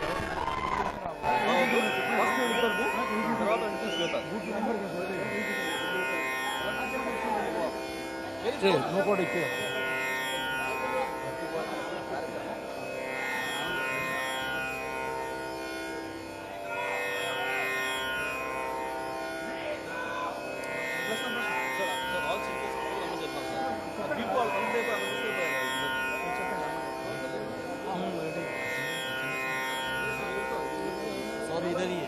నువ్వు కూడా ఇచ్చే सब इधर ही है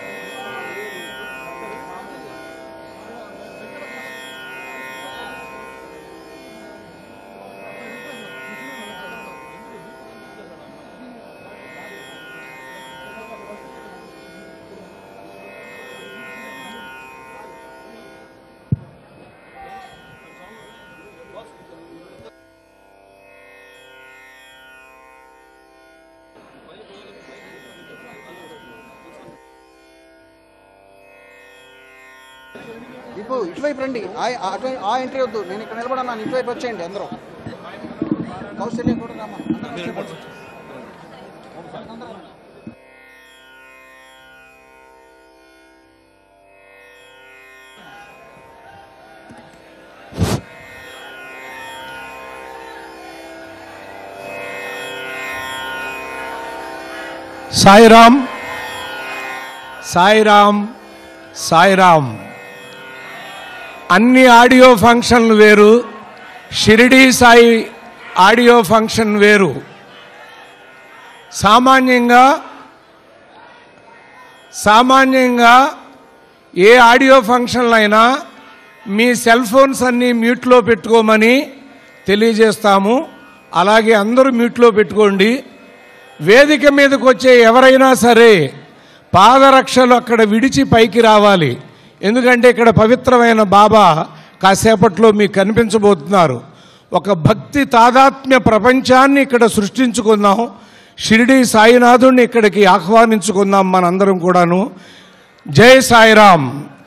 ఇటు ఇటువైపు రండి ఆ- ఆ- అటు- ఆ ఎంట్రీ వద్దు నేను ఇక్కడ నిలబడన్నాను ఇటువైపు వచ్చేయండి అందరూ కౌశల్యం కూడా రమ్మా అందరూ వచ్చేయండి. సాయిరామ్ సాయిరామ్ సాయిరామ్ అన్ని ఆడియో ఫంక్షన్లు వేరు షిరిడి సాయి ఆడియో ఫంక్షన్ వేరు సామాన్యంగా సామాన్యంగా ఏ ఆడియో ఫంక్షన్లు అయినా మీ సెల్ ఫోన్స్ అన్నీ మ్యూట్లో పెట్టుకోమని తెలియజేస్తాము అలాగే అందరూ మ్యూట్లో పెట్టుకోండి వేదిక మీదకి వచ్చే ఎవరైనా సరే పాదరక్షలు అక్కడ విడిచి పైకి రావాలి ఎందుకంటే ఇక్కడ పవిత్రమైన బాబా కాసేపట్లో మీకు కనిపించబోతున్నారు ఒక భక్తి తాదాత్మ్య ప్రపంచాన్ని ఇక్కడ సృష్టించుకుందాం షిరిడి సాయినాథుడిని ఇక్కడికి ఆహ్వానించుకుందాం మనందరం కూడాను జై సాయిరామ్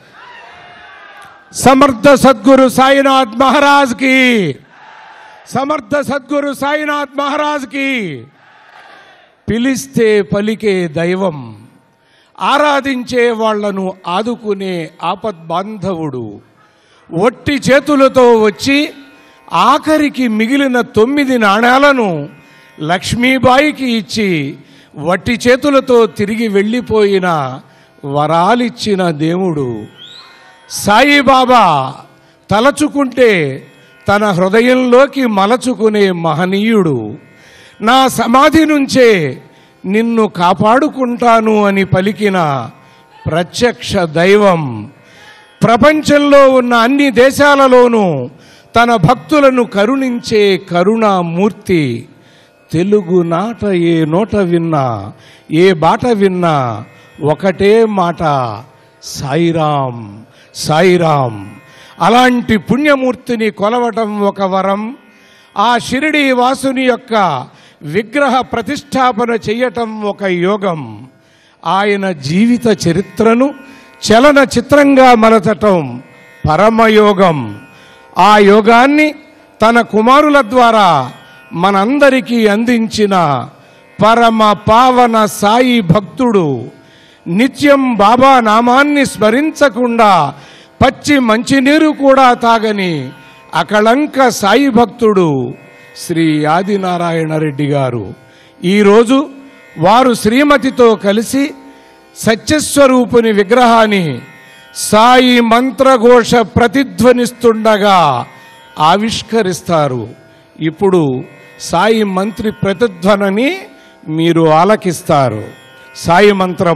సమర్థ సద్గురు సాయినాథ్ మహారాజ్ కి సమర్థ సద్గురు సాయినాథ్ మహారాజ్ కి పిలిస్తే పలికే దైవం ఆరాధించే వాళ్లను ఆదుకునే ఆపద్బాంధవుడు ఒట్టి చేతులతో వచ్చి ఆఖరికి మిగిలిన తొమ్మిది నాణేలను లక్ష్మీబాయికి ఇచ్చి వట్టి చేతులతో తిరిగి వెళ్ళిపోయిన వరాలిచ్చిన దేవుడు సాయిబాబా తలచుకుంటే తన హృదయంలోకి మలచుకునే మహనీయుడు నా సమాధి నుంచే నిన్ను కాపాడుకుంటాను అని పలికిన ప్రత్యక్ష దైవం ప్రపంచంలో ఉన్న అన్ని దేశాలలోనూ తన భక్తులను కరుణించే కరుణామూర్తి తెలుగు నాట ఏ నోట విన్నా ఏ బాట విన్నా ఒకటే మాట సాయిరాం సాయిరాం అలాంటి పుణ్యమూర్తిని కొలవటం ఒక వరం ఆ షిరిడి వాసుని యొక్క విగ్రహ ప్రతిష్టాపన చెయ్యటం ఒక యోగం ఆయన జీవిత చరిత్రను చలన చిత్రంగా మలచటం పరమయోగం ఆ యోగాన్ని తన కుమారుల ద్వారా మనందరికీ అందించిన పరమ పావన సాయి భక్తుడు నిత్యం బాబా నామాన్ని స్మరించకుండా పచ్చి మంచినీరు కూడా తాగని అకళంక సాయి భక్తుడు శ్రీ ఆదినారాయణ రెడ్డి గారు ఈరోజు వారు శ్రీమతితో కలిసి సత్యస్వరూపుని విగ్రహాన్ని సాయి మంత్రఘోష ప్రతిధ్వనిస్తుండగా ఆవిష్కరిస్తారు ఇప్పుడు సాయి మంత్రి ప్రతిధ్వనని మీరు ఆలకిస్తారు సాయి మంత్రం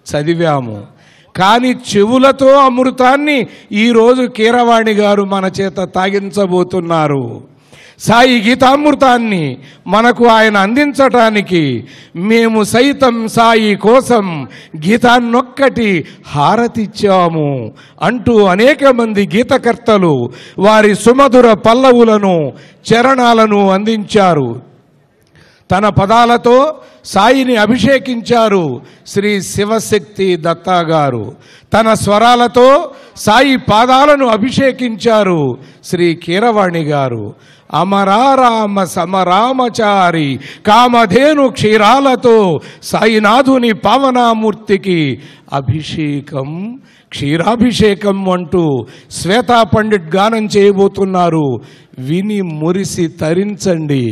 చదివాము కానీ చెవులతో అమృతాన్ని ఈరోజు కీరవాణి గారు మన చేత తాగించబోతున్నారు సాయి గీతామృతాన్ని మనకు ఆయన అందించటానికి మేము సైతం సాయి కోసం గీతాన్నొక్కటి హారతిచ్చాము అంటూ అనేక మంది గీతకర్తలు వారి సుమధుర పల్లవులను చరణాలను అందించారు తన పదాలతో సాయిని అభిషేకించారు శ్రీ శివశక్తి దత్తా గారు తన స్వరాలతో సాయి పాదాలను అభిషేకించారు శ్రీ కీరవాణి గారు అమరారామ సమరామచారి కామధేను క్షీరాలతో సాయినాథుని పావనామూర్తికి అభిషేకం క్షీరాభిషేకం అంటూ శ్వేతా పండిట్ గానం చేయబోతున్నారు విని మురిసి తరించండి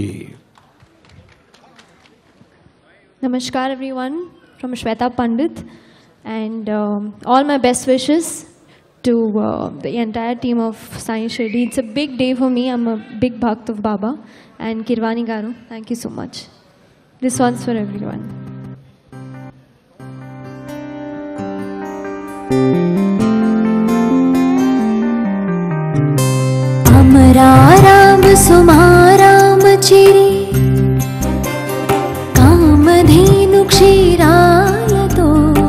Namaskar everyone from Shweta Pandit and um, all my best wishes to uh, the entire team of Sai Shirdi. It's a big day for me. I'm a big bhakt of Baba and Kirvani Garu. Thank you so much. This one's for everyone. Amraram सुमाराम चिरे कामधेनु क्षीरालतो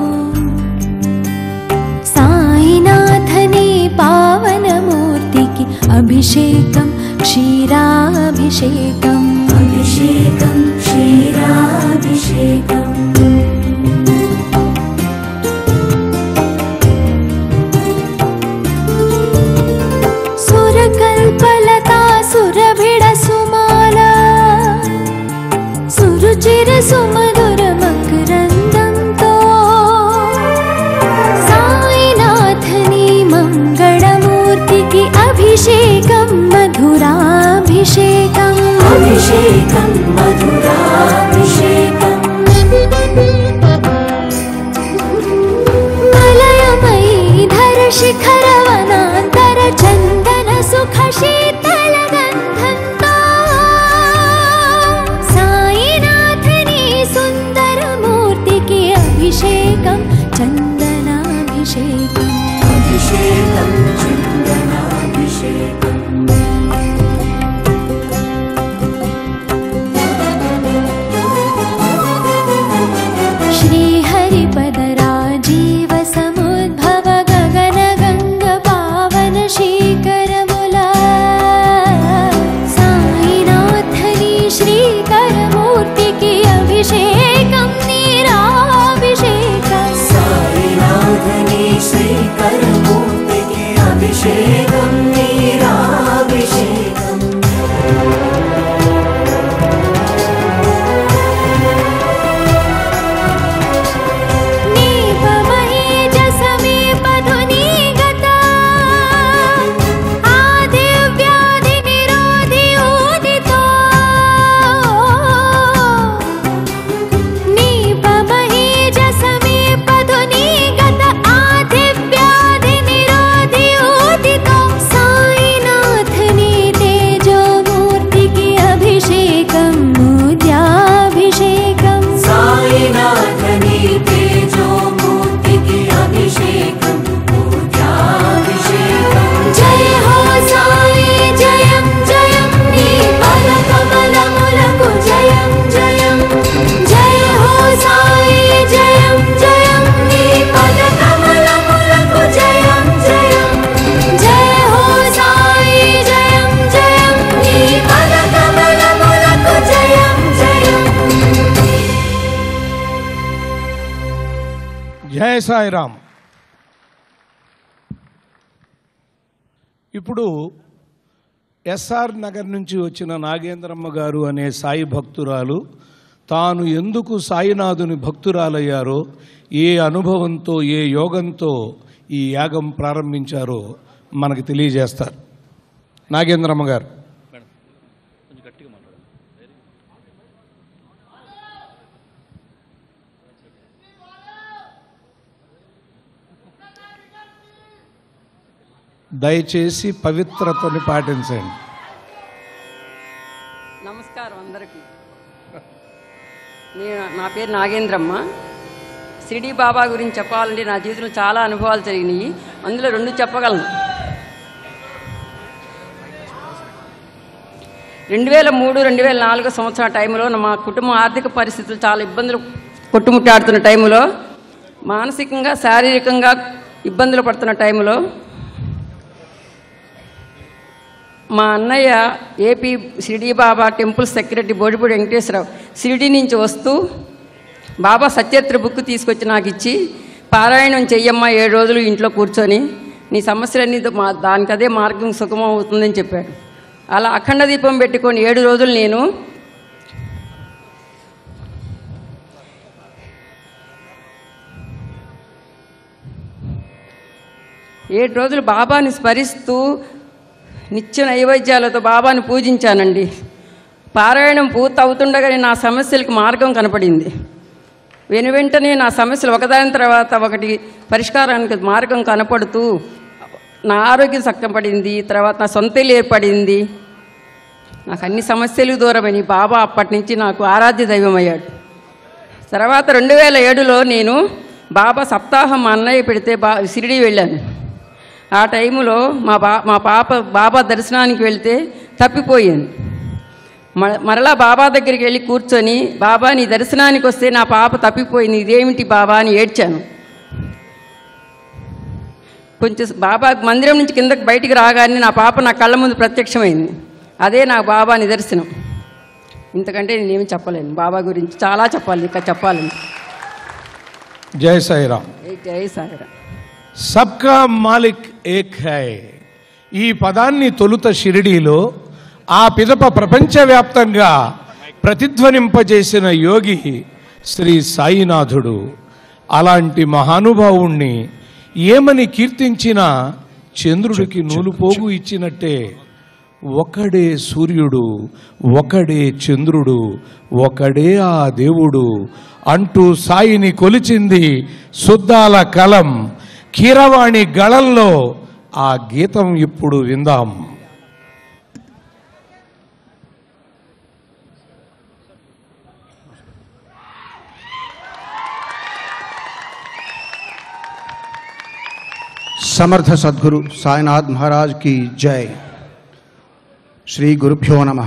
साईनाथने पावनमूर्तिకి अभिषेकं क्षीराभिषेकम् अभिषेकं क्षीराभिषेकम् सुरकल्पलता सुरभिडसुमाला सुरुचिर सुमधुर मकरन्दन्तो साईनाथनी मङ्गलमूर्तिకి अभिषेकं मधुराभिषेकम् अभिषेकं मधुराभिषेकम् मलयमयी धर शिखरवनान्तर चन्दन सुख शीतल गन्धन्तो साईनाथनी सुन्दर मूर्तिకి अभिषेकं चन्दनाभिषेकम् अभिषेकं चन्दनाभिषेकम् श्रीहरिपदराजीव समुद्भव गगन गङ्ग पावन शीकरमुला साईनाथनी श्रीकरमूर्तिకి अभिषेकं नीराभिषेकम् साईनाथनी श्रीकरमूर्तिకి अभिषेकं नीराभिषेकम् नीपमहेजसमीपधुनी गता आदिव्याधिनिरोधि उदितो नीपमहेजसमीपधुनी गत आदिव्याधिनिरोधि उदितो साईनाथनी तेजोमूर्तिకి अभिषेकं मूर्त्याभिषेकम् साईनाथनी तेजोमूर्तिకి अभिषेकं मूर्त्याभिषेकम् जय हो साई जयं जयं నీ పదకమలములకు జయం జయం జయ హో సాయి జయం జయం నీ పదకమలములకు జయం జయం జయ హో సాయి జయం జయం నీ పదకమలములకు జయం జయం జయ సాయిరామ్ ఇప్పుడు ఎస్ఆర్ నగర్ నుంచి వచ్చిన నాగేంద్రమ్మ గారు అనే సాయి భక్తురాలు తాను ఎందుకు సాయినాథుని భక్తురాలయ్యారో ఏ అనుభవంతో ఏ యోగంతో ఈ యాగం ప్రారంభించారో మనకు తెలియజేస్తారు నాగేంద్రమ్మ గారు దయచేసి పవిత్రతని పాటించండి నమస్కారం అందరికీ నేను నా పేరు నాగేంద్రమ్మ షిరిడి బాబా గురించి చెప్పాలంటే నా జీవితంలో చాలా అనుభవాలు జరిగినాయి అందులో రెండు చెప్పగలను రెండు వేల మూడు రెండు వేల నాలుగు సంవత్సరాల టైంలో మా కుటుంబం ఆర్థిక పరిస్థితులు చాలా ఇబ్బందులు కొట్టుముట్టాడుతున్న టైంలో మానసికంగా శారీరకంగా ఇబ్బందులు పడుతున్న టైంలో మా అన్నయ్య AP Shirdi Baba temple secretary Bodipudi Venkateswara Rao Shirdi నుంచి వస్తూ బాబా సత్యత్ర బుక్ తీసుకొచ్చి నాకు ఇచ్చి పారాయణం చెయ్యమ్మా ఏడు రోజులు ఇంట్లో కూర్చొని నీ సమస్యలన్నీ దో- మా దానికి అదే మార్గం సుఖమం అవుతుందని చెప్పాడు అలా అఖండ దీపం పెట్టుకొని ఏడు రోజులు నేను ఏడు రోజులు బాబాని స్మరిస్తూ నిత్య నైవేద్యాలతో బాబాని పూజించానండి పారాయణం పూర్తి అవుతుండగానే నా సమస్యలకు మార్గం కనపడింది వెను వెంటనే నా సమస్యలు ఒకదాని తర్వాత ఒకటి పరిష్కారానికి మార్గం కనపడుతూ నా ఆరోగ్యం చక్కబడింది తర్వాత నా సొంత ఇల్లు ఏర్పడింది నాకు అన్ని సమస్యలు దూరమని బాబా అప్పటి నుంచి నాకు ఆరాధ్య దైవం అయ్యాడు తర్వాత రెండు వేల ఏడులో నేను బాబా సప్తాహం మా అన్నయ్య పెడితే బా షిరిడి వెళ్ళాను ఆ టైంలో మా బా మా పాప బాబా దర్శనానికి వెళ్తే తప్పిపోయాను మ- మరలా బాబా దగ్గరికి వెళ్ళి కూర్చొని బాబా నీ దర్శనానికి వస్తే నా పాప తప్పిపోయింది ఇదేమిటి బాబా అని ఏడ్చాను కొంచెం బాబా మందిరం నుంచి కిందకి బయటికి రాగానే నా పాప నా కళ్ళ ముందు ప్రత్యక్షమైంది అదే నా బాబా నిదర్శనం ఇంతకంటే నేనేమి చెప్పలేను బాబా గురించి చాలా చెప్పాలి ఇంకా చెప్పాలని జై సాయిరామ్ ఏ జై సాయిరా సబ్కా మాలిక్ ఏక్ హై ఈ పదాన్ని తొలుత షిరిడీలో ఆ పిదప ప్రపంచవ్యాప్తంగా ప్రతిధ్వనింపజేసిన యోగి శ్రీ సాయినాథుడు అలాంటి మహానుభావుణ్ణి ఏమని కీర్తించినా చంద్రుడికి నూలుపోగు ఇచ్చినట్టే ఒకడే సూర్యుడు ఒకడే చంద్రుడు ఒకడే ఆ దేవుడు అంటూ సాయిని కొలిచింది సుద్దాల కలం కీరవాణి గళంలో ఆ గీతం ఇప్పుడు విందాం సమర్థ సద్గురు సాయినాథ్ మహారాజ్ కి జై శ్రీ గురుభ్యో నమ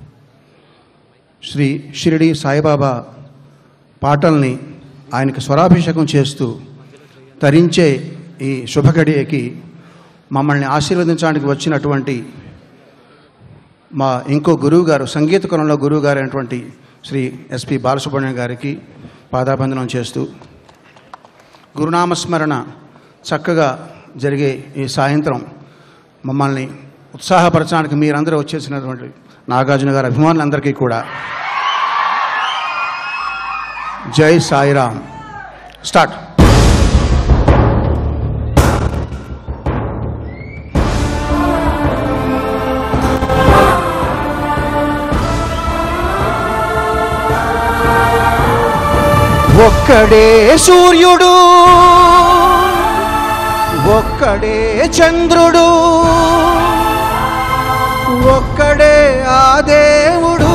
శ్రీ షిరిడి సాయిబాబా పాటల్ని ఆయనకి స్వరాభిషేకం చేస్తూ తరించే ఈ శుభగడియకి మమ్మల్ని ఆశీర్వదించడానికి వచ్చినటువంటి మా ఇంకో గురువు గారు సంగీత కులంలో గురువు గారు అయినటువంటి శ్రీ ఎస్పి బాలసుబ్రహ్మణ్యం గారికి పాదాబంధనం చేస్తూ గురునామస్మరణ చక్కగా జరిగే ఈ సాయంత్రం మమ్మల్ని ఉత్సాహపరచడానికి మీరందరూ వచ్చేసినటువంటి నాగార్జున గారి అభిమానులందరికీ కూడా జై సాయిరామ్ స్టార్ట్ ఒక్కడే సూర్యుడు ఒక్కడే చంద్రుడు ఒక్కడే ఆ దేవుడు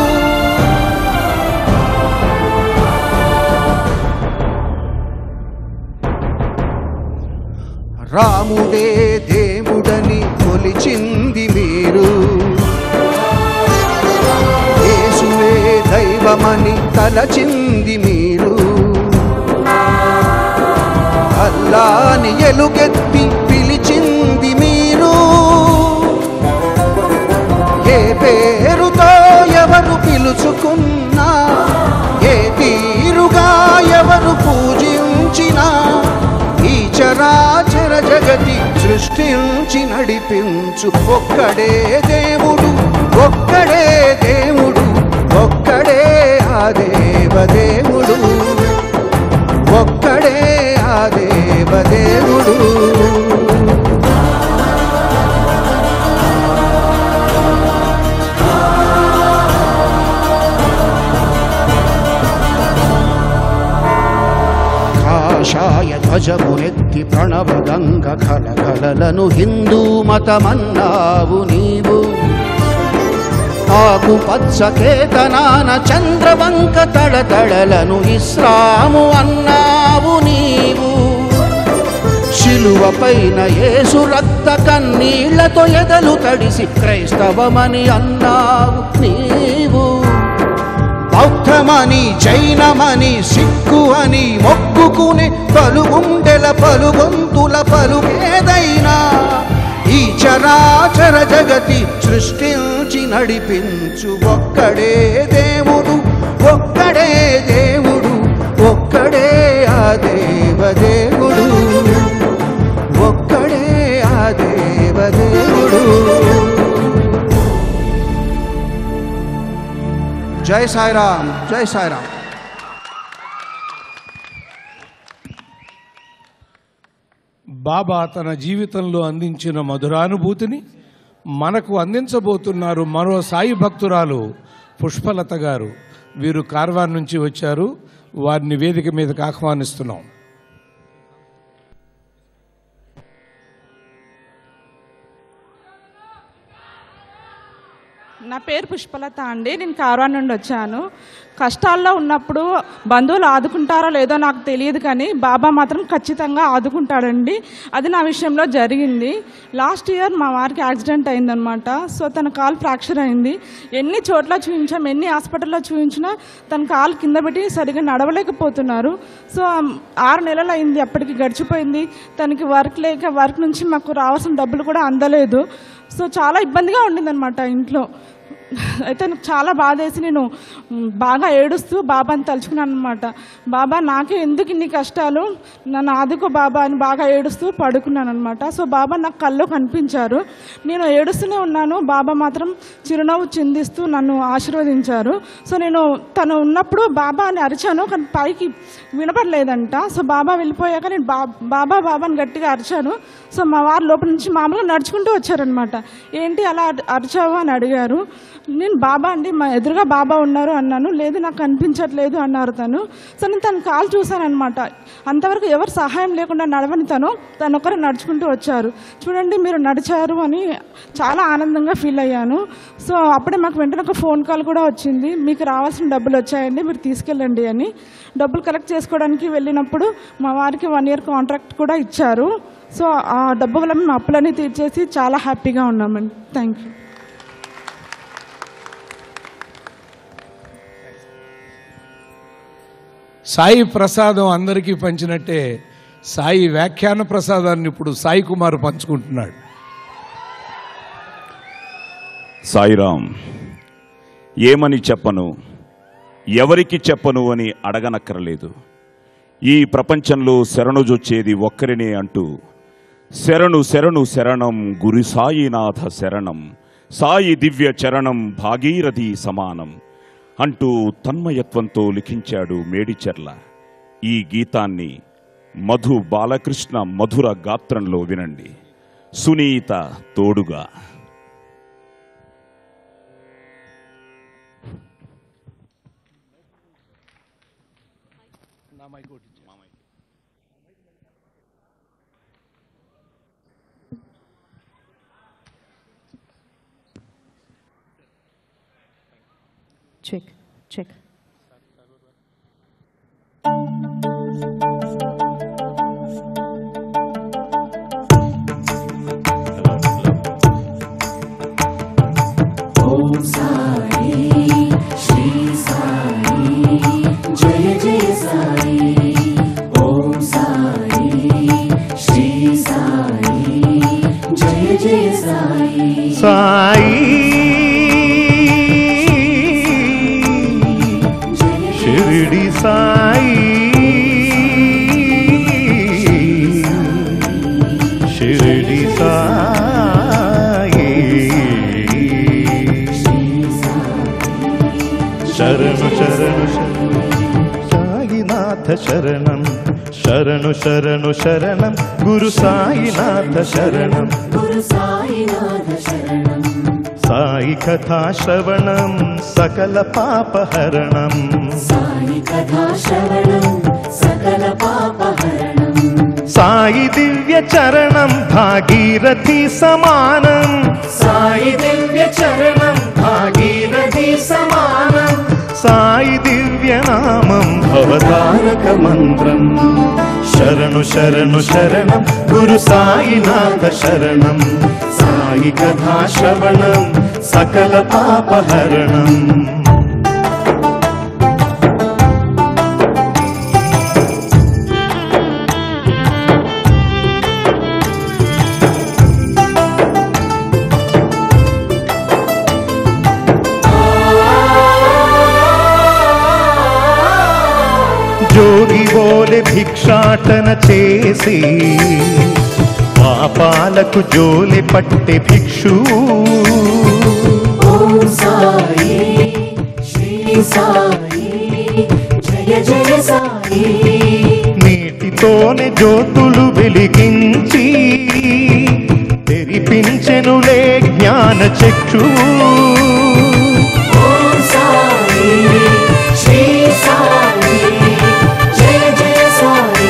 రాముడే దేవుడని కొలిచింది మీరు యేసువే దైవమని తలచింది మీరు అల్లాని ఎలుగెత్తి పిలిచింది మీరు ఏ పేరుతో ఎవరు పిలుచుకున్నా ఏ తీరుగా ఎవరు పూజించినా ఈ చరాచర జగతి సృష్టించి నడిపించు ఒక్కడే దేవుడు ఒక్కడే దేవుడు ఒక్కడే ఆ దేవదేవుడు ఒక్కడే ఆ దేవదేవుడు కాషాయ ధ్వజమునెత్తి ప్రణవగంగ కలకలలను హిందూ మతమన్నావు నీవు ఆకుపచ్చ కేతనాన చంద్రవంక తడతడలను ఇస్లాము అన్నావు నీవు శిలువ పైన యేసు రక్త కన్నీళ్లతో ఎదలు తడిసి క్రైస్తవమని అన్నావు నీవు బౌద్ధమని జైనమని సిక్కు అని మొక్కుకునే పలుగుండెల పలుగొంతుల పలుగేదైనా ఈ చరాచర జగతి సృష్టించి నడిపించు ఒక్కడే దేవుడు ఒక్కడే దేవుడు ఒక్కడే ఆ దేవదేవుడు ఒక్కడే ఆ దేవదేవుడు జై సాయిరామ్ జై సాయిరామ్ బాబా తన జీవితంలో అందించిన మధురానుభూతిని మనకు అందించబోతున్నారు మరో సాయి భక్తురాలు పుష్పలత గారు వీరు కార్వాన్ నుంచి వచ్చారు వారిని వేదిక మీదకి ఆహ్వానిస్తున్నాం నా పేరు పుష్పలత అండి నేను కార్వాన్ నుండి వచ్చాను కష్టాల్లో ఉన్నప్పుడు బంధువులు ఆదుకుంటారో లేదో నాకు తెలియదు కానీ బాబా మాత్రం ఖచ్చితంగా ఆదుకుంటాడండి అది నా విషయంలో జరిగింది లాస్ట్ ఇయర్ మా వారికి యాక్సిడెంట్ అయిందనమాట సో తన కాలు ఫ్రాక్చర్ అయింది ఎన్ని చోట్ల చూపించాం ఎన్ని హాస్పిటల్లో చూపించినా తన కాలు కింద పెట్టి సరిగా నడవలేకపోతున్నారు సో ఆరు నెలలు అయింది అప్పటికి గడిచిపోయింది తనకి వర్క్ లేక వర్క్ నుంచి మాకు రావాల్సిన డబ్బులు కూడా అందలేదు సో చాలా ఇబ్బందిగా ఉండిందనమాట ఇంట్లో అయితే నాకు చాలా బాధ వేసి నేను మ్, బాగా ఏడుస్తూ బాబాని తలుచుకున్నాను అనమాట బాబా నాకే ఎందుకు ఇన్ని కష్టాలు నన్ను ఆదుకో బాబా అని బాగా ఏడుస్తూ పడుకున్నాను అనమాట సో బాబా నాకు కల్లో కనిపించారు నేను ఏడుస్తూనే ఉన్నాను బాబా మాత్రం చిరునవ్వు చిందిస్తూ నన్ను ఆశీర్వదించారు సో నేను తను ఉన్నప్పుడు బాబా అని అరిచాను కానీ పైకి వినపడలేదంట సో బాబా వెళ్ళిపోయాక నేను బా బాబా బాబా అని గట్టిగా అరిచాను సో మా వారు లోపల నుంచి మామూలుగా నడుచుకుంటూ వచ్చారనమాట ఏంటి అలా అరి- అరిచావు అని అడిగారు నేను బాబా అండి మా ఎదురుగా బాబా ఉన్నారు అన్నాను లేదు నాకు కనిపించట్లేదు అన్నారు తను సో నేను తన కాలు చూశానమాట అంతవరకు ఎవరు సహాయం లేకుండా నడవని తను తను ఒకరు నడుచుకుంటూ వచ్చారు చూడండి మీరు నడిచారు అని చాలా ఆనందంగా ఫీల్ అయ్యాను సో అప్పుడే మాకు వెంటనే ఒక ఫోన్ కాల్ కూడా వచ్చింది మీకు రావాల్సిన డబ్బులు వచ్చాయండి మీరు తీసుకెళ్ళండి అని డబ్బులు కలెక్ట్ చేసుకోవడానికి వెళ్ళినప్పుడు మా వారికి వన్ ఇయర్ కాంట్రాక్ట్ కూడా ఇచ్చారు సో ఆ డబ్బు వల్ల మేము అప్పులన్నీ తీర్చేసి చాలా హ్యాపీగా ఉన్నామండి థ్యాంక్ యూ సాయి ప్రసాదం అందరికీ పంచినట్టే సాయి వ్యాఖ్యాన ప్రసాదాన్ని ఇప్పుడు సాయి కుమార్ పంచుకుంటున్నాడు సాయిరామ్ ఏమని చెప్పను ఎవరికి చెప్పను అని అడగనక్కరలేదు ఈ ప్రపంచంలో శరణుజొచ్చేది ఒక్కరినే అంటూ శరణు శరణు శరణం గురు సాయినాథ శరణం సాయి దివ్య చరణం భాగీరథి సమానం అంటూ తన్మయత్వంతో లిఖించాడు మేడిచెర్ల ఈ గీతాన్ని మధు బాలకృష్ణ మధుర గాత్రంలో వినండి సునీత తోడుగా Check, check. ఓం సాయి శ్రీ సాయి జయ జయ సాయి ఓం సాయి శ్రీ సాయి జయ జయ సాయి సాయి షిరిడి సాయి షిరిడి సాయి శరణు శరణు శరణు సాయినాథ శరణం శరణు శరణు శరణం గురు సాయినాథ శరణం గురు సాయినాథ శరణం సాయి కథా శ్రవణం సకల పాపహరణం సాయి కథా శ్రవణం సకల పాపహరణం సాయి దివ్య చరణం భాగీరథి సమానం సాయి దివ్య చరణం భాగీరథి సాయి దివ్యనామం అవతారక మంత్రం శరణు శరణు శరణం గురు సాయినాథ శరణం సాయి కథా శ్రవణం సకల పాపహరణం జోగి బోలె భిక్షాటన చేసి పాపాలకు జోలె పట్టె భిక్షు ఓం సాయి శ్రీ సాయి జయ జయ సాయి నీటితోనే జ్యోతులు వెలిగించి తెరిపించెనులే జ్ఞాన చక్షు ఓం సాయి శ్రీ సాయి జయ జయ సాయి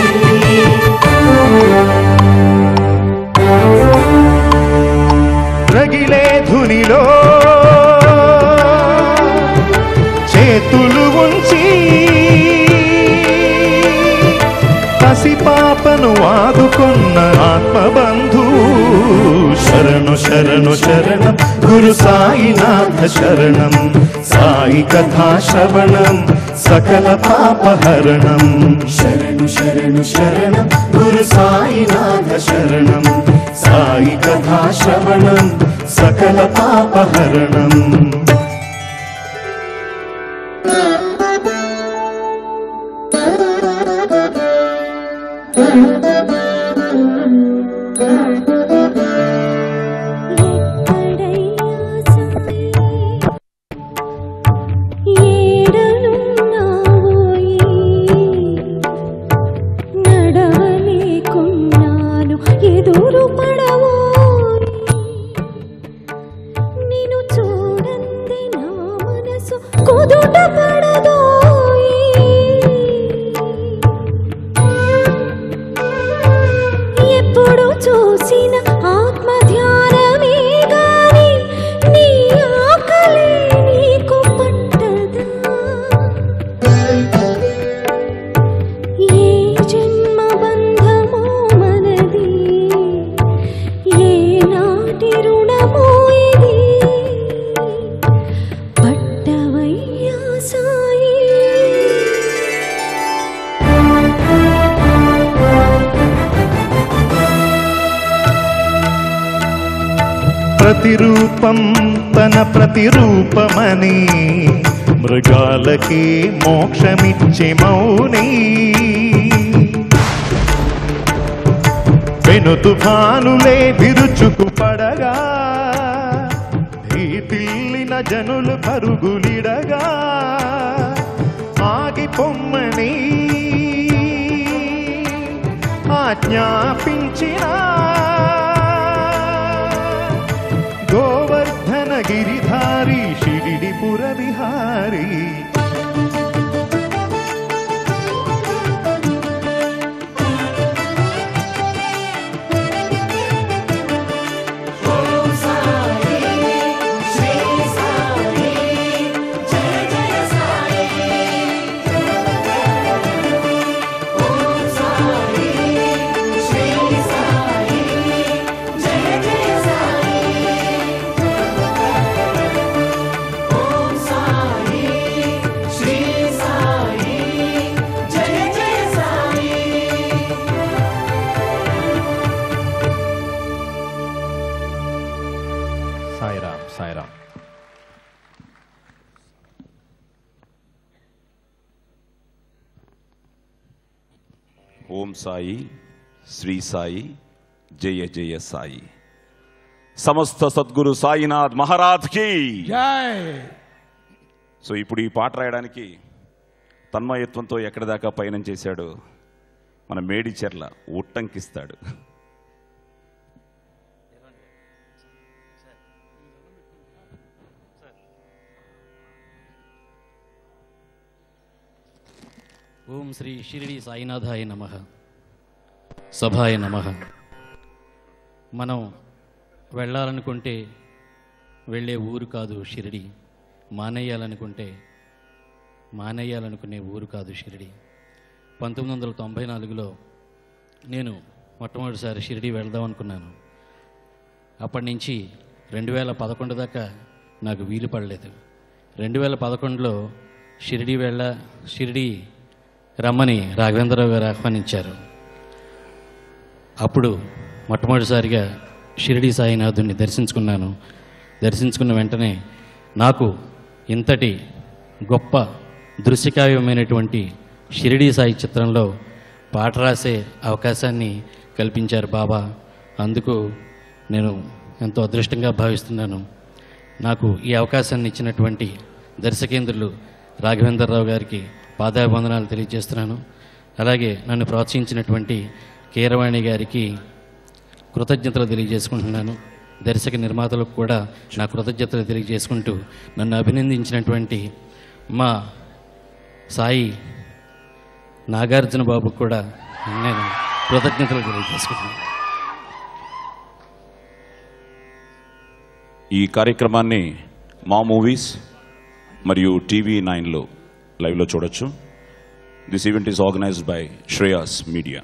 రగిలే ధునిలో చేతులు ఉంచి పసిపాపను ఆదుకున్న ఆత్మబంధు శరణు శరణు శరణం గురు సాయినాథ శరణం సాయి కథా శ్రవణం సకల పాపహరణం శరణు శరణు శరణం గురు సాయినాథ శరణం సాయి కథా శ్రవణం సకల పాపహరణం నడవలేకున్నాను ఎదురు పడవోయి నిన్ను చూడంది నా మనసు కుదుట పడదోయి ఎప్పుడు చూసిన ఆత్మ ధ్యానమే గాని నీ ఆకలి నీకు పట్టదా ఏ జన్మ బంధమో మనది ఏ నాటి రుణమో ఇది పట్టవయ్యా సాయి ప్రతిరూపం తన ప్రతిరూపమని మృగాలకి మోక్షమిచ్చే మౌని వెనుతు భానులే విరుచుకు పడగా భీతిల్లిన జనులు పరుగులిడగా ఆగి పొమ్మని ఆజ్ఞాపించిన గోవర్ధన గిరిధారి షిరిడిపుర విహారీ ఓం సాయి శ్రీ సాయి జయ జయ సాయి ఓం సాయి శ్రీ సాయి జయ జయ సాయి ఓం సాయి శ్రీ సాయి జయ జయ సాయి సాయిరామ్ సాయిరామ్ ఓం సాయి శ్రీ సాయి జయ జయ సాయి సమస్త సద్గురు సాయినాథ్ మహారాజ్ కి జై సో ఇప్పుడు ఈ పాట రాయడానికి తన్మయత్వంతో ఎక్కడి దాకా పయనం చేశాడు మన మేడిచెర్ల ఉట్టంకిస్తాడు ఓం శ్రీ షిరిడి సాయినాథాయ నమ సభాయ నమ మనం వెళ్ళాలనుకుంటే వెళ్ళే ఊరు కాదు షిరిడి మానేయాలనుకుంటే మానేయాలనుకునే ఊరు కాదు షిరిడి పంతొమ్మిది వందల తొంభై నాలుగులో నేను మొట్టమొదటిసారి షిరిడి వెళ్దాం అనుకున్నాను అప్పటి నుంచి రెండు వేల పదకొండు దాకా నాకు వీలు పడలేదు రెండు వేల పదకొండులో షిరిడి వెళ్ళ షిరిడి రమ్మని రాఘవేంద్రరావు గారు ఆహ్వానించారు అప్పుడు మొట్టమొదటిసారిగా షిరిడి సాయినాథుని దర్శించుకున్నాను దర్శించుకున్న వెంటనే నాకు ఇంతటి గొప్ప దృశ్యకావ్యమైనటువంటి షిరిడి సాయి చిత్రంలో పాట రాసే అవకాశాన్ని కల్పించారు బాబా అందుకు నేను ఎంతో అదృష్టంగా భావిస్తున్నాను నాకు ఈ అవకాశాన్ని ఇచ్చినటువంటి దర్శకేంద్రులు రాఘవేంద్రరావు గారికి పాదాభివందనాలు తెలియజేస్తున్నాను అలాగే నన్ను ప్రోత్సహించినటువంటి కీరవాణి గారికి కృతజ్ఞతలు తెలియజేసుకుంటున్నాను దర్శక నిర్మాతలకు కూడా నా కృతజ్ఞతలు తెలియజేసుకుంటూ నన్ను అభినందించినటువంటి మా సాయి నాగార్జున బాబుకు కూడా నేను కృతజ్ఞతలు తెలియజేసుకుంటున్నాను ఈ కార్యక్రమాన్ని మా మూవీస్ మరియు టీవీ నైన్లో లైవ్లో చూడొచ్చు this event is organised by Shreyas media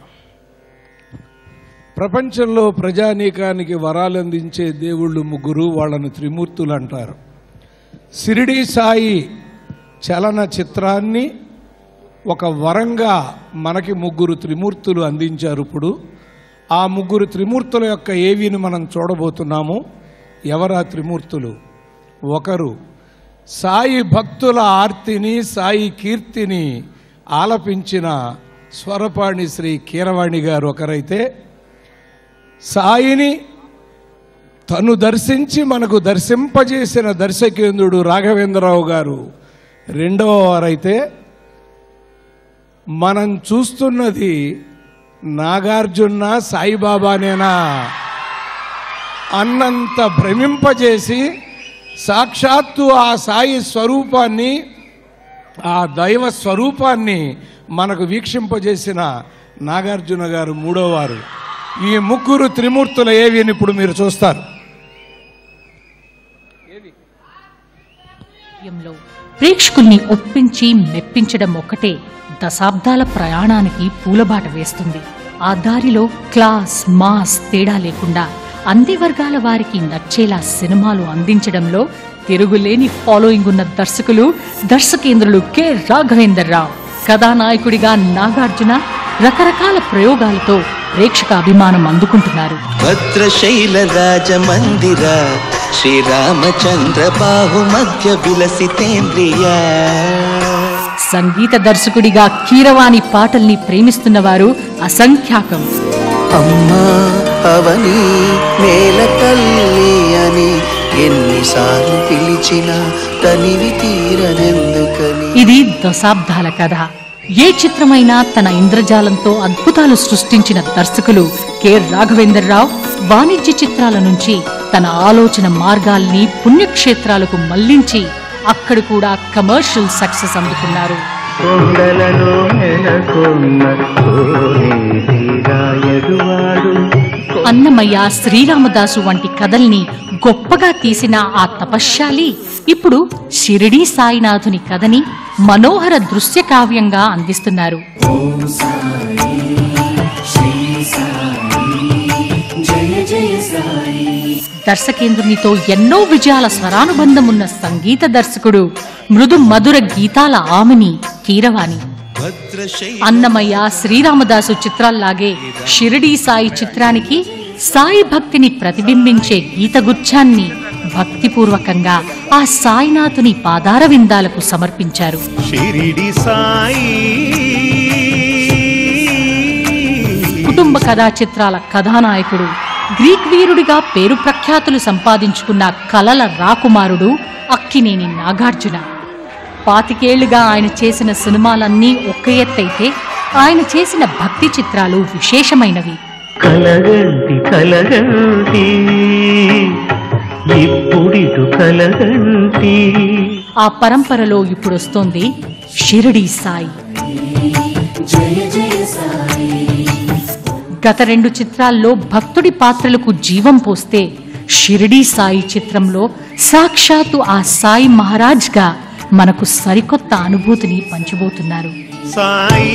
ప్రపంచంలో ప్రజానీకానికి వరాలు అందించే దేవుళ్ళు ముగ్గురు వాళ్ళను త్రిమూర్తులు అంటారు సిరిడి సాయి చలన చిత్రాన్ని ఒక వరంగా మనకి ముగ్గురు త్రిమూర్తులు అందించారు ఇప్పుడు ఆ ముగ్గురు త్రిమూర్తుల యొక్క ఏవిని మనం చూడబోతున్నాము ఎవరా త్రిమూర్తులు ఒకరు సాయి భక్తుల ఆర్తిని సాయి కీర్తిని ఆలపించిన స్వరపాణి శ్రీ కీరవాణి గారు ఒకరైతే సాయిని తను దర్శించి మనకు దర్శింపజేసిన దర్శకేంద్రుడు రాఘవేంద్రరావు గారు రెండవ వారైతే మనం చూస్తున్నది నాగార్జున సాయిబాబానేనా అన్నంత భ్రమింపజేసి సాక్షాత్తు ఆ సాయి స్వరూపాన్ని ఆ దైవ స్వరూపాన్ని మనకు వీక్షింపజేసిన నాగార్జున గారు మూడోవారు ఈ ముగ్గురు త్రిమూర్తుల ఏవి అని ఇప్పుడు మీరు చూస్తారు విషయంలో ప్రేక్షకుల్ని ఒప్పించి మెప్పించడం ఒక్కటే దశాబ్దాల ప్రయాణానికి పూలబాట వేస్తుంది ఆ దారిలో క్లాస్ మాస్ తేడా లేకుండా అన్ని వర్గాల వారికి నచ్చేలా సినిమాలు అందించడంలో తిరుగులేని ఫాలోయింగ్ ఉన్న దర్శకులు దర్శకేంద్రులు కె రాఘవేందర్ రావు కథానాయకుడిగా నాగార్జున రకరకాల ప్రయోగాలతో ప్రేక్షక అభిమానం అందుకుంటున్నారు భద్రశైల రాజమందిర శ్రీరామచంద్ర బాహు మధ్య విలసితేంద్రియ సంగీత దర్శకుడిగా కీరవాణి పాటల్ని ప్రేమిస్తున్న వారు అసంఖ్యాకం అమ్మా అవని నేల తల్లి అని ఎన్నిసార్లు పిలిచినా తనివి తీరనెందుకని ఇది దశాబ్దాల కథ ఏ చిత్రమైనా తన ఇంద్రజాలంతో అద్భుతాలు సృష్టించిన దర్శకులు కె రాఘవేందర్ రావు వాణిజ్య చిత్రాల నుంచి తన ఆలోచన మార్గాల్ని పుణ్యక్షేత్రాలకు మళ్లించి అక్కడ కూడా కమర్షియల్ సక్సెస్ అందుకున్నారు కొండలలో నెలకొన్న కోనేటిరాయడువాడు అన్నమయ్య శ్రీరామదాసు వంటి కథల్ని గొప్పగా తీసిన ఆ తపశ్శాలి ఇప్పుడు షిరిడీ సాయినాథుని కథని మనోహర దృశ్య కావ్యంగా అందిస్తున్నారు దర్శకేంద్రునితో ఎన్నో విజయాల స్వరానుబంధం ఉన్న సంగీత దర్శకుడు మృదు మధుర గీతాల ఆమెని కీరవాణి అన్నమయ్య శ్రీరామదాసు చిత్రాల్లాగే షిరిడీ సాయి చిత్రానికి సాయి భక్తిని ప్రతిబింబించే గీతగుచ్ఛాన్ని భక్తిపూర్వకంగా ఆ సాయినాథుని పాదార విందాలకు సమర్పించారు షిరిడి సాయి కుటుంబ కథా చిత్రాల కథానాయకుడు గ్రీక్ వీరుడిగా పేరు ప్రఖ్యాతులు సంపాదించుకున్న కలల రాకుమారుడు అక్కినేని నాగార్జున పాతికేళ్లుగా ఆయన చేసిన సినిమాలన్నీ ఒక్క ఎత్తైతే ఆయన చేసిన భక్తి చిత్రాలు విశేషమైనవి కలగంటి కలగంటి ఇప్పుడిటు కలగంటి ఆ పరంపరలో ఇప్పుడొస్తోంది షిరిడీ సాయి గత రెండు చిత్రాల్లో భక్తుడి పాత్రలకు జీవం పోస్తే షిరిడీ సాయి చిత్రంలో సాక్షాత్తు ఆ సాయి మహారాజ్గా మనకు సరికొత్త అనుభూతిని పంచబోతున్నారు సాయి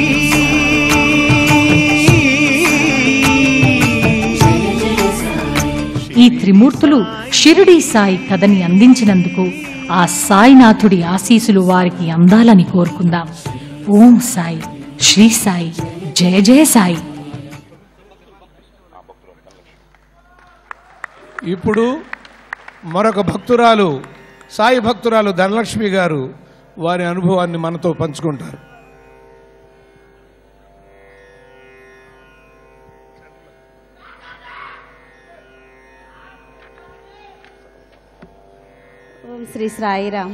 ఈ త్రిమూర్తులు షిరిడీ సాయి కథని అందించినందుకు ఆ సాయినాథుడి ఆశీసులు వారికి అందాలని కోరుకుందాం ఓం సాయి శ్రీ సాయి జయ జయ సాయి ఇప్పుడు మరొక భక్తురాలు సాయి భక్తురాలు ధనలక్ష్మి గారు వారి అనుభవాన్ని మనతో పంచుకుంటారు ఓం శ్రీ సాయిరామ్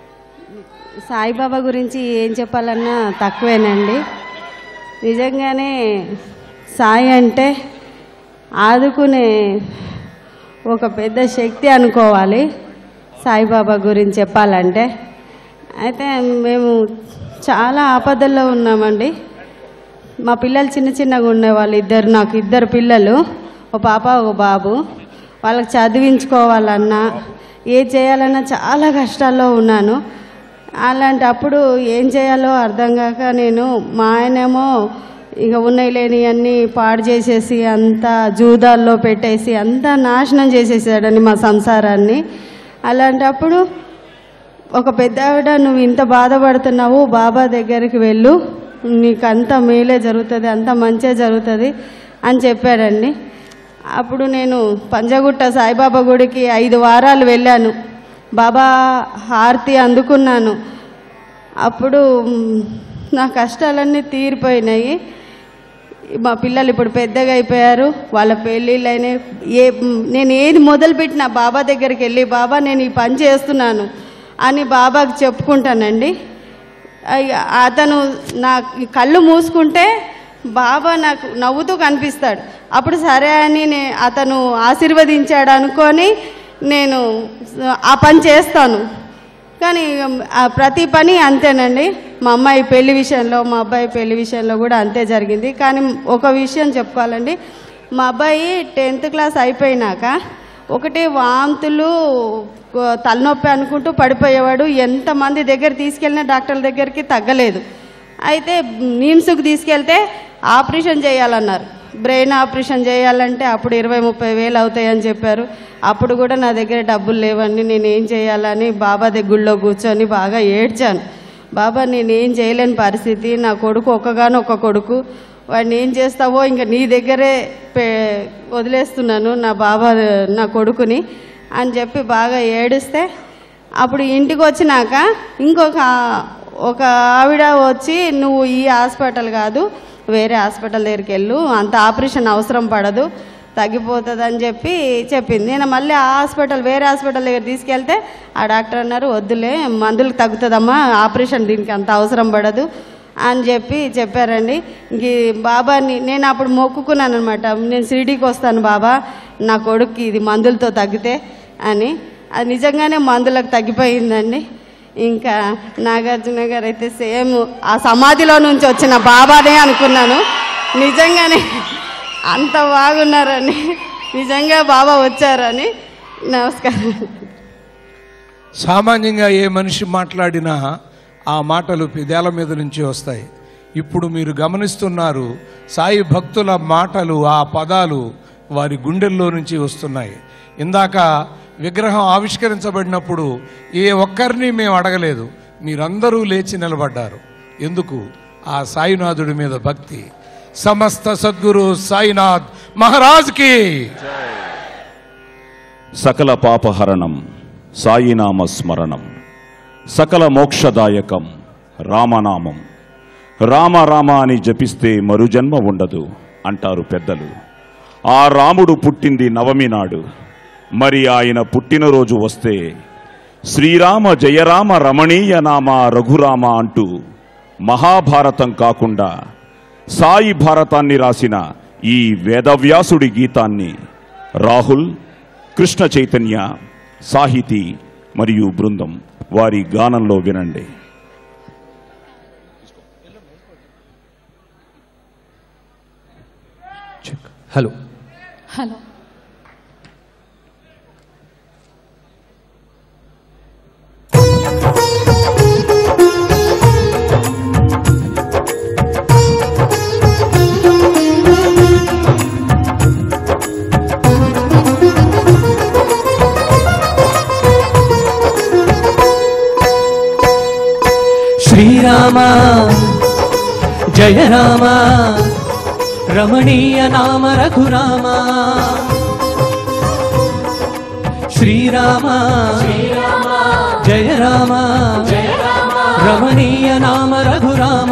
సాయిబాబా గురించి ఏం చెప్పాలన్నా తక్కువేనండి నిజంగానే సాయి అంటే ఆదుకునే ఒక పెద్ద శక్తి అనుకోవాలి సాయిబాబా గురించి చెప్పాలంటే అయితే మేము చాలా ఆపదల్లో ఉన్నామండి మా పిల్లలు చిన్న చిన్నగా ఉండేవాళ్ళు ఇద్దరు నాకు ఇద్దరు పిల్లలు ఒక పాప ఒక బాబు వాళ్ళకి చదివించుకోవాలన్నా ఏ చేయాలన్నా చాలా కష్టాల్లో ఉన్నాను అలాంటప్పుడు ఏం చేయాలో అర్థం కాక నేను మా ఆయనేమో ఇక ఉన్నాయి లేని అన్నీ పాడు చేసేసి అంతా జూదాల్లో పెట్టేసి అంతా నాశనం చేసేసాడని మా సంసారాన్ని అలాంటప్పుడు ఒక పెద్ద ఆవిడ నువ్వు ఇంత బాధపడుతున్నావు బాబా దగ్గరికి వెళ్ళు నీకు అంత మేలే జరుగుతుంది అంత మంచే జరుగుతుంది అని చెప్పాడండి అప్పుడు నేను పంజగుట్ట సాయిబాబా గుడికి ఐదు వారాలు వెళ్ళాను బాబా హారతి అందుకున్నాను అప్పుడు మ్, నా కష్టాలన్నీ తీరిపోయినాయి మా పిల్లలు ఇప్పుడు పెద్దగా అయిపోయారు వాళ్ళ పెళ్ళిళ్ళు అయినాయి ఏ నేను ఏది మొదలుపెట్టినా బాబా దగ్గరికి వెళ్ళి బాబా నేను ఈ పని చేస్తున్నాను అని బాబాకి చెప్పుకుంటానండి అయ్య, అతను నా కళ్ళు మూసుకుంటే బాబా నాకు నవ్వుతూ కనిపిస్తాడు అప్పుడు సరే అని నే అతను ఆశీర్వదించాడు అనుకొని నేను ఆ పని చేస్తాను కానీ ఆ ప్రతి పని అంతేనండి మా అమ్మాయి పెళ్లి విషయంలో మా అబ్బాయి పెళ్లి విషయంలో కూడా అంతే జరిగింది కానీ ఒక విషయం చెప్పుకోవాలండి మా అబ్బాయి టెన్త్ క్లాస్ అయిపోయినాక ఒకటే వాంతులు కో- తలనొప్పి అనుకుంటూ పడిపోయేవాడు ఎంతమంది దగ్గర తీసుకెళ్ళినా డాక్టర్ల దగ్గరికి తగ్గలేదు అయితే నీమ్స్కి తీసుకెళ్తే ఆపరేషన్ చేయాలన్నారు బ్రెయిన్ ఆపరేషన్ చేయాలంటే అప్పుడు ఇరవై ముప్పై వేలు అవుతాయని చెప్పారు అప్పుడు కూడా నా దగ్గర డబ్బులు లేవండి నేను ఏం చేయాలని బాబా దగ్గరలో కూర్చొని బాగా ఏడ్చాను బాబా నేను ఏం చేయలేని పరిస్థితి నా కొడుకు ఒక్కగాను ఒక కొడుకు వాడిని ఏం చేస్తావో ఇంకా నీ దగ్గరే పే వదిలేస్తున్నాను నా బాబా నా కొడుకుని అని చెప్పి బాగా ఏడిస్తే అప్పుడు ఇంటికి వచ్చినాక ఇంకొక ఒక ఆవిడ వచ్చి నువ్వు ఈ హాస్పిటల్ కాదు వేరే హాస్పిటల్ దగ్గరికి వెళ్ళు అంత ఆపరేషన్ అవసరం పడదు తగ్గిపోతుంది అని చెప్పి చెప్పింది నేను మళ్ళీ ఆ హాస్పిటల్ వేరే హాస్పిటల్ దగ్గర తీసుకెళ్తే ఆ డాక్టర్ అన్నారు వద్దులే మందులు తగ్గుతుందమ్మా ఆపరేషన్ దీనికి అంత అవసరం పడదు అని చెప్పి చెప్పారండి ఇంక ఈ బాబాని నేను అప్పుడు మొక్కుకున్నాను అనమాట నేను షిరిడీకి వస్తాను బాబా నా కొడుక్కి ఇది మందులతో తగ్గితే అని అది నిజంగానే మందులకు తగ్గిపోయిందండి ఇంకా నాగార్జున గారు అయితే సేమ్ ఆ సమాధిలో నుంచి వచ్చిన బాబానే అనుకున్నాను నిజంగానే అంత బాగున్నారని నిజంగా బాబా వచ్చారని నమస్కారం సామాన్యంగా ఏ మనిషి మాట్లాడినా ఆ మాటలు పెదాల మీద నుంచి వస్తాయి ఇప్పుడు మీరు గమనిస్తున్నారు సాయి భక్తుల మాటలు ఆ పదాలు వారి గుండెల్లో నుంచి వస్తున్నాయి ఇందాక విగ్రహం ఆవిష్కరించబడినప్పుడు ఏ ఒక్కరిని మేము అడగలేదు మీరందరూ లేచి నిలబడ్డారు ఎందుకు ఆ సాయినాథుడి మీద భక్తి సమస్త సద్గురు సాయినాథ్ మహారాజ్కి సకల పాపహరణం సాయినామ స్మరణం సకల మోక్షదాయకం రామనామం రామ రామ అని జపిస్తే మరుజన్మ ఉండదు అంటారు పెద్దలు ఆ రాముడు పుట్టింది నవమి నాడు మరి ఆయన పుట్టినరోజు వస్తే శ్రీరామ జయరామ రమణీయ నామ రఘురామ అంటూ మహాభారతం కాకుండా సాయి భారతాన్ని రాసిన ఈ వేదవ్యాసుడి గీతాన్ని రాహుల్ కృష్ణ చైతన్య సాహితీ మరియు బృందం వారి గానంలో వినండి హలో హలో Thank you. జయ రామ రమణీయ నామ రఘురామ శ్రీరామ జయ రామ రమణీయ నామ రఘురామ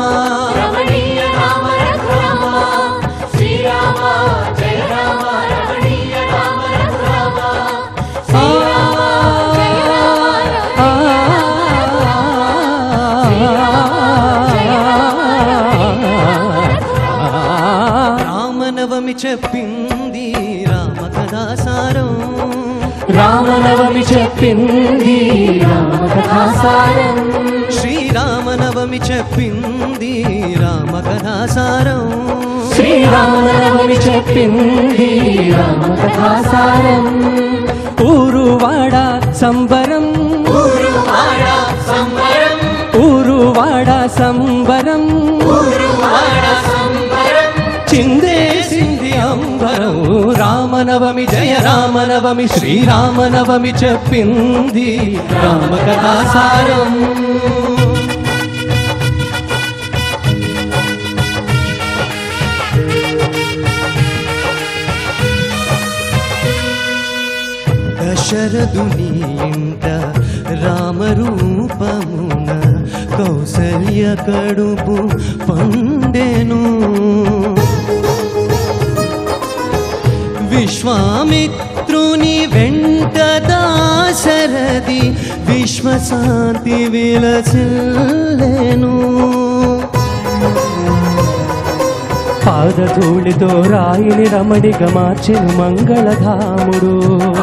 రామనవమి చెప్పింది రామ కథాసారం రామనవమి చెప్పింది రామ కథాసారం శ్రీరామనవమి చెప్పింది రామ కథాసారం శ్రీరామనవమి చెప్పింది రామ కథాసారం ఊరువాడ సంబరం ఊరువాడ సంబరం ఊరువాడ సంబరం ఊరువాడ సంబరం చిందేసింది అంబరం రామనవమి జయ రామనవమి శ్రీరామనవమి చెప్పింది రామ కథాసారం దశరథుని ఇంట రామరూపమున కౌసల్య కడుపు పండెను విశ్వామిత్రుని వెంట దాశరథి విశ్వశాంతి విలసిల్లెను పాదధూళితో రాయిని రమణిగా మార్చెను మంగళధాముడు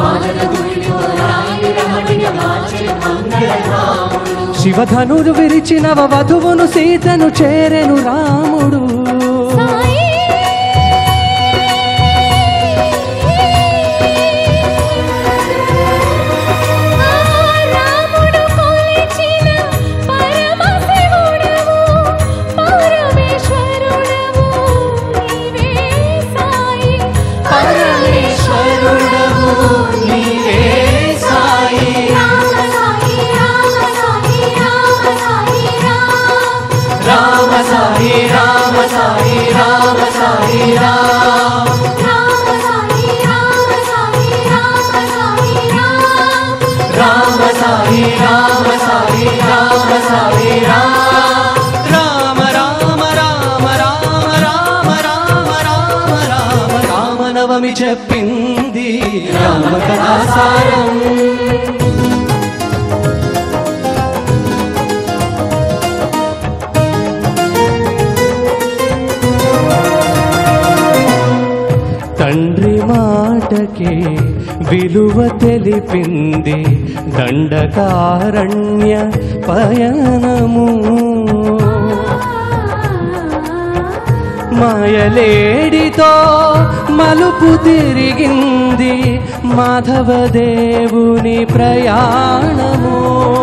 శివధనుడు విరిచినవ వధువును సీతను చేరెను రాముడు పరమేశ్వరుడవు నీవే సాయి రామ సాయి రామ సాయి రామ సాయి రామ రామ సాయి రామ సాయి రామ సాయి రామ రామ రామ రామ రామ రామ రామ రామ రామ రామనవమి చెప్పింది రామ కథాసారం తండ్రి మాటకే విలువ తెలిపింది దండకారణ్య పయనము మాయలేడితో మలుపు తిరిగింది మాధవదేవుని ప్రయాణము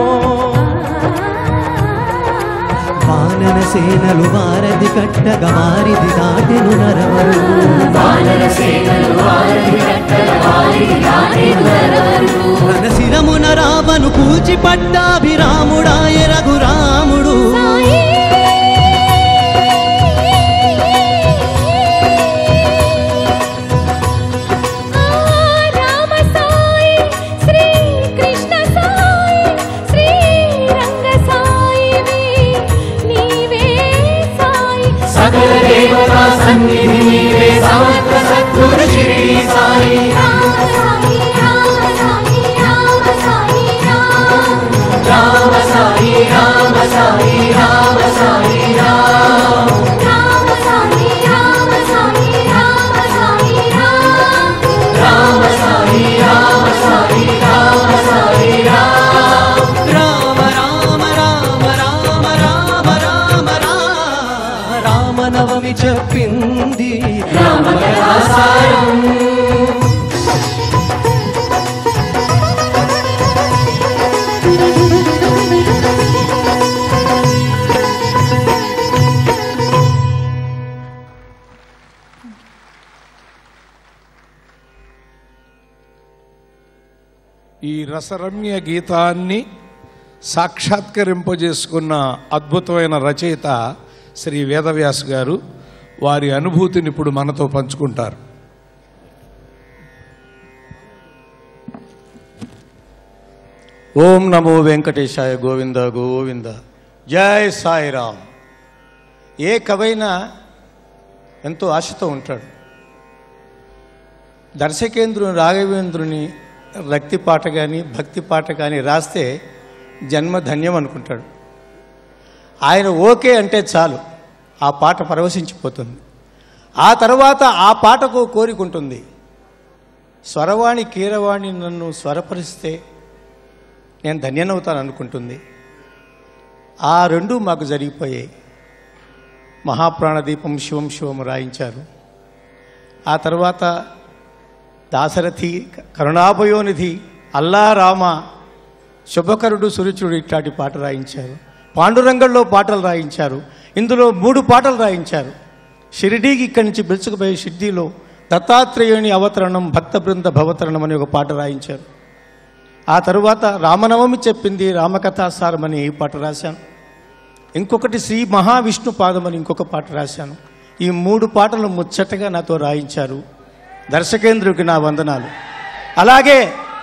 వానర సేనలు వారధి కట్టగా వారిది దాటెను నరవరు వానర సేనలు వారధి కట్టగా వారిది దాటెను నరవరు రణశిరమున రావను కూల్చి పట్టాభిరాముడాయ రఘురాముడు సకల దేవతా సన్నిధి నీవే సమర్థ సద్గురు శ్రీ సాయి రామ సాయి రామ సాయి రామ సాయి రామ రామ సాయి రామ సాయి రామ సాయి రామ రామ రామ రామ రామ రామ రామ రామ రామనవమి చెప్పింది రామ కథాసారం ఈ రసరమ్య గీతాన్ని సాక్షాత్కరింపజేసుకున్న అద్భుతమైన రచయిత శ్రీ వేదవ్యాస్ గారు వారి అనుభూతిని ఇప్పుడు మనతో పంచుకుంటారు ఓం నమో వెంకటేశాయ గోవింద గోవింద జై సాయిరామ్ ఏ కవైనా ఎంతో ఆశతో ఉంటాడు దర్శకేంద్రుని రాఘవేంద్రుని రక్తి పాట కానీ భక్తి పాట కానీ రాస్తే జన్మ ధన్యం అనుకుంటాడు ఆయన ఓకే అంటే చాలు ఆ పాట పరవశించిపోతుంది ఆ తర్వాత ఆ పాటకు కోరికుంటుంది స్వరవాణి కీరవాణి నన్ను స్వరపరిస్తే నేను ధన్యనవుతాను అనుకుంటుంది ఆ రెండు మాకు జరిగిపోయాయి మహాప్రాణదీపం శివం శివం రాయించారు ఆ తర్వాత దాశరథి కరుణాభయోనిధి అల్లా రామ శుభకరుడు సురుచుడు ఇట్లాంటి పాట రాయించారు పాండురంగంలో పాటలు రాయించారు ఇందులో మూడు పాటలు రాయించారు షిరిడీకి ఇక్కడి నుంచి పిలుచుకుపోయే షిర్డీలో దత్తాత్రేయుని అవతరణం భక్త బృంద భవతరణం అని ఒక పాట రాయించారు ఆ తరువాత రామనవమి చెప్పింది రామకథాసారం అని ఈ పాట రాశాను ఇంకొకటి శ్రీ మహావిష్ణు పాదం అని ఇంకొక పాట రాశాను ఈ మూడు పాటలు ముచ్చటగా నాతో రాయించారు దర్శకేంద్రుడికి నా వందనాలు అలాగే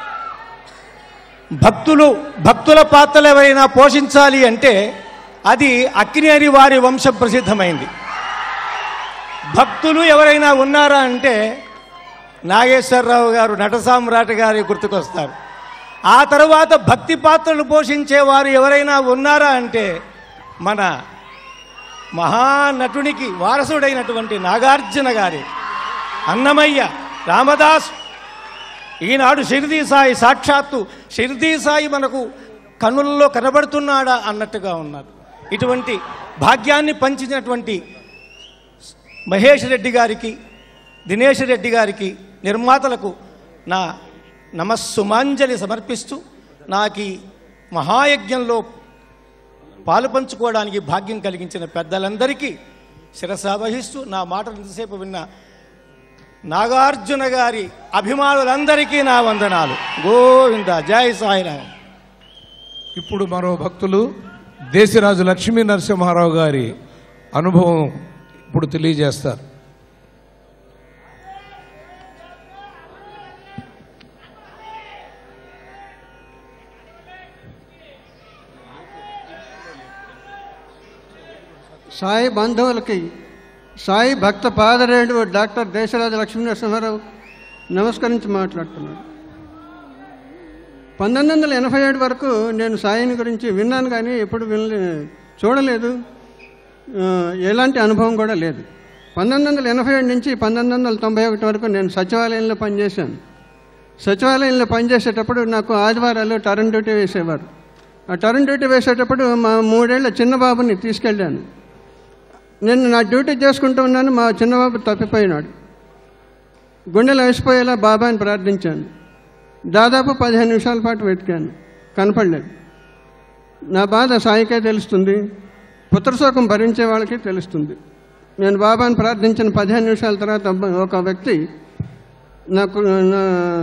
భక్తులు భక్తుల పాత్రలు ఎవరైనా పోషించాలి అంటే అది అక్కినేని వారి వంశం ప్రసిద్ధమైంది భక్తులు ఎవరైనా ఉన్నారా అంటే నాగేశ్వరరావు గారు నటసామ్రాట్ గారి గుర్తుకొస్తారు ఆ తర్వాత భక్తి పాత్రలు పోషించే వారు ఎవరైనా ఉన్నారా అంటే మన మహానటునికి వారసుడైనటువంటి నాగార్జున గారి అన్నమయ్య రామదాస్ ఈనాడు షిరిదీ సాయి సాక్షాత్తు షిరిదీ సాయి మనకు కన్నులలో కనబడుతున్నాడా అన్నట్టుగా ఉన్నారు ఇటువంటి భాగ్యాన్ని పంచినటువంటి మహేష్ రెడ్డి గారికి దినేష్ రెడ్డి గారికి నిర్మాతలకు నా నమస్సుమాంజలి సమర్పిస్తూ నాకు ఈ మహాయజ్ఞంలో పాలు పంచుకోవడానికి భాగ్యం కలిగించిన పెద్దలందరికీ శిరసావహిస్తూ నా మాటలు ఇంతసేపు విన్న నాగార్జున గారి అభిమానులందరికీ నా వందనాలు గోవింద జై సాయిరామ్ ఇప్పుడు మరో భక్తులు దేశరాజు లక్ష్మీ నరసింహారావు గారి అనుభవం ఇప్పుడు తెలియజేస్తారు సాయి బంధువులకి సాయి భక్త పాదరేడు డాక్టర్ దేశరాజు లక్ష్మీనరసింహారావు నమస్కరించి మాట్లాడుతున్నాను పంతొమ్మిది వందల ఎనభై ఏడు వరకు నేను సాయిని గురించి విన్నాను కానీ ఎప్పుడు వినలే చూడలేదు ఆ, ఎలాంటి అనుభవం కూడా లేదు పంతొమ్మిది వందల ఎనభై ఏడు నుంచి పంతొమ్మిది వందల తొంభై ఒకటి వరకు నేను సచివాలయంలో పనిచేశాను సచివాలయంలో పనిచేసేటప్పుడు నాకు ఆదివారాలు టర్న్ డ్యూటీ వేసేవారు ఆ టర్న్ డ్యూటీ వేసేటప్పుడు మా మూడేళ్ల చిన్న బాబుని తీసుకెళ్ళాను నేను నా డ్యూటీ చేసుకుంటూ ఉన్నాను మా చిన్నబాబు తప్పిపోయినాడు గుండెలు వేసిపోయేలా బాబాని ప్రార్థించాను దాదాపు పదిహేను నిమిషాల పాటు వెతికాను కనపడలేదు నా బాధ సాయికే తెలుస్తుంది పుత్రశోకం భరించే వాళ్ళకి తెలుస్తుంది నేను బాబాని ప్రార్థించిన పదిహేను నిమిషాల తర్వాత అబ్బ- ఒక వ్యక్తి నాకు నా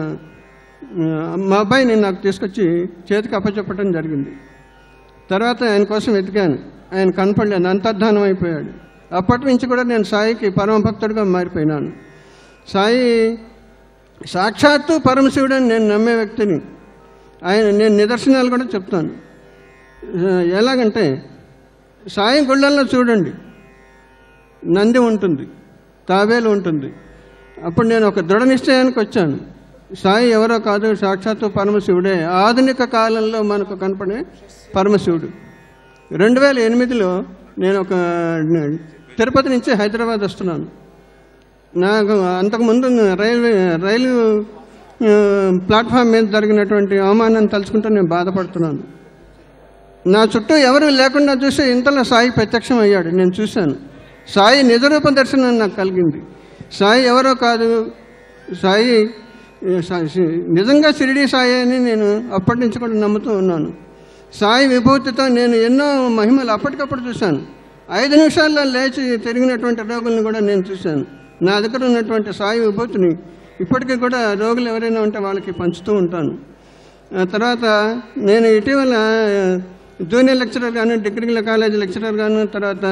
మా అబ్బాయిని నాకు తీసుకొచ్చి చేతికి అప్పచెప్పడం జరిగింది తర్వాత ఆయన కోసం వెతికాను ఆయన కనపడలేదు అంతర్ధానం అయిపోయాడు అప్పటి నుంచి కూడా నేను సాయికి పరమభక్తుడిగా మారిపోయినాను సాయి సాక్షాత్తు పరమశివుడు అని నేను నమ్మే వ్యక్తిని ఆయన నేను నిదర్శనాలు కూడా చెప్తాను ఆ, ఎలాగంటే సాయి గుళ్ళల్లో చూడండి నంది ఉంటుంది తాబేలు ఉంటుంది అప్పుడు నేను ఒక దృఢ నిశ్చయానికి వచ్చాను సాయి ఎవరో కాదు సాక్షాత్తు పరమశివుడే ఆధునిక కాలంలో మనకు కనపడే పరమశివుడు రెండు వేల ఎనిమిదిలో నేను ఒక తిరుపతి నుంచి హైదరాబాద్ వస్తున్నాను నాకు అంతకుముందు రైల్వే రైలు ఆ, ప్లాట్ఫామ్ మీద జరిగినటువంటి అవమానాన్ని తలుచుకుంటూ నేను బాధపడుతున్నాను నా చుట్టూ ఎవరు లేకుండా చూసి ఇంతలో సాయి ప్రత్యక్షం అయ్యాడు నేను చూశాను సాయి నిజరూప దర్శనం నాకు కలిగింది సాయి ఎవరో కాదు సాయి ఏ, సా- సి- నిజంగా షిరిడి సాయి అని నేను అప్పటి నుంచి కూడా నమ్ముతూ ఉన్నాను సాయి విభూతితో నేను ఎన్నో మహిమలు అప్పటికప్పుడు చూశాను ఐదు నిమిషాల్లో లేచి తిరిగినటువంటి రోగుల్ని కూడా నేను చూశాను నా దగ్గర ఉన్నటువంటి సాయి విభూతిని ఇప్పటికీ కూడా రోగులు ఎవరైనా ఉంటే వాళ్ళకి పంచుతూ ఉంటాను ఆ తర్వాత నేను ఇటీవల జూనియర్ లెక్చరర్ గాను డిగ్రీ కాలేజ్ లెక్చరర్ గాను తర్వాత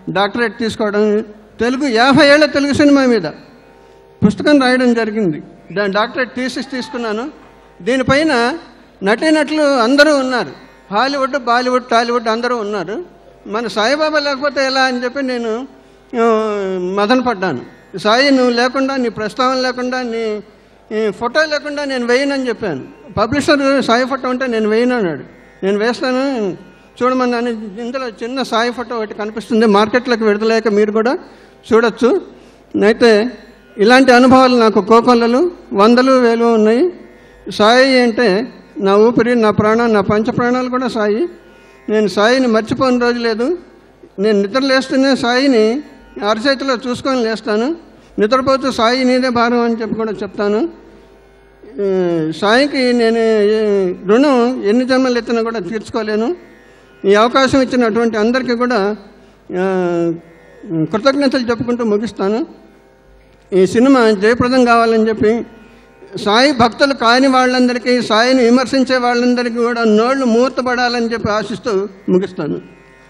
డాక్టరేట్ తీసుకోవడం తెలుగు యాభై ఏళ్ళ తెలుగు సినిమా మీద పుస్తకం రాయడం జరిగింది డా- డాక్టరేట్ థీసిస్ తీసుకున్నాను దీనిపైన నటీనటులు అందరూ ఉన్నారు హాలీవుడ్ బాలీవుడ్ టాలీవుడ్ అందరూ ఉన్నారు మన సాయిబాబా లేకపోతే ఎలా అని చెప్పి నేను ఆ, మదన పడ్డాను సాయి నువ్వు లేకుండా నీ ప్రస్తావన లేకుండా నీ ఈ ఫోటో లేకుండా నేను వేయనని చెప్పాను పబ్లిషర్ సాయి ఫోటో ఉంటే నేను వేయను అన్నాడు నేను వేస్తాను చూడమన్నాను ఇందులో చిన్న సాయి ఫోటో ఒకటి కనిపిస్తుంది మార్కెట్లోకి విడదలేక మీరు కూడా చూడొచ్చు అయితే ఇలాంటి అనుభవాలు నాకు కోకొల్లలు వందలు వేలు ఉన్నాయి సాయి అంటే నా ఊపిరి నా ప్రాణం నా పంచ ప్రాణాలు కూడా సాయి నేను సాయిని మర్చిపోని రోజు లేదు నేను నిద్ర లేస్తూనే సాయిని అరచేతిలో చూసుకొని లేస్తాను నిద్రపోతూ సాయి నీదే భారం అని చెప్పి కూడా చెప్తాను ఆ, సాయికి నేను ఏ, రుణం ఎన్ని జన్మలు ఎత్తినా కూడా తీర్చుకోలేను ఈ అవకాశం ఇచ్చినటువంటి అందరికీ కూడా ఆ, కృతజ్ఞతలు చెప్పుకుంటూ ముగిస్తాను ఈ సినిమా జయప్రదం కావాలని చెప్పి సాయి భక్తులు కాని వాళ్ళందరికీ సాయిని విమర్శించే వాళ్ళందరికీ కూడా నోళ్లు మూర్తపడాలని చెప్పి ఆశిస్తూ ముగిస్తాను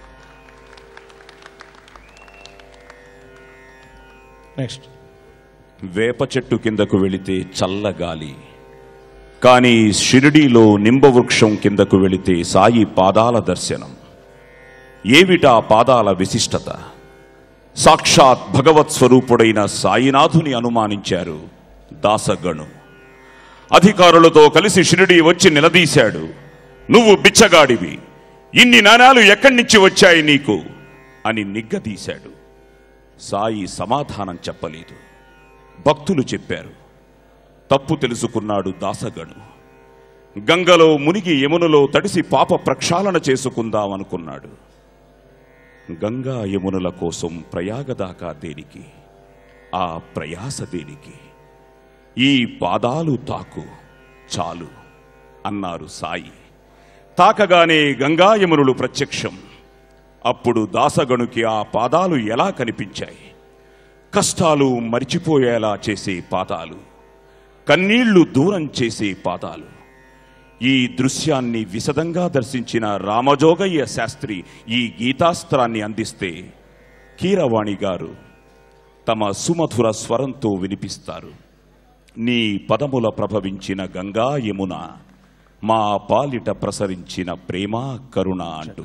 నెక్స్ట్ వేప చెట్టు కిందకు వెళితే చల్లగాలి కానీ షిరిడీలో నింబవృక్షం కిందకు వెళితే సాయి పాదాల దర్శనం ఏమిటా పాదాల విశిష్టత సాక్షాత్ భగవత్ స్వరూపుడైన సాయినాథుని అనుమానించారు దాసగణు అధికారులతో కలిసి షిరిడీ వచ్చి నిలదీశాడు నువ్వు బిచ్చగాడివి ఇన్ని నాణాలు ఎక్కడి నుంచి వచ్చాయి నీకు అని నిగ్గదీశాడు సాయి సమాధానం చెప్పలేదు భక్తులు చెప్పారు తప్పు తెలుసుకున్నాడు దాసగణు గంగలో మునిగి యమునలో తడిసి పాప ప్రక్షాళన చేసుకుందామనుకున్నాడు గంగా యమునుల కోసం ప్రయాగ దాకా దేనికి ఆ ప్రయాస దేనికి ఈ పాదాలు తాకు చాలు అన్నారు సాయి తాకగానే గంగా యమునులు ప్రత్యక్షం అప్పుడు దాసగణుకి ఆ పాదాలు ఎలా కనిపించాయి కష్టాలు మరిచిపోయేలా చేసే పాదాలు కన్నీళ్లు దూరం చేసే పాదాలు ఈ దృశ్యాన్ని విశదంగా దర్శించిన రామజోగయ్య శాస్త్రి ఈ గీతాస్త్రాన్ని అందిస్తే కీరవాణి గారు తమ సుమధుర స్వరంతో వినిపిస్తారు నీ పదముల ప్రభవించిన గంగా యమున మా పాలిట ప్రసరించిన ప్రేమ కరుణ అంటూ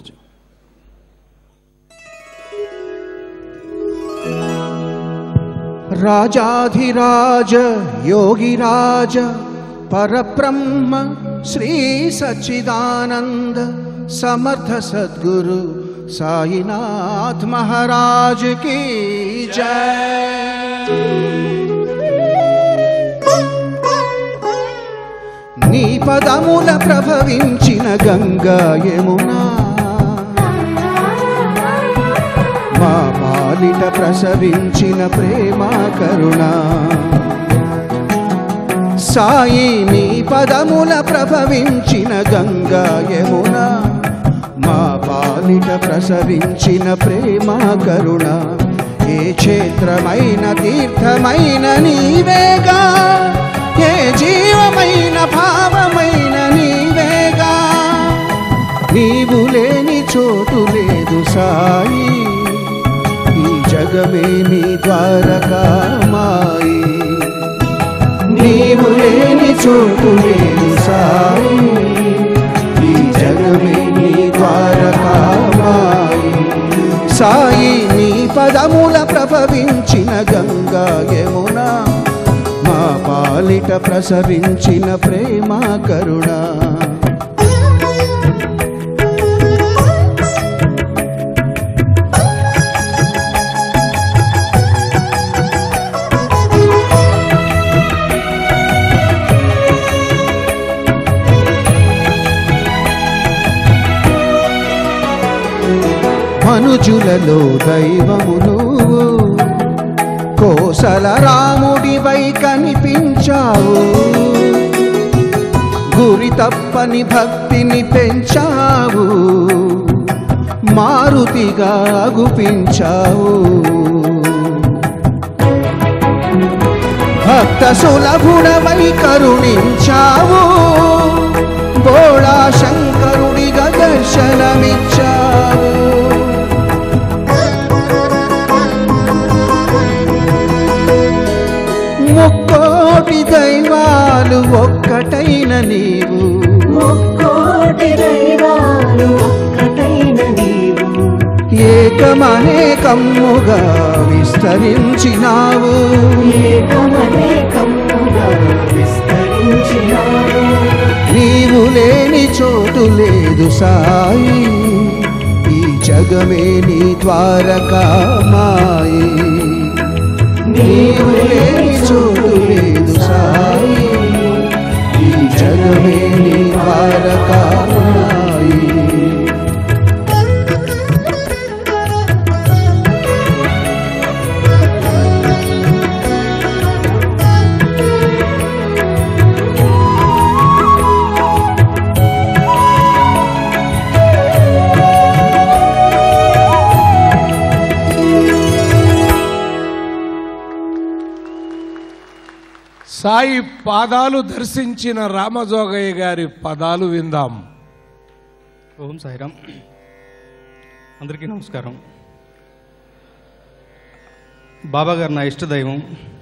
రాజాధిరాజ యోగిరాజ పరబ్రహ్మ శ్రీ సచ్చిదానంద సమర్థ సద్గురు సాయినాథ్ మహారాజ్ की జయ నీ పదముల ప్రభవించిన గంగా యమునా మా పాలిట ప్రసవించిన ప్రేమ కరుణ సాయి మీ పదముల ప్రభవించిన గంగా యమున మా పాలిట ప్రసవించిన ప్రేమ కరుణ ఏ క్షేత్రమైన తీర్థమైన నీవేగా ఏ జీవమైన భావమైన నీవేగా నీవు లేని చోటు లేదు సాయి ఈ జగమే నీ ద్వారకామాయి నీవు లేని చోటు లేదు సాయి ఈ జగమే నీ ద్వారకామాయి సాయి నీ పదముల ప్రభవించిన గంగా యమున మా పాలిట ప్రసరించిన ప్రేమ కరుణ మనుజులలో దైవము నువ్వు కోసల రాముడివై కనిపించావు గురి తప్పని భక్తిని పెంచావు మారుతిగా గుపించావు భక్త సులభుడవై కరుణించావు బోళా శంకరుడిగా దర్శనమిచ్చావు ఒక్కటైన నీవు ముక్కోటి దైవాలు ఒక్కటైన నీవు ఏకమనేకమ్ముగా విస్తరించినావు ఏకమనేకముగా విస్తరించినావు నీవు లేని చోటు లేదు సాయి ఈ జగమే నీ ద్వారకామాయి నీవు లేని చోటు లేదు సాయి ఈ జగమే నీ ద్వారకామాయి సాయి పాదాలు దర్శించిన రామజోగయ్య గారి పదాలు విందాం ఓం సాయిరామ్ అందరికీ నమస్కారం బాబా గారు నా ఇష్ట దైవం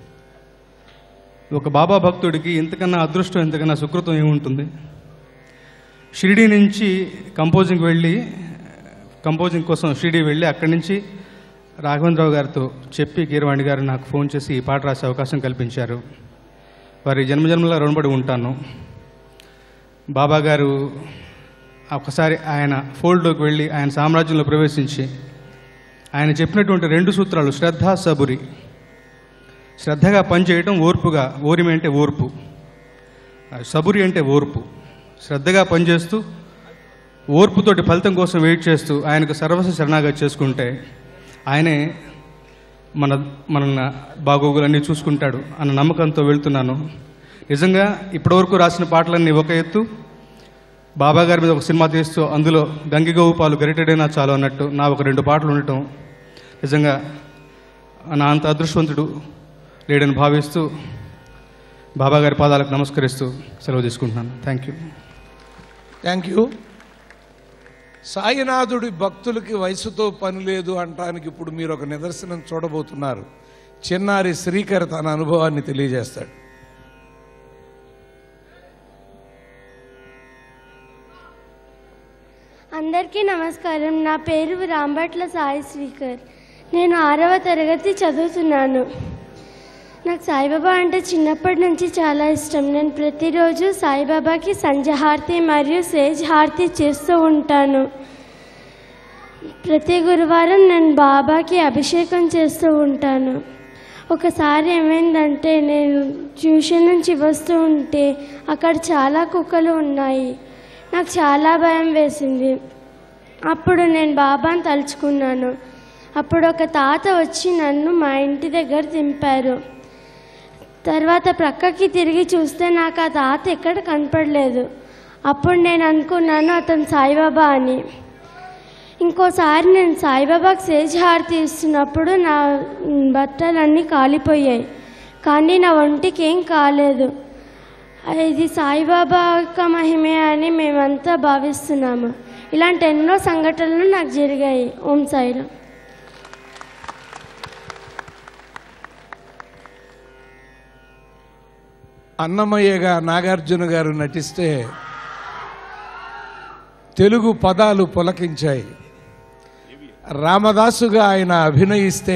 ఒక బాబా భక్తుడికి ఇంతకన్నా అదృష్టం ఇంతకన్నా సుకృతం ఏముంటుంది షిరిడి నుంచి కంపోజింగ్కి వెళ్ళి కంపోజింగ్ కోసం షిరిడి వెళ్ళి అక్కడి నుంచి రాఘవేంద్రరావు గారితో చెప్పి కీరవాణి గారు నాకు ఫోన్ చేసి ఈ పాట రాసే అవకాశం కల్పించారు వారి జన్మజన్మలా రుణపడి ఉంటాను బాబా గారు ఒకసారి ఆయన ఫోల్డ్లోకి వెళ్ళి ఆయన సామ్రాజ్యంలో ప్రవేశించి ఆయన చెప్పినటువంటి రెండు సూత్రాలు శ్రద్ధ సబురి శ్రద్ధగా పనిచేయటం ఓర్పుగా ఓరిమి అంటే ఓర్పు సబురి అంటే ఓర్పు శ్రద్ధగా పనిచేస్తూ ఓర్పుతోటి ఫలితం కోసం వెయిట్ చేస్తూ ఆయనకు సర్వస్వ శరణాగతి చేసుకుంటే ఆయనే మన మన బాగోగులన్నీ చూసుకుంటాడు అన్న నమ్మకంతో వెళ్తున్నాను నిజంగా ఇప్పటివరకు రాసిన పాటలన్నీ ఒక ఎత్తు బాబా గారి మీద ఒక సినిమా తీస్తూ అందులో గంగిగోవు పాలు గరిటెడైనా చాలు అన్నట్టు నా ఒక రెండు పాటలు ఉండటం నిజంగా నా అంత అదృష్టవంతుడు లేడని భావిస్తూ బాబా గారి పాదాలకు నమస్కరిస్తూ సెలవు తీసుకుంటున్నాను థ్యాంక్ యూ థ్యాంక్ యూ సాయినాథుడి భక్తులకి వయసుతో పని లేదు అంటానికి ఇప్పుడు మీరు ఒక నిదర్శనం చూడబోతున్నారు చిన్నారి శ్రీకర్ తన అనుభవాన్ని తెలియజేస్తాడు అందరికీ నమస్కారం నా పేరు రాంభట్ల సాయి శ్రీకర్ నేను ఆరవ తరగతి చదువుతున్నాను నాకు సాయిబాబా అంటే చిన్నప్పటి నుంచి చాలా ఇష్టం నేను ప్రతిరోజు సాయిబాబాకి సంజహారతి మరియు సేజ్ హారతి చేస్తూ ఉంటాను ప్రతి గురువారం నేను బాబాకి అభిషేకం చేస్తూ ఉంటాను ఒకసారి ఏమైందంటే నేను ట్యూషన్ నుంచి వస్తూ ఉంటే అక్కడ చాలా కుక్కలు ఉన్నాయి నాకు చాలా భయం వేసింది అప్పుడు నేను బాబాని తలుచుకున్నాను అప్పుడు ఒక తాత వచ్చి నన్ను మా ఇంటి దగ్గర దింపారు తర్వాత ప్రక్కకి తిరిగి చూస్తే నాకు ఆ తాత ఎక్కడ కనపడలేదు అప్పుడు నేను అనుకున్నాను అతను సాయిబాబా అని ఇంకోసారి నేను సాయిబాబాకి సేజ్ హారతి ఇస్తున్నప్పుడు నా బట్టలన్నీ కాలిపోయాయి కానీ నా ఒంటికి ఏం కాలేదు ఇది సాయిబాబా యొక్క మహిమే అని మేమంతా భావిస్తున్నాము ఇలాంటి ఎన్నో సంఘటనలు నాకు జరిగాయి ఓం సాయిలో అన్నమయ్యగా నాగార్జున గారు నటిస్తే తెలుగు పదాలు పులకించాయి రామదాసుగా ఆయన అభినయిస్తే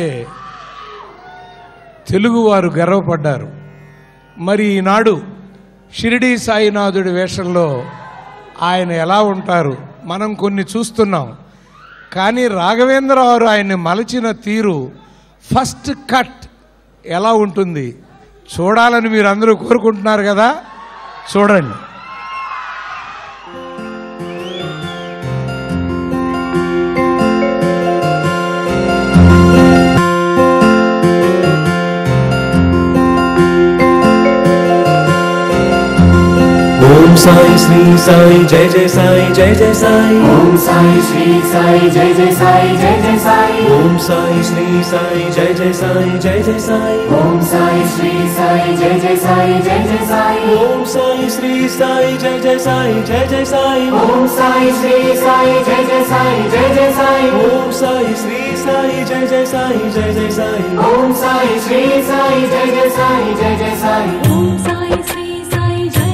తెలుగువారు గర్వపడ్డారు మరి ఈనాడు షిరిడి సాయినాథుడి వేషంలో ఆయన ఎలా ఉంటారు మనం కొన్ని చూస్తున్నాం కానీ రాఘవేంద్రరావు ఆయన్ని మలచిన తీరు ఫస్ట్ కట్ ఎలా ఉంటుంది చూడాలని మీరు అందరూ కోరుకుంటున్నారు కదా చూడండి ఓం సాయి శ్రీ సాయి జయ జయ సాయి జయ జయ సాయి ఓం సాయి శ్రీ సాయి జయ జయ సాయి జయ జయ సాయి ఓం సాయి శ్రీ సాయి జయ జయ సాయి జయ జయ సాయి ఓం సాయి శ్రీ సాయి జయ జయ సాయి జయ జయ సాయి ఓం సాయి శ్రీ సాయి జయ జయ సాయి జయ జయ సాయి ఓం సాయి శ్రీ సాయి జయ జయ సాయి జయ జయ సాయి ఓం సాయి శ్రీ సాయి జయ జయ సాయి జయ జయ సాయి ఓం సాయి శ్రీ సాయి జయ జయ సాయి జయ జయ సాయి ఓం సాయి శ్రీ సాయి జయ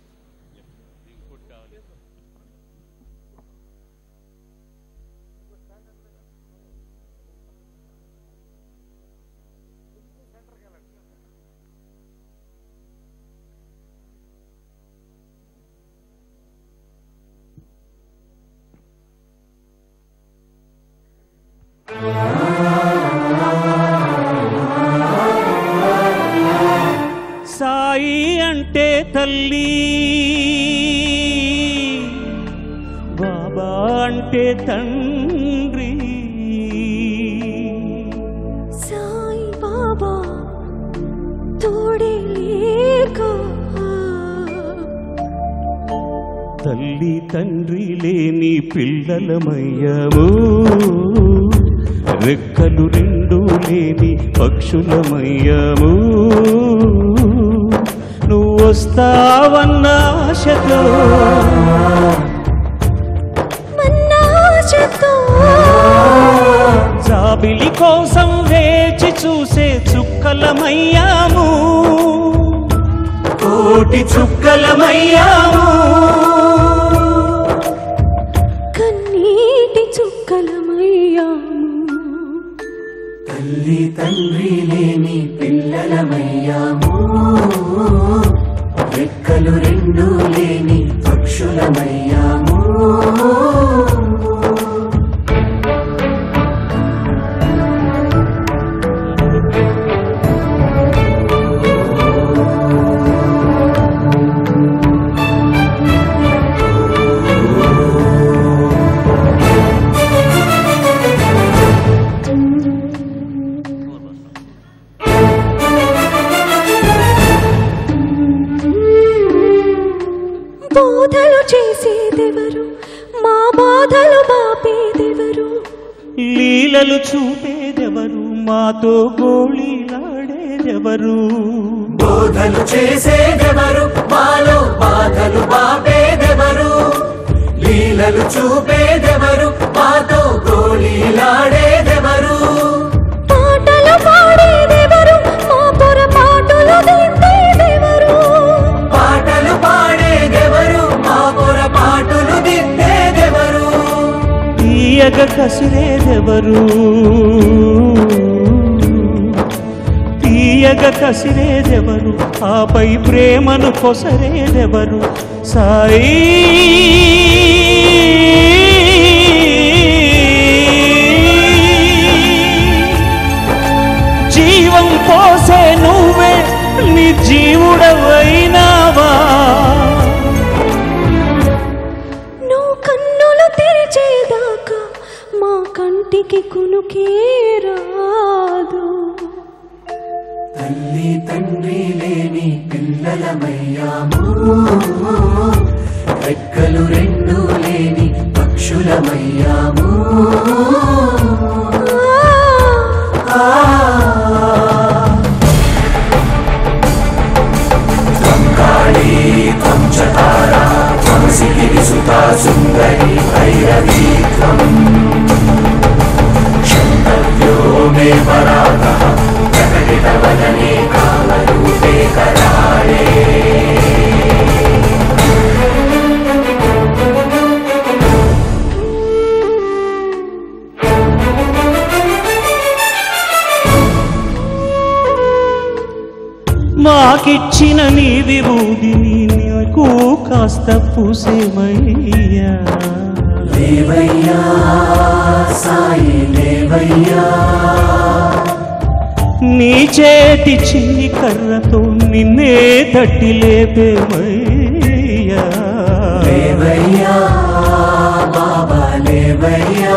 సాయి అంటే తల్లి బాబా అంటే తండ్రి సాయి బాబా తోడే లేక తల్లి తండ్రి లేని పిల్లలమయ్యాము రెక్కలు రెండు లేని పక్షులమయ్యాము నువ్వు వస్తావన్న ఆశతో మన్నాశతో జాబిలి కోసం వేచి చూసే చుక్కలమయ్యాము కోటి చుక్కలమయ్యాము కన్నీటి చుక్కలమయ్యాము తల్లి తండ్రి లేని పిల్లలమయ్యాము రెక్కలు రెండు లేని పక్షులమయ్యాము బోధలు చేసేదెవరు మా బాధలు బాపేదెవరు లీలలు చూపేదెవరు మాతో గోళీలాడేదెవరు బోధలు చేసేదెవరు మాలో బాధలు బాపేదెవరు లీలలు చూపేదెవరు మాతో గోళీలాడేదెవరు పాటలు పాడేదెవరు మా పొరపాటులు దిద్దేదెవరు పాటలు పాడేదెవరు మా పొరపాటులు దిద్దేదెవరు తీయగ కసిరేదెవరు తీయగ కసిరేదెవరు ఆపై ప్రేమను కొసరేదెవరు సాయి జీవం పోసే నువ్వే నిర్జీవుడవైనావా నువ్వు కన్నులు తెరిచేదాకా మా కంటికి కునుకే రాదు తల్లి తండ్రి లేని పిల్లలమయ్యాము రెక్కలు రెండు లేని పక్షులమయ్యాము ఆ త్వం కాళీ త్వం చతారా త్వం సిగిరిసుతా సుందరి భైరవీ త్వం क्षन्तव्यो मे परातः प्रकटितवदने कामरूपे कराळे మాకిచ్చిన నీ విభూదిని నీకు కాస్త పూసేమయ్యా లేవయ్యా సాయి లేవయ్యా నీ చేతి చిన్ని కర్రతో నిన్నే తట్టి లేపేమయ్యా లేవయ్యా బాబా లేవయ్యా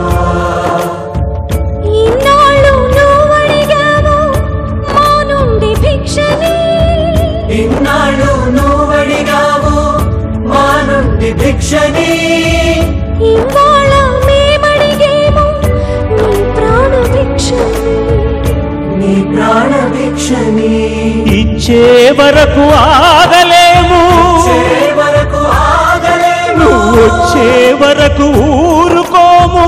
ఈనాళ్ళు నువ్వు అడిగావు మా నుండి భిక్షని ఇన్నాళ్ళు నువ్వడిగావు మా నుండి భిక్షని ఇవాళ మేమడిగేము నీ ప్రాణ భిక్షని నీ ప్రాణ భిక్షని ఇచ్చే వరకు ఆగలేము వరకు ఆగలేము నువ్వు వచ్చే వరకు ఊరుకోము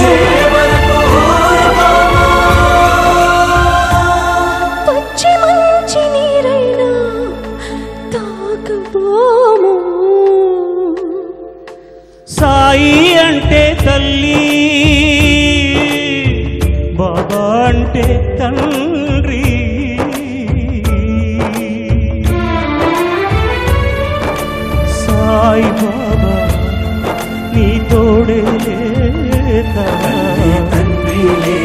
పచ్చి మంచి నీరైనా తాకబోము సాయి అంటే తల్లి బాబా అంటే తండ్రి సాయి బాబా నీ తోడే లేక తండ్రి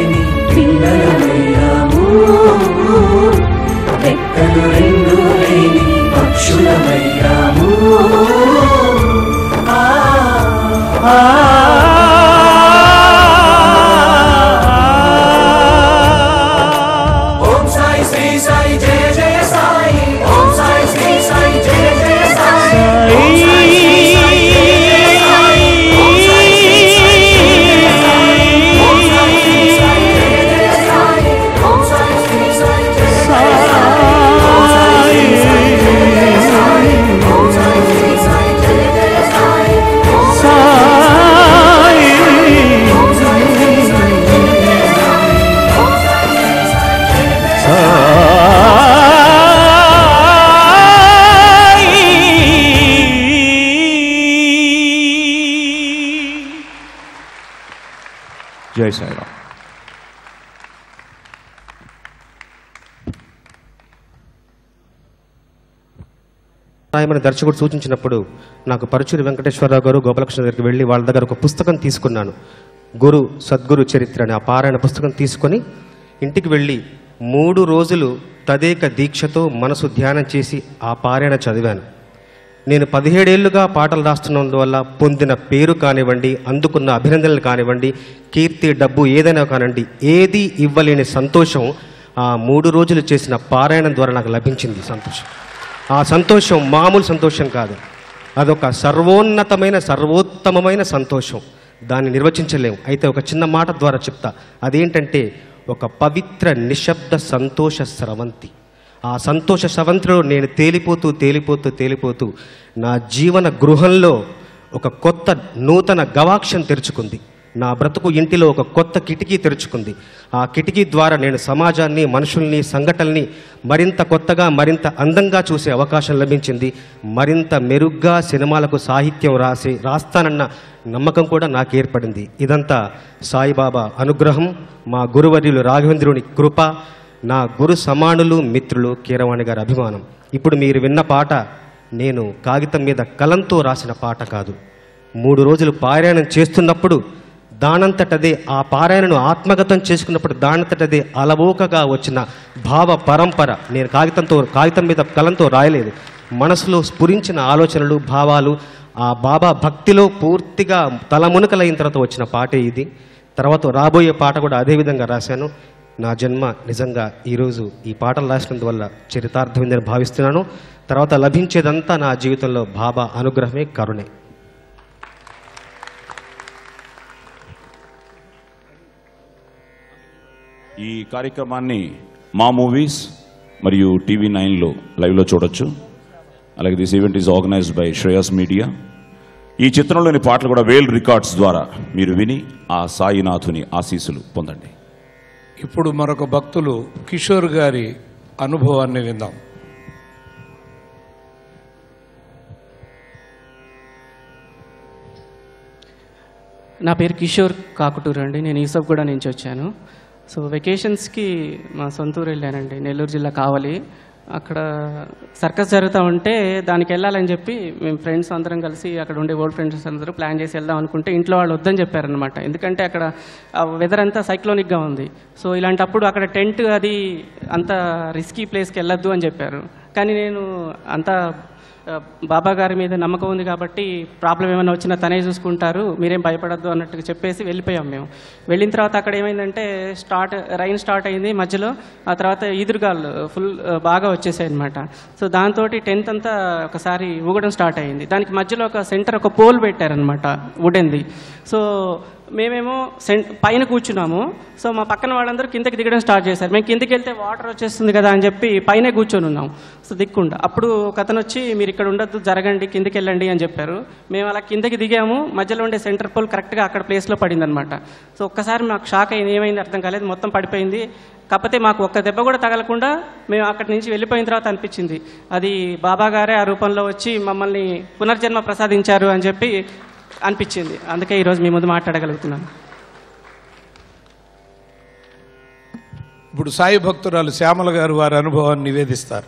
రాయమని దర్శకుడు సూచించినప్పుడు నాకు పరుచూరి వెంకటేశ్వరరావు గారు గోపాలకృష్ణ దగ్గరికి వెళ్ళి వాళ్ళ దగ్గర ఒక పుస్తకం తీసుకున్నాను గురు సద్గురు చరిత్ర అని ఆ పారాయణ పుస్తకం తీసుకొని ఇంటికి వెళ్ళి మూడు రోజులు తదేక దీక్షతో మనసు ధ్యానం చేసి ఆ పారాయణ చదివాను నేను పదిహేడేళ్లుగా పాటలు రాస్తున్నందువల్ల పొందిన పేరు కానివ్వండి అందుకున్న అభినందనలు కానివ్వండి కీర్తి డబ్బు ఏదైనా కానివ్వండి ఏది ఇవ్వలేని సంతోషం ఆ మూడు రోజులు చేసిన పారాయణం ద్వారా నాకు లభించింది సంతోషం ఆ సంతోషం మామూలు సంతోషం కాదు అదొక సర్వోన్నతమైన సర్వోత్తమమైన సంతోషం దాన్ని నిర్వచించలేము అయితే ఒక చిన్న మాట ద్వారా చెప్తా అదేంటంటే ఒక పవిత్ర నిశ్శబ్ద సంతోష స్రవంతి ఆ సంతోష స్రవంతిలో నేను తేలిపోతూ తేలిపోతూ తేలిపోతూ నా జీవన గృహంలో ఒక కొత్త నూతన గవాక్షం తెరుచుకుంది నా బ్రతుకు ఇంటిలో ఒక కొత్త కిటికీ తెరుచుకుంది ఆ కిటికీ ద్వారా నేను సమాజాన్ని మనుషుల్ని సంఘటనల్ని మరింత కొత్తగా మరింత అందంగా చూసే అవకాశం లభించింది మరింత మెరుగ్గా సినిమాలకు సాహిత్యం రాసి రాస్తానన్న నమ్మకం కూడా నాకు ఏర్పడింది ఇదంతా సాయిబాబా అనుగ్రహం మా గురువర్యులు రాఘవేంద్రుని కృప నా గురు సమానులు మిత్రులు కీరవాణి గారి అభిమానం ఇప్పుడు మీరు విన్న పాట నేను కాగితం మీద కలంతో రాసిన పాట కాదు మూడు రోజులు పారాయణం చేస్తున్నప్పుడు దానంతటదే ఆ పారాయణను ఆత్మగతం చేసుకున్నప్పుడు దానంతటదే అలవోకగా వచ్చిన భావ పరంపర నేను కాగితంతో కాగితం మీద కలంతో రాయలేదు మనసులో స్ఫురించిన ఆలోచనలు భావాలు ఆ బాబా భక్తిలో పూర్తిగా తలమునకలైన తర్వాత వచ్చిన పాటే ఇది తర్వాత రాబోయే పాట కూడా అదే విధంగా రాశాను నా జన్మ నిజంగా ఈరోజు ఈ పాటలు రాసినందువల్ల చరితార్థమైందని భావిస్తున్నాను తర్వాత లభించేదంతా నా జీవితంలో బాబా అనుగ్రహమే కరుణే ఈ కార్యక్రమాన్ని మా మూవీస్ మరియు టీవీ నైన్లో లైవ్లో చూడొచ్చు అలాగే this event is organised by Shreyas media ఈ చిత్రంలోని పాటలు కూడా వేల్ రికార్డ్స్ ద్వారా మీరు విని ఆ సాయినాథుని ఆశీస్సులు పొందండి ఇప్పుడు మరొక భక్తులు కిషోర్ గారి అనుభవాన్ని విందాం నా పేరు కిషోర్ కాకుటూరు అండి నేను ఈసబ్గూడ నుంచి వచ్చాను సో వెకేషన్స్కి మా సొంతూరు వెళ్ళానండి నెల్లూరు జిల్లా కావాలి అక్కడ సర్కస్ జరుగుతూ ఉంటే దానికి వెళ్ళాలని చెప్పి మేము ఫ్రెండ్స్ అందరం కలిసి అక్కడ ఉండే ఓల్డ్ ఫ్రెండ్స్ అందరూ ప్లాన్ చేసి వెళ్దాం అనుకుంటే ఇంట్లో వాళ్ళు వద్దని చెప్పారనమాట ఎందుకంటే అక్కడ వెదర్ అంతా సైక్లోనిక్గా ఉంది సో ఇలాంటప్పుడు అక్కడ టెంట్ అది అంత రిస్కీ ప్లేస్కి వెళ్ళొద్దు అని చెప్పారు కానీ నేను అంత ఆ, బాబా గారి మీద నమ్మకం ఉంది కాబట్టి ప్రాబ్లం ఏమైనా వచ్చినా తనే చూసుకుంటారు మీరేం భయపడద్దు అన్నట్టుగా చెప్పేసి వెళ్ళిపోయాం మేము వెళ్ళిన తర్వాత అక్కడ ఏమైందంటే స్టార్ట్ రైన్ స్టార్ట్ అయింది మధ్యలో ఆ తర్వాత ఈదురుగాలు ఫుల్ ఆ, బాగా వచ్చేసాయి అనమాట సో దాంతో టెన్త్ అంతా ఒకసారి ఊగడం స్టార్ట్ అయింది దానికి మధ్యలో ఒక సెంటర్ ఒక పోల్ పెట్టారనమాట వుడెన్ది సో మేమేమో సెం పైన కూర్చున్నాము సో మా పక్కన వాళ్ళందరూ కిందకి దిగడం స్టార్ట్ చేశారు మేము కిందకి వెళ్తే వాటర్ వచ్చేస్తుంది కదా అని చెప్పి పైనే కూర్చొని ఉన్నాం సో దిక్కుండా అప్పుడు ఒక అతను వచ్చి మీరు ఇక్కడ ఉండొద్దు జరగండి కిందకి వెళ్ళండి అని చెప్పారు మేము అలా కిందకి దిగాము మధ్యలో ఉండే సెంటర్ పోల్ కరెక్ట్గా అక్కడ ప్లేస్లో పడింది అనమాట సో ఒక్కసారి మాకు షాక్ అయింది ఏమైంది అర్థం కాలేదు మొత్తం పడిపోయింది కాకపోతే మాకు ఒక్క దెబ్బ కూడా తగలకుండా మేము అక్కడి నుంచి వెళ్ళిపోయిన తర్వాత అనిపించింది అది బాబా గారే ఆ రూపంలో వచ్చి మమ్మల్ని పునర్జన్మ ప్రసాదించారు అని చెప్పి అనిపించింది అందుకే ఈరోజు మీ ముందు మాట్లాడగలుగుతున్నాను ఇప్పుడు సాయి భక్తురాలు శ్యామల గారు వారి అనుభవాన్ని నివేదిస్తారు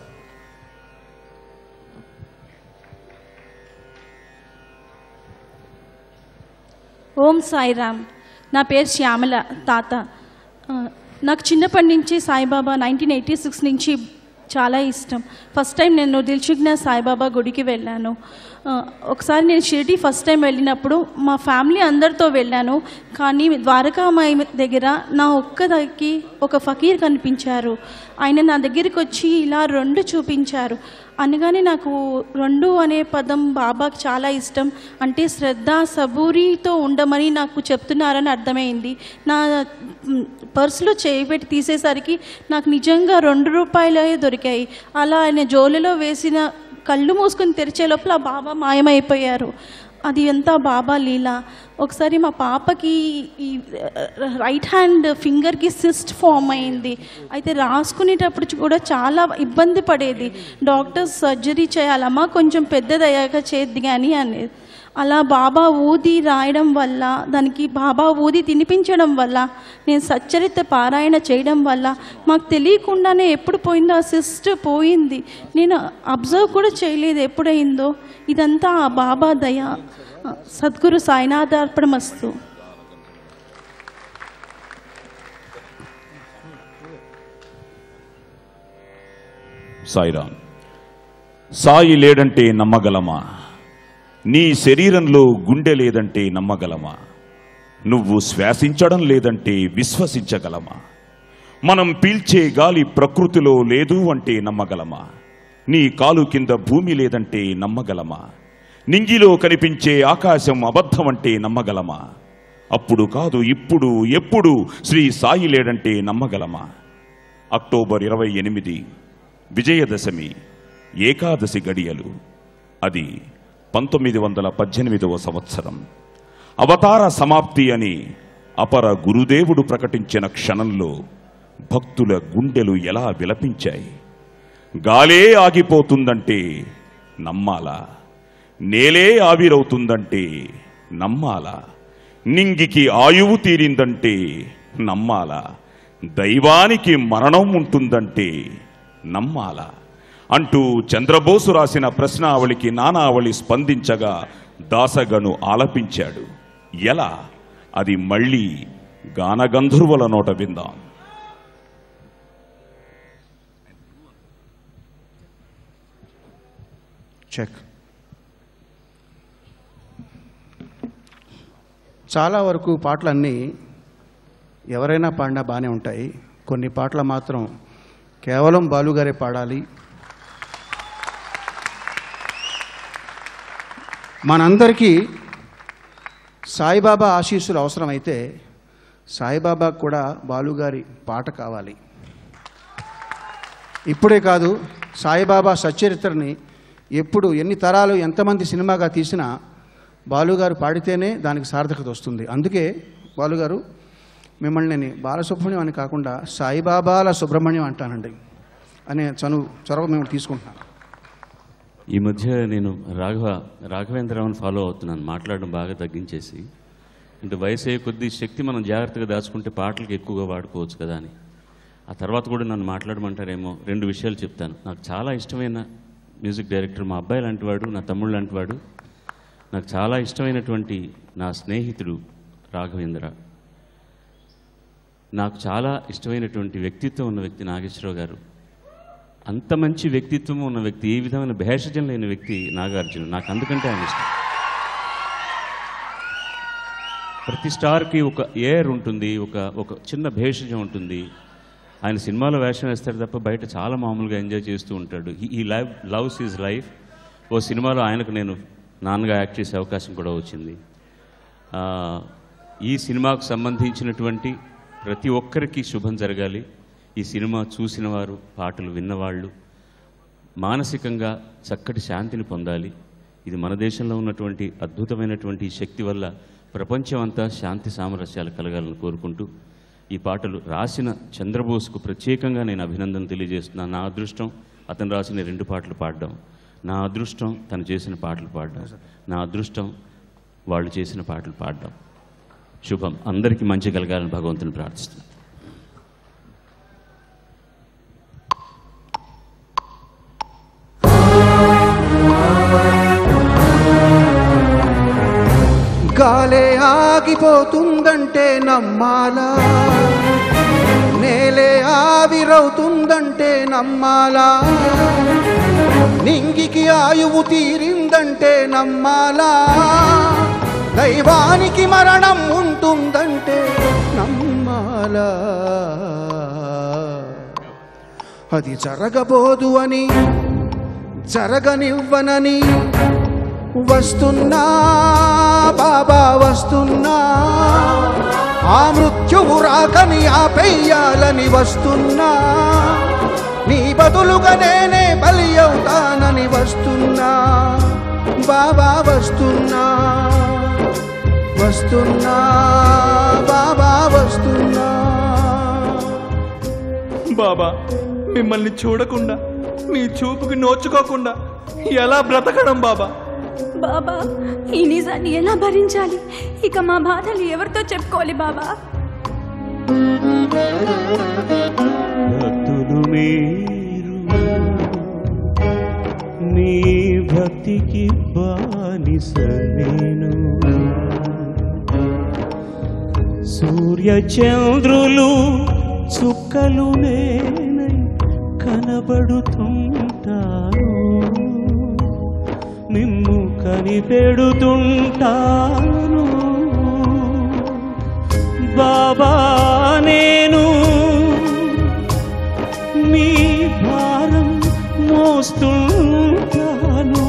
ఓం సాయిరామ్ నా పేరు శ్యామల తాత ఆ, నాకు చిన్నప్పటి నుంచి సాయిబాబా నైన్టీన్ ఎయిటీ సిక్స్ నుంచి చాలా ఇష్టం ఫస్ట్ టైం నేను దిల్చుగ్న సాయిబాబా గుడికి వెళ్ళాను ఆ, ఒకసారి నేను షిరిడి ఫస్ట్ టైం వెళ్ళినప్పుడు మా ఫ్యామిలీ అందరితో వెళ్ళాను కానీ ద్వారకామాయి దగ్గర నా ఒక్కదకి ఒక ఫకీర్ కనిపించారు ఆయన నా దగ్గరికి వచ్చి ఇలా రెండు చూపించారు అనగానే నాకు రెండు అనే పదం బాబాకి చాలా ఇష్టం అంటే శ్రద్ధ సబూరితో ఉండమని నాకు చెప్తున్నారని అర్థమైంది నా మ్, పర్సులో చేయి పెట్టి తీసేసరికి నాకు నిజంగా రెండు రూపాయలే దొరికాయి అలా ఆయన జోలులో వేసిన కళ్ళు మూసుకొని తెరిచే లోపల ఆ బాబా మాయమైపోయారు అది ఎంత బాబా లీల ఒకసారి మా పాపకి ఈ రైట్ హ్యాండ్ ఫింగర్కి సిస్ట్ ఫామ్ అయింది అయితే రాసుకునేటప్పుడు కూడా చాలా ఇబ్బంది పడేది డాక్టర్స్ సర్జరీ చేయాలమ్మా కొంచెం పెద్దదయ్యాక చేద్ది కానీ అనేది అలా బాబా ఊది రాయడం వల్ల దానికి బాబా ఊది తినిపించడం వల్ల నేను సచ్చరిత పారాయణ చేయడం వల్ల మాకు తెలియకుండానే ఎప్పుడు పోయిందో ఆ సిస్ట్ పోయింది నేను అబ్జర్వ్ కూడా చేయలేదు ఎప్పుడైందో ఇదంతా ఆ బాబా దయ సద్గురు సాయినాథార్పణమస్తు సాయిరామ్ సాయి లేడంటే నమ్మగలమా నీ శరీరంలో గుండె లేదంటే నమ్మగలమా నువ్వు శ్వాసించడం లేదంటే విశ్వసించగలమా మనం పీల్చే గాలి ప్రకృతిలో లేదు అంటే నమ్మగలమా నీ కాలు కింద భూమి లేదంటే నమ్మగలమా నింగిలో కనిపించే ఆకాశం అబద్ధం అంటే నమ్మగలమా అప్పుడు కాదు ఇప్పుడు ఎప్పుడు శ్రీ సాయి లేడంటే నమ్మగలమా అక్టోబర్ ఇరవై ఎనిమిది విజయదశమి ఏకాదశి గడియలు అది పంతొమ్మిది వందల పద్దెనిమిదవ సంవత్సరం అవతార సమాప్తి అని అపర గురుదేవుడు ప్రకటించిన క్షణంలో భక్తుల గుండెలు ఎలా విలపించాయి గాలే ఆగిపోతుందంటే నమ్మాలా నేలే ఆవిరవుతుందంటే నమ్మాలా నింగికి ఆయువు తీరిందంటే నమ్మాలా దైవానికి మరణం ఉంటుందంటే నమ్మాలా అంటూ చంద్రబోసు రాసిన ప్రశ్నావళికి నానావళి స్పందించగా దాసగను ఆలపించాడు ఎలా అది మళ్ళీ గానగంధర్వుల నోట విందాం చెక్ చాలా వరకు పాటలన్నీ ఎవరైనా పాడినా బాగానే ఉంటాయి కొన్ని పాటలు మాత్రం కేవలం బాలుగారే పాడాలి మనందరికీ సాయిబాబా ఆశీస్సులు అవసరమైతే సాయిబాబాకు కూడా బాలుగారి పాట కావాలి ఇప్పుడే కాదు సాయిబాబా సచ్చరిత్రని ఎప్పుడు ఎన్ని తరాలు ఎంతమంది సినిమాగా తీసినా బాలుగారు పాడితేనే దానికి సార్థకత వస్తుంది అందుకే బాలుగారు మిమ్మల్ని నేను బాలసుబ్రహ్మణ్యం అని కాకుండా సాయిబాబాల సుబ్రహ్మణ్యం అంటానండి అనే చనువు చొరవ మేము తీసుకుంటున్నాం ఈ మధ్య నేను రాఘవ రాఘవేంద్రరావుని ఫాలో అవుతున్నాను మాట్లాడడం బాగా తగ్గించేసి అంటే వయసు అయ్యే కొద్దీ శక్తి మనం జాగ్రత్తగా దాచుకుంటే పాటలకు ఎక్కువగా వాడుకోవచ్చు కదా అని ఆ తర్వాత కూడా నన్ను మాట్లాడమంటారేమో రెండు విషయాలు చెప్తాను నాకు చాలా ఇష్టమైన మ్యూజిక్ డైరెక్టర్ మా అబ్బాయి లాంటివాడు నా తమ్ముడు లాంటివాడు నాకు చాలా ఇష్టమైనటువంటి నా స్నేహితుడు రాఘవేంద్ర నాకు చాలా ఇష్టమైనటువంటి వ్యక్తిత్వం ఉన్న వ్యక్తి నాగేశ్వరరావు గారు అంత మంచి వ్యక్తిత్వం ఉన్న వ్యక్తి ఏ విధమైన భేషజం లేని వ్యక్తి నాగార్జున నాకు అందుకంటే ఆయన ఇష్టం ప్రతి స్టార్కి ఒక ఎయిర్ ఉంటుంది ఒక ఒక చిన్న భేషజం ఉంటుంది ఆయన సినిమాలో వేషం వేస్తాడు తప్ప బయట చాలా మామూలుగా ఎంజాయ్ చేస్తూ ఉంటాడు ఈ లైఫ్ లవ్స్ ఈజ్ లైఫ్ ఓ సినిమాలో ఆయనకు నేను నాన్నగా యాక్ట్ చేసే అవకాశం కూడా వచ్చింది ఆ, ఈ సినిమాకు సంబంధించినటువంటి ప్రతి ఒక్కరికి శుభం జరగాలి ఈ సినిమా చూసిన వారు పాటలు విన్నవాళ్ళు మానసికంగా చక్కటి శాంతిని పొందాలి ఇది మన దేశంలో ఉన్నటువంటి అద్భుతమైనటువంటి ఈ శక్తి వల్ల ప్రపంచం అంతా శాంతి సామరస్యాలు కలగాలని కోరుకుంటూ ఈ పాటలు రాసిన చంద్రబోస్కు ప్రత్యేకంగా నేను అభినందన తెలియజేస్తున్నాను నా అదృష్టం అతను రాసిన రెండు పాటలు పాడడం నా అదృష్టం తను చేసిన పాటలు పాడడం నా అదృష్టం వాళ్ళు చేసిన పాటలు పాడడం శుభం అందరికీ మంచి కలగాలని భగవంతుని ప్రార్థిస్తున్నాను గాలే ఆగిపోతుందంటే నమ్మాలా నేలే ఆవిరవుతుందంటే నమ్మాలా నింగికి ఆయువు తీరిందంటే నమ్మాలా దైవానికి మరణం ఉంటుందంటే నమ్మాలా అది జరగబోదు అని జరగనివ్వనని వస్తున్నా బాబా వస్తున్నా ఆ మృత్యువు రాకని ఆపేయాలని వస్తున్నా నీ బదులుగా నేనే బలి అవుతానని వస్తున్నా బాబా వస్తున్నా వస్తున్నా బాబా వస్తున్నా బాబా మిమ్మల్ని చూడకుండా మీ చూపుకి నోచుకోకుండా ఎలా బ్రతకడం బాబా బాబా ఈ నిజాన్ని ఎలా భరించాలి ఇక మా బాధలు ఎవరితో చెప్పుకోవాలి బాబా భక్తులు మీరు మీ భక్తికి బానిస నేను సూర్య చంద్రులు చుక్కలు నేనై కనబడుతుంటాను నిన్ను కనిపెడుతుంటాను బాబా నేను మీ భారం మోస్తుంటాను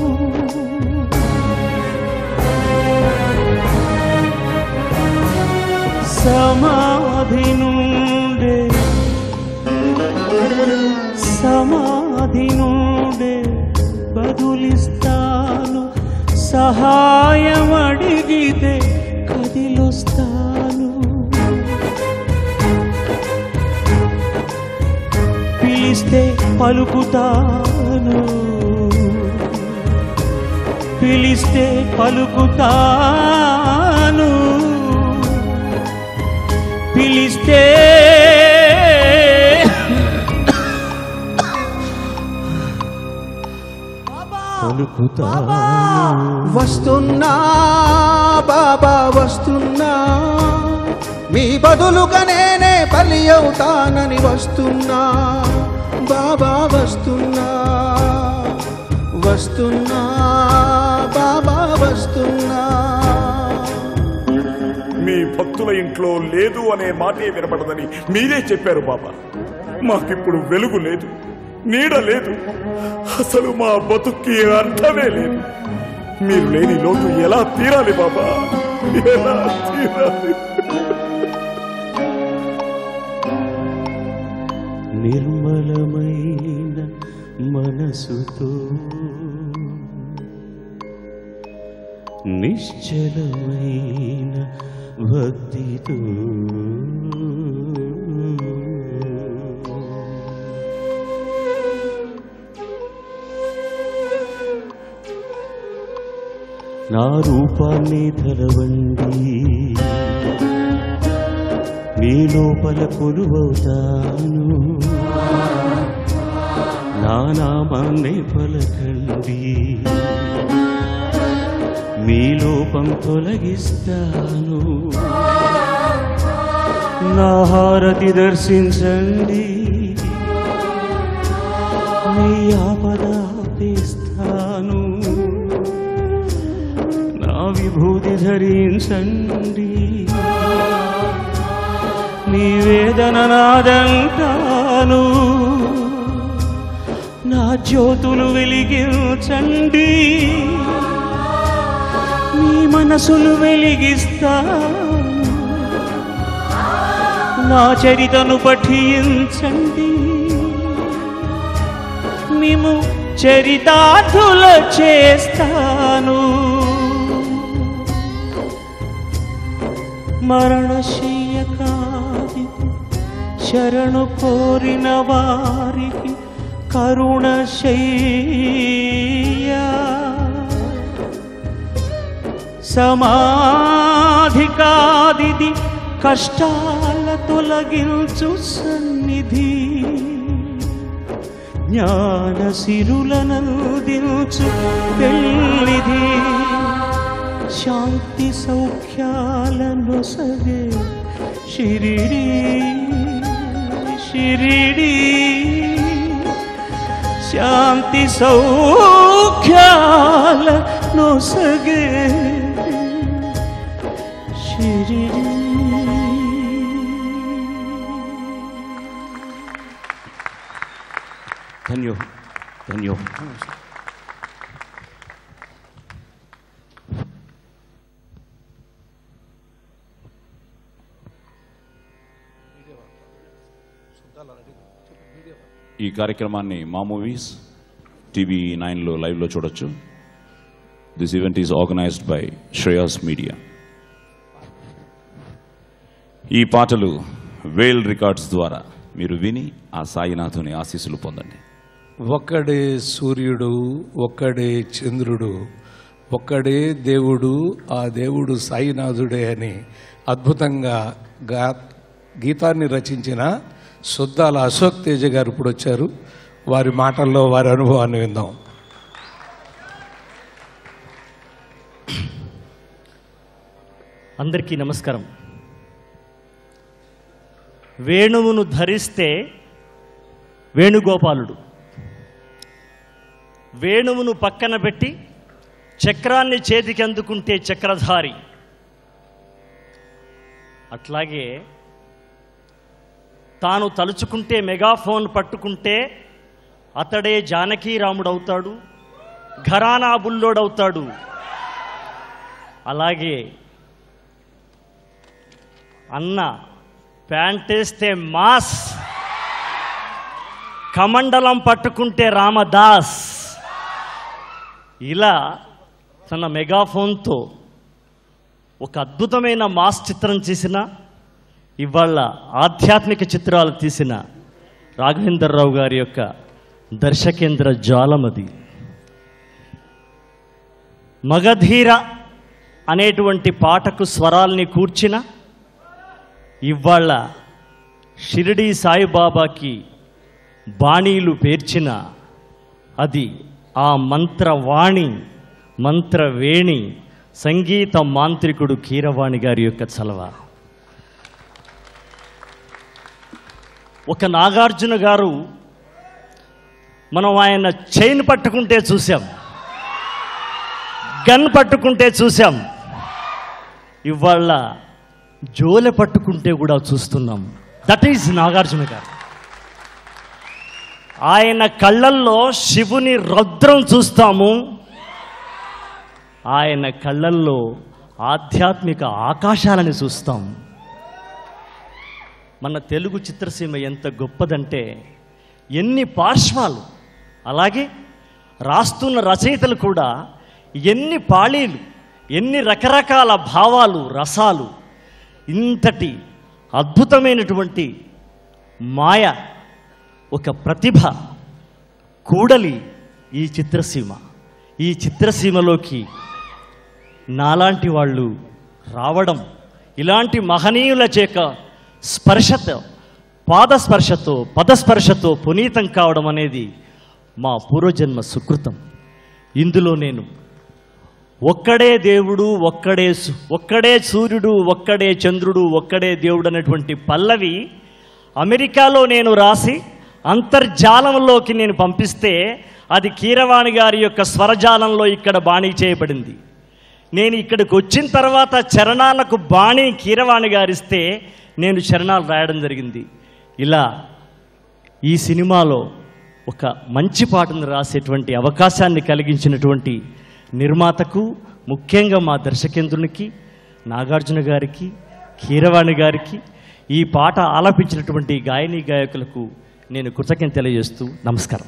సమాధి నుండే సమాధి నుండే బదులిస్తాను సహాయం అడిగితే కదిలొస్తాను పిలిస్తే పలుకుతాను పిలిస్తే పలుకుతాను పిలిస్తే పలుకుతాను వస్తున్నా బాబా వస్తున్నా మీ బదులుగా నేనే బలి అవుతానని వస్తున్నా బాబా వస్తున్నా వస్తున్నా బాబా వస్తున్నా మీ భక్తుల ఇంట్లో లేదు అనే మాటే వినపడదని మీరే చెప్పారు బాబా మాకిప్పుడు వెలుగు లేదు నీడ లేదు అసలు మా బతుక్కి అర్థమే లేదు మీరు లేని లోటు ఎలా తీరాలి బాబా ఎలా తీరాలి నిర్మలమైన మనసుతో నిశ్చలమైన భక్తితో నా రూపాన్ని తలవండి నీ లోపల కొలువవుతాను నా నామాన్ని పలకండి మీ లోపం తొలగిస్తాను నా హారతి దర్శించండి మీ ఆపద ఆపేస్తాను నా విభూతి ధరించండి నీ వేదన నాదంటాను నా జ్యోతులు వెలిగించండి మీ మనసులు వెలిగిస్తాను నా చరితను పఠించండి మేము చరితార్థుల చేస్తాను మరణశయ్యకాది శరణు కోరిన వారికి కరుణ శయ్యా సమాధికాదిది కష్టాల తొలగించు సన్నిధి జ్ఞాన సిరులనందించు పెళ్ళిది శాంతి సౌఖ్యాలను సగే షిరిడి షిరిడి శాంతి సౌఖ్యాలను సగే షిరిడి ధన్యో ధన్యో ఈ కార్యక్రమాన్ని మా మూవీస్ టీవీ నైన్లో లైవ్లో చూడొచ్చు this event is organised by Shreyas media ఈ పాటలు వేల్ రికార్డ్స్ ద్వారా మీరు విని ఆ సాయినాథుని ఆశీస్సులు పొందండి ఒక్కడే సూర్యుడు ఒక్కడే చంద్రుడు ఒక్కడే దేవుడు ఆ దేవుడు సాయినాథుడే అని అద్భుతంగా గా గీతాన్ని రచించిన సుద్దాల అశోక్ తేజ గారు ఇప్పుడు వచ్చారు వారి మాటల్లో వారి అనుభవాన్ని విందాం అందరికీ నమస్కారం వేణువును ధరిస్తే వేణుగోపాలుడు వేణువును పక్కన పెట్టి చక్రాన్ని చేతికి అందుకుంటే చక్రధారి అట్లాగే తాను తలుచుకుంటే మెగాఫోన్ పట్టుకుంటే అతడే జానకీరాముడవుతాడు ఘరానా బుల్లోడవుతాడు అలాగే అన్న ప్యాంటేస్తే మాస్ కమండలం పట్టుకుంటే రామదాస్ ఇలా తన మెగాఫోన్తో ఒక అద్భుతమైన మాస్ చిత్రం చేసిన ఇవాళ ఆధ్యాత్మిక చిత్రాలు తీసిన రాఘవేంద్రరావు గారి యొక్క దర్శకేంద్ర జాలమది మగధీర అనేటువంటి పాటకు స్వరాల్ని కూర్చిన ఇవాళ షిరిడి సాయిబాబాకి బాణీలు పేర్చిన అది ఆ మంత్రవాణి మంత్రవేణి సంగీత మాంత్రికుడు కీరవాణి గారి యొక్క చలవ ఒక నాగార్జున గారు మనం ఆయన చైన్ పట్టుకుంటే చూసాం గన్ పట్టుకుంటే చూసాం ఇవాళ జోలె పట్టుకుంటే కూడా చూస్తున్నాం దట్ ఈజ్ నాగార్జున గారు ఆయన కళ్ళల్లో శివుని రౌద్రం చూస్తాము ఆయన కళ్ళల్లో ఆధ్యాత్మిక ఆకాశాలని చూస్తాం మన తెలుగు చిత్రసీమ ఎంత గొప్పదంటే ఎన్ని పార్శ్వాలు అలాగే రాస్తున్న రచయితలు కూడా ఎన్ని పాళీలు ఎన్ని రకరకాల భావాలు రసాలు ఇంతటి అద్భుతమైనటువంటి మాయ ఒక ప్రతిభ కూడలి ఈ చిత్రసీమ ఈ చిత్రసీమలోకి నాలాంటి వాళ్ళు రావడం ఇలాంటి మహనీయుల చేక స్పర్శతో పాదస్పర్శతో పదస్పర్శతో పునీతం కావడం అనేది మా పూర్వజన్మ సుకృతం ఇందులో నేను ఒక్కడే దేవుడు ఒక్కడే సు- ఒక్కడే సూర్యుడు ఒక్కడే చంద్రుడు ఒక్కడే దేవుడు అనేటువంటి పల్లవి అమెరికాలో నేను రాసి అంతర్జాలంలోకి నేను పంపిస్తే అది కీరవాణి గారి యొక్క స్వరజాలంలో ఇక్కడ బాణీ చేయబడింది నేను ఇక్కడికి వచ్చిన తర్వాత చరణాలకు బాణీ కీరవాణి గారిస్తే నేను చరణాలు రాయడం జరిగింది ఇలా ఈ సినిమాలో ఒక మంచి పాటను రాసేటువంటి అవకాశాన్ని కలిగించినటువంటి నిర్మాతకు ముఖ్యంగా మా దర్శకేంద్రునికి నాగార్జున గారికి కీరవాణి గారికి ఈ పాట ఆలపించినటువంటి గాయని గాయకులకు నేను కృతజ్ఞత తెలియజేస్తూ నమస్కారం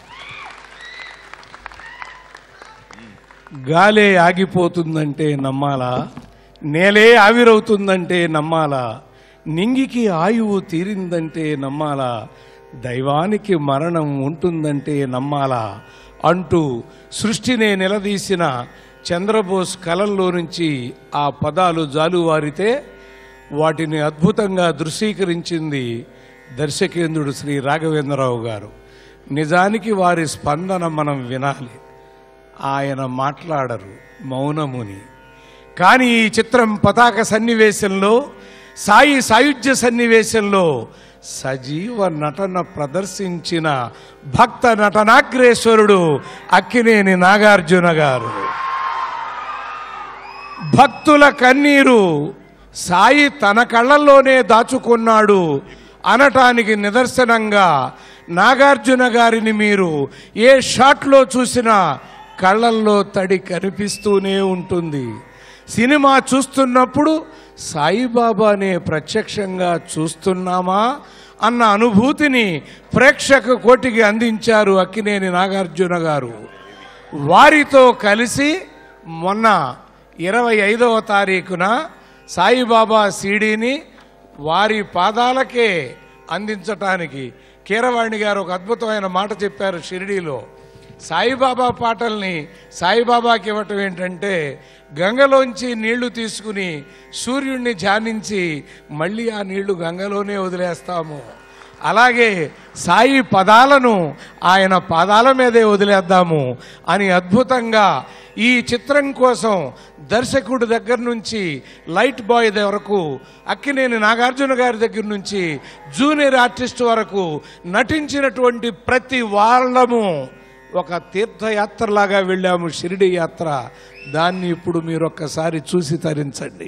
గాలే ఆగిపోతుందంటే నమ్మాలా నేలే ఆవిరవుతుందంటే నమ్మాలా నింగికి ఆయువు తీరిందంటే నమ్మాలా దైవానికి మరణం ఉంటుందంటే నమ్మాలా అంటూ సృష్టినే నిలదీసిన చంద్రబోస్ కలంలో నుంచి ఆ పదాలు జాలువారితే వాటిని అద్భుతంగా దృశ్యీకరించింది దర్శకేంద్రుడు శ్రీ రాఘవేంద్రరావు గారు నిజానికి వారి స్పందన మనం వినాలి ఆయన మాట్లాడరు మౌనముని కానీ ఈ చిత్రం పతాక సన్నివేశంలో సాయి సాయుధ్య సన్నివేశంలో సజీవ నటన ప్రదర్శించిన భక్త నటనాగ్రేశ్వరుడు అక్కినేని నాగార్జున గారు భక్తుల కన్నీరు సాయి తన కళ్ళల్లోనే దాచుకున్నాడు అనటానికి నిదర్శనంగా నాగార్జున గారిని మీరు ఏ షాట్లో చూసినా కళ్ళల్లో తడి కనిపిస్తూనే ఉంటుంది సినిమా చూస్తున్నప్పుడు సాయిబాబానే ప్రత్యక్షంగా చూస్తున్నామా అన్న అనుభూతిని ప్రేక్షక కోటికి అందించారు అక్కినేని నాగార్జున గారు వారితో కలిసి మొన్న ఇరవై ఐదవ తారీఖున సాయిబాబా సీడీని వారి పాదాలకే అందించటానికి కీరవాణి గారు ఒక అద్భుతమైన మాట చెప్పారు షిరిడీలో సాయిబాబా పాటల్ని సాయిబాబాకి ఇవ్వటం ఏంటంటే గంగలోంచి నీళ్లు తీసుకుని సూర్యుడిని ధ్యానించి మళ్ళీ ఆ నీళ్లు గంగలోనే వదిలేస్తాము అలాగే సాయి పదాలను ఆయన పాదాల మీదే వదిలేద్దాము అని అద్భుతంగా ఈ చిత్రం కోసం దర్శకుడి దగ్గర నుంచి లైట్ బాయ్ వరకు అక్కినేని నాగార్జున గారి దగ్గర నుంచి జూనియర్ ఆర్టిస్ట్ వరకు నటించినటువంటి ప్రతి వాళ్ళము ఒక తీర్థయాత్రలాగా వెళ్ళాము షిరిడి యాత్ర దాన్ని ఇప్పుడు మీరు ఒక్కసారి చూసి తరించండి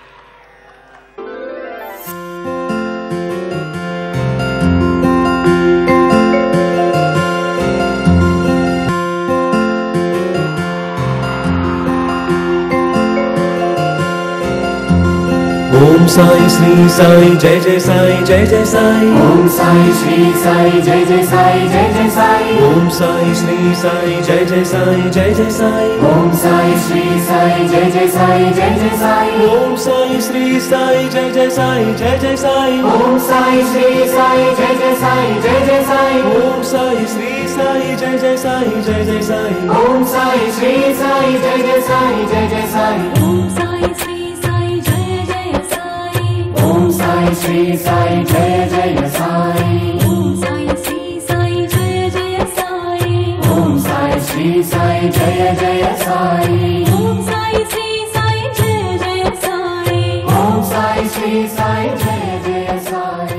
ओम साई श्री साई जय जय साई जय जय साई ओम साई श्री साई जय जय साई जय जय साई ओम साई श्री साई जय जय साई जय जय साई ओम साई श्री साई जय जय साई जय जय साई ओम साई श्री साई जय जय साई जय जय साई ओम साई श्री साई जय जय साई जय जय साई ओम साई श्री साई जय जय साई जय जय साई ओम साई श्री साई जय जय साई जय जय साई ओम साई श्री साई जय जय साई ओम साई श्री साई जय जय साई ओम साई श्री साई जय जय साई ओम साई श्री साई जय जय साई ओम साई श्री साई जय जय साई ओम साई श्री साई जय जय साई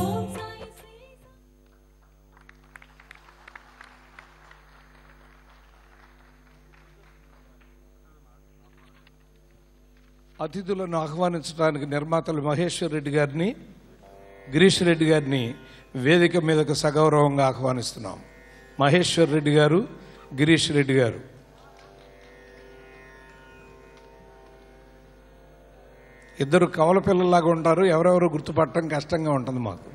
అతిథులను ఆహ్వానించడానికి నిర్మాతలు మహేశ్వర్ రెడ్డి గారిని గిరీష్ రెడ్డి గారిని వేదిక మీదకు సగౌరవంగా ఆహ్వానిస్తున్నాం మహేశ్వర్ రెడ్డి గారు గిరీష్ రెడ్డి గారు ఇద్దరు కవల పిల్లల్లాగా ఉంటారు ఎవరెవరు గుర్తుపట్టడం కష్టంగా ఉంటుంది మాకు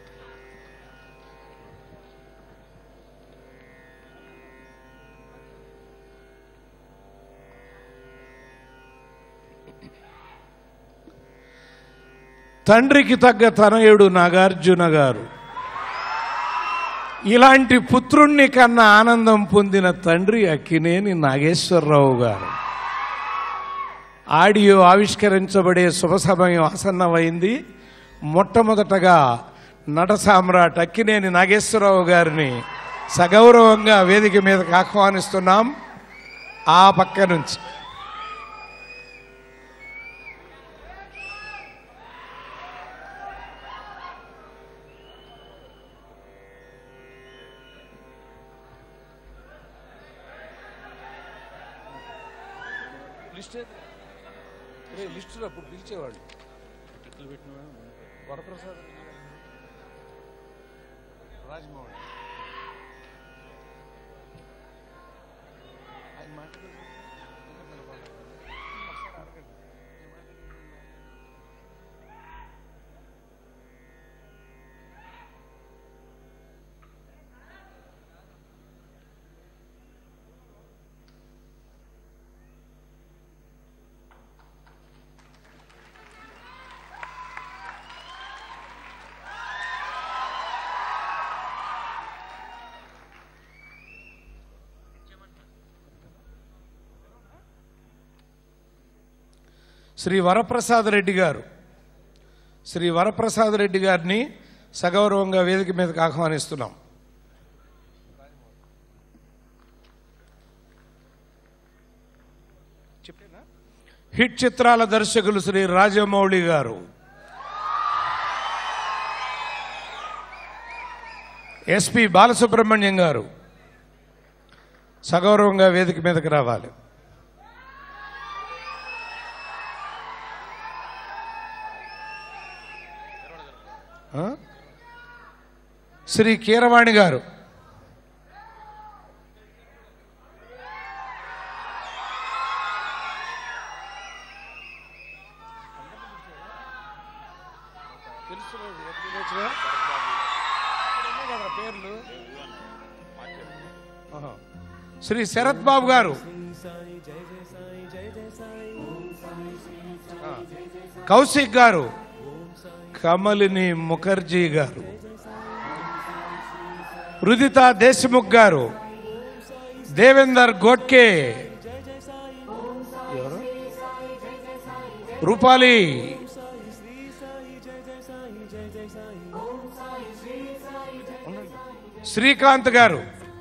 తండ్రికి తగ్గ తనయుడు నాగార్జున గారు ఇలాంటి పుత్రుణ్ణి కన్నా ఆనందం పొందిన తండ్రి అక్కినేని నాగేశ్వరరావు గారు ఆడియో ఆవిష్కరించబడే శుభ సమయం ఆసన్నమైంది మొట్టమొదటగా నట సామ్రాట్ అక్కినేని నాగేశ్వరరావు గారిని సగౌరవంగా వేదిక మీదకి ఆహ్వానిస్తున్నాం ఆ పక్క నుంచి లిస్ట్ లిస్ట్ అప్పుడు పిలిచేవాళ్ళు వరప్రసాద్ రాజమోహన్ ఆయన మాట్లాడారు శ్రీ వరప్రసాద్ రెడ్డి గారు శ్రీ వరప్రసాద్ రెడ్డి గారిని సగౌరవంగా వేదిక మీదకి ఆహ్వానిస్తున్నాం హిట్ చిత్రాల దర్శకులు శ్రీ రాజమౌళి గారు ఎస్పి బాలసుబ్రహ్మణ్యం గారు సగౌరవంగా వేదిక మీదకి రావాలి ఆ? శ్రీ కీరవాణి గారు ఆహా. శ్రీ శరత్ బాబు గారు ఆ. కౌశిక్ గారు కమలిని ముఖర్జీ గారు రుదిత దేశ్ముఖ్ గారు దేవేందర్ గోట్కే రూపాలి శ్రీకాంత్ గారు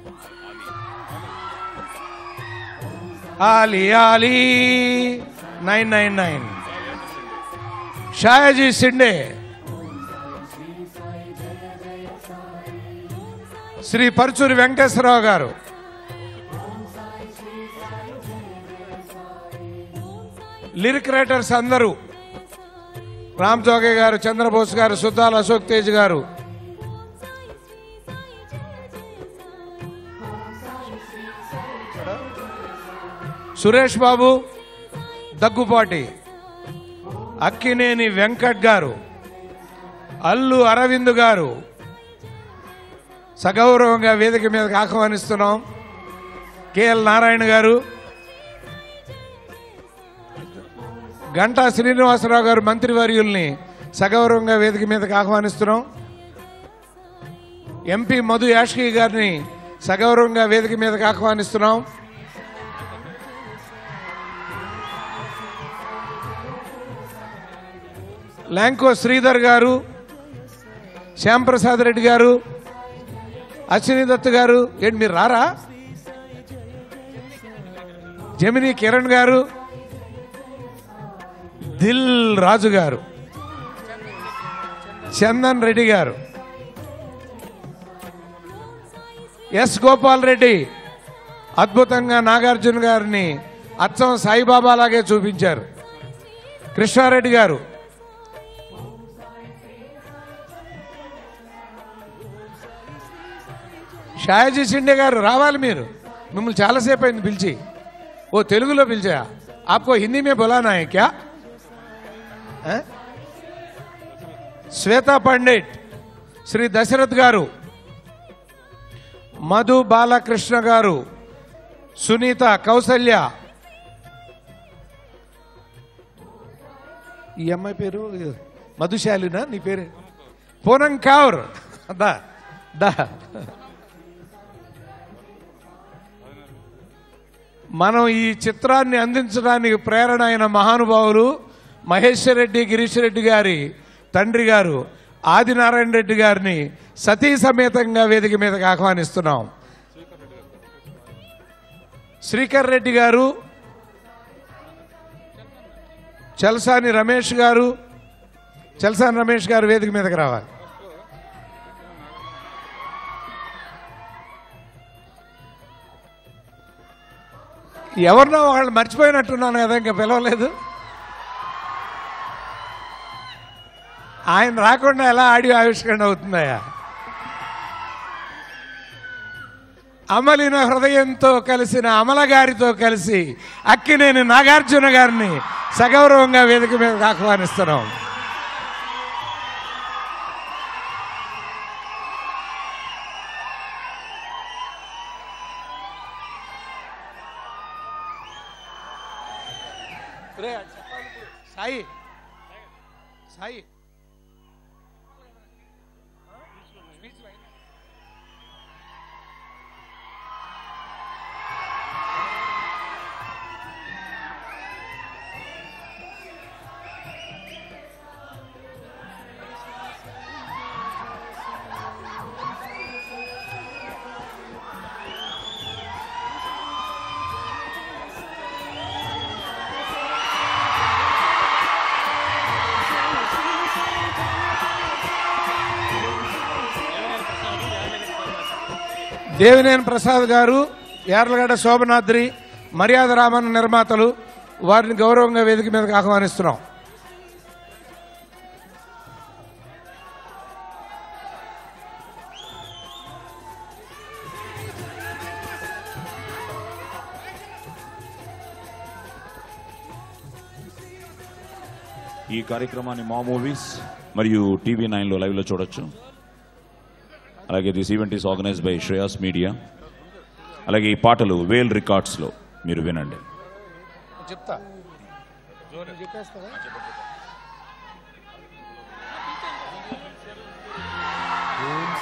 Ali Ali nine nine nine Sayaji Shinde Shri Paruchuri Venkateswara Rao గారు లిరిక్ రైటర్స్ అందరూ రామ్ జోగే గారు చంద్రబోస్ గారు సుద్దాల అశోక్ తేజ్ గారు సురేష్ బాబు దగ్గుపాటి అక్కినేని వెంకట్ గారు అల్లు అరవింద్ గారు సగౌరవంగా వేదిక మీదకి ఆహ్వానిస్తున్నాం కేఎల్ నారాయణ గారు గంటా శ్రీనివాసరావు గారు మంత్రివర్యుల్ని సగౌరవంగా వేదిక మీదకి ఆహ్వానిస్తున్నాం ఎంపీ మధు యాష్కి గారిని సగౌరవంగా వేదిక మీదకి ఆహ్వానిస్తున్నాం ల్యాంకో శ్రీధర్ గారు శ్యాంప్రసాద్ రెడ్డి గారు అశ్విని దత్ గారు ఏంటి మీరు రారా జమిని కిరణ్ గారు దిల్ రాజు గారు చందన్ రెడ్డి గారు ఎస్ గోపాల్ రెడ్డి అద్భుతంగా నాగార్జున గారిని అచ్చం సాయిబాబా లాగే చూపించారు కృష్ణారెడ్డి గారు షాయాజీ షిండే గారు రావాలి మీరు మిమ్మల్ని చాలాసేపు అయింది పిలిచి ఓ తెలుగులో పిలిచా ఆప్కో హిందీ మే బోలానా హై క్యా ఆ? శ్వేతా పండిట్ శ్రీ దశరథ్ గారు మధు బాలకృష్ణ గారు సునీత కౌసల్య ఈ అమ్మాయి పేరు మధుశాలినా నీ పేరు పూనం కౌర్ దా దా మనం ఈ చిత్రాన్ని అందించడానికి ప్రేరణ అయిన మహానుభావులు మహేశ్వర్ రెడ్డి గిరీష్ రెడ్డి గారి తండ్రి గారు ఆదినారాయణ రెడ్డి గారిని సతీ సమేతంగా వేదిక మీదకి ఆహ్వానిస్తున్నాం శ్రీకర్ రెడ్డి గారు చలసాని రమేష్ గారు చలసాని రమేష్ గారు వేదిక మీదకి రావాలి ఎవరినో వాళ్ళు మర్చిపోయినట్టున్నాను కదా ఇంకా పిలవలేదు ఆయన రాకుండా ఎలా ఆడియో ఆవిష్కరణ అవుతుందయ్యా అమలిన హృదయంతో కలిసిన అమల గారితో కలిసి అక్కినేని నాగార్జున గారిని సగౌరవంగా వేదిక మీద ఆహ్వానిస్తున్నాం సాయి సాయి దేవినేని ప్రసాద్ గారు యార్లగడ్డ శోభనాద్రి మర్యాద రామన్ నిర్మాతలు వారిని గౌరవంగా వేదిక మీదకి ఆహ్వానిస్తున్నాం ఈ కార్యక్రమాన్ని మా మూవీస్ మరియు టీవీ నైన్లో లైవ్లో చూడొచ్చు అలాగే this event is organise by Shreyas media అలాగే ఈ పాటలు వేల్ రికార్డ్స్లో మీరు వినండి చెప్తా చెప్పేస్తావా ఓం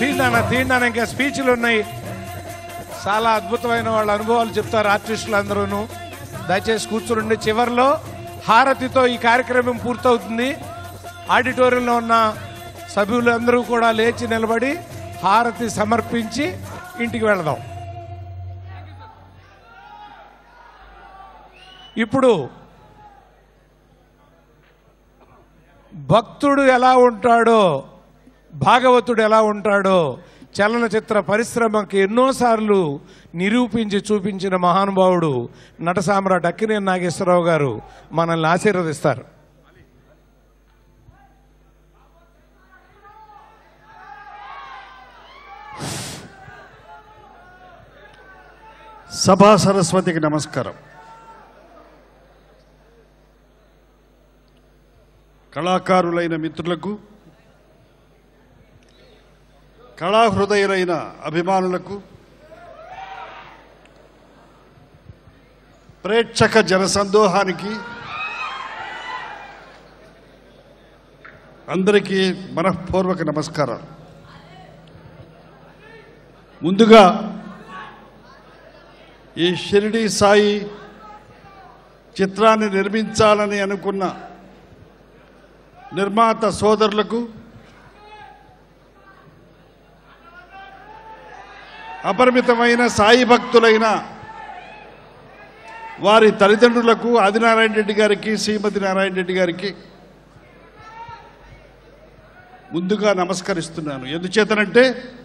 తీందాన తీందాన ఇంకా స్పీచ్లు ఉన్నాయి చాలా అద్భుతమైన వాళ్ళ అనుభవాలు చెప్తారు ఆర్టిస్టులు అందరూను దయచేసి కూర్చుండి చివరిలో హారతితో ఈ కార్యక్రమం పూర్తవుతుంది ఆడిటోరియంలో ఉన్న సభ్యులందరూ కూడా లేచి నిలబడి హారతి సమర్పించి ఇంటికి వెళదాం ఇప్పుడు భక్తుడు ఎలా ఉంటాడో భాగవతుడు ఎలా ఉంటాడో చలనచిత్ర పరిశ్రమకి ఎన్నోసార్లు నిరూపించి చూపించిన మహానుభావుడు నట సామ్రాట్ అక్కినేని నాగేశ్వరరావు గారు మనల్ని ఆశీర్వదిస్తారు సభా సరస్వతికి నమస్కారం కళాకారులైన మిత్రులకు కళాహృదయులైన అభిమానులకు ప్రేక్షక జనసందోహానికి అందరికీ మనఃపూర్వక నమస్కారాలు ముందుగా ఈ షిరిడి సాయి చిత్రాన్ని నిర్మించాలని అనుకున్న నిర్మాత సోదరులకు అపరిమితమైన సాయి భక్తులైన వారి తల్లిదండ్రులకు ఆదినారాయణ రెడ్డి గారికి శ్రీమతి నారాయణ రెడ్డి గారికి ముందుగా నమస్కరిస్తున్నాను ఎందుచేతనంటే